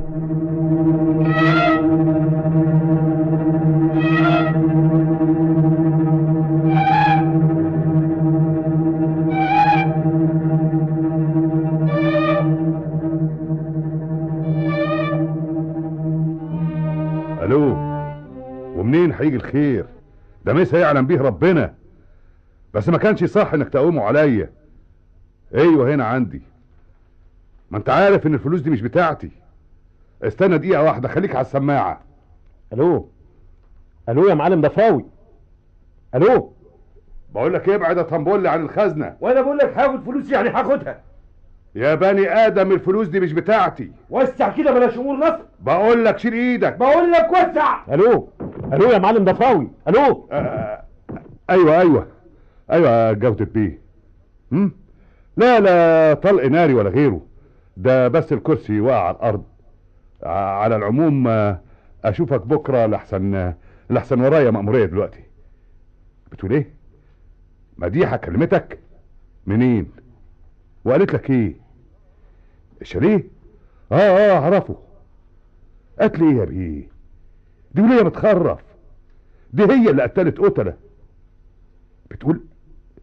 Speaker 2: الو ومنين هيجي الخير ده ميس هيعلم بيه ربنا بس ما كانش صح انك تقوموا عليا ايوه هنا عندي ما انت عارف ان الفلوس دي مش بتاعتي استنى دقيقة واحدة خليك على السماعة
Speaker 4: الو الو يا معلم ضفراوي الو
Speaker 2: بقول لك ابعد يا طنبولي عن الخزنة
Speaker 3: وانا بقول لك هاخد فلوس يعني هاخدها
Speaker 2: يا بني ادم الفلوس دي مش بتاعتي
Speaker 3: وسع كده بلاش امور نصر
Speaker 2: بقول لك شيل ايدك
Speaker 3: بقول لك وسع
Speaker 4: الو الو يا معلم ضفراوي الو
Speaker 2: آه ايوه ايوه ايوه جودة بيه هم؟ لا لا طلق ناري ولا غيره ده بس الكرسي وقع على الارض ع- على العموم آه، اشوفك بكره لحسن لحسن ورايا مأمورية دلوقتي بتقول ايه مديحة كلمتك منين وقالت لك ايه الشاليه اه اه اعرفه قالت لي ايه يا بيه دي وليه متخرف دي هي اللي قتلت قتلة بتقول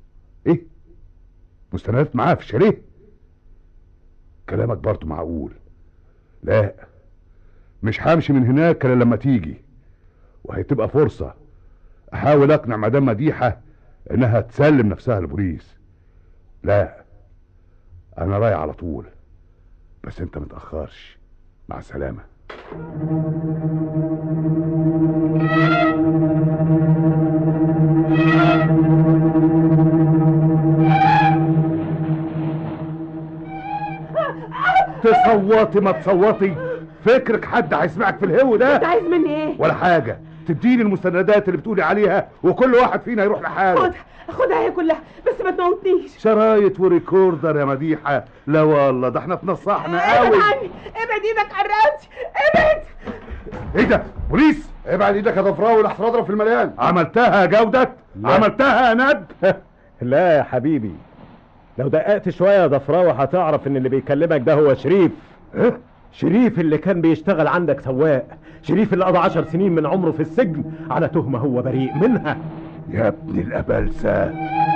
Speaker 2: ايه مستندات معاها في الشاليه كلامك برضه معقول لا مش همشي من هناك الا لما تيجي وهتبقى فرصة احاول اقنع مدام مديحة انها تسلم نفسها للبوليس لا انا رايح على طول بس انت متأخرش مع السلامة تصوتي ما تصوتي فكرك حد هيسمعك في الهو
Speaker 5: انت
Speaker 2: ده
Speaker 5: عايز مني ايه
Speaker 2: ولا حاجة تديني المستندات اللي بتقولي عليها وكل واحد فينا يروح لحاله
Speaker 5: خد خدها هي كلها بس ما تموتنيش
Speaker 2: شرايط وريكوردر يا مديحة لا والله ده احنا اتنصحنا
Speaker 5: ابعد
Speaker 2: قوي
Speaker 5: عني ابعد ايدك عن رقبتي ابعد
Speaker 2: ايه ده بوليس
Speaker 10: ابعد ايدك يا ضفراوي لحسن اضرب في المليان
Speaker 2: عملتها يا جودة
Speaker 4: لا.
Speaker 2: عملتها يا ند
Speaker 4: لا يا حبيبي لو دققت شوية يا ضفراوي هتعرف ان اللي بيكلمك ده هو شريف
Speaker 2: ايه
Speaker 4: شريف اللي كان بيشتغل عندك سواق شريف اللي قضى عشر سنين من عمره في السجن على تهمة هو بريء منها
Speaker 2: يا ابن الأبلسة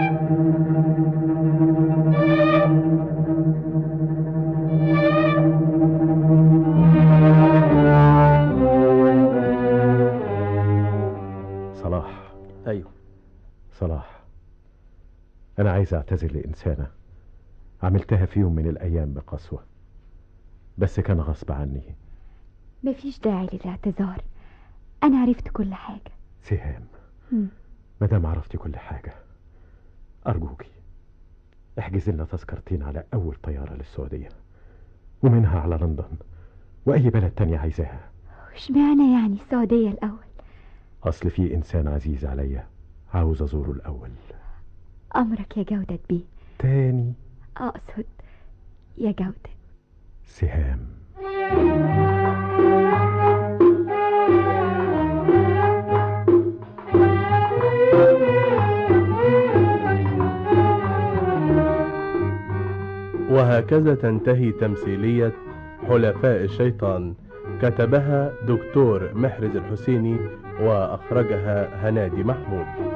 Speaker 4: صلاح
Speaker 14: ايوه
Speaker 4: صلاح انا عايز اعتذر لانسانة عملتها في يوم من الايام بقسوة بس كان غصب عني
Speaker 15: مفيش داعي للاعتذار انا عرفت كل حاجة
Speaker 4: سهام
Speaker 15: مم.
Speaker 4: مادام عرفتي كل حاجة أرجوكي احجز لنا تذكرتين على أول طيارة للسعودية ومنها على لندن وأي بلد تانية عايزاها
Speaker 15: اشمعنى يعني السعودية الأول
Speaker 4: أصل في إنسان عزيز عليا عاوز أزوره الأول
Speaker 15: أمرك يا جودة بيه
Speaker 4: تاني
Speaker 15: أقصد يا جودة
Speaker 4: سهام
Speaker 19: وهكذا تنتهي تمثيلية حلفاء الشيطان كتبها دكتور محرز الحسيني وأخرجها هنادي محمود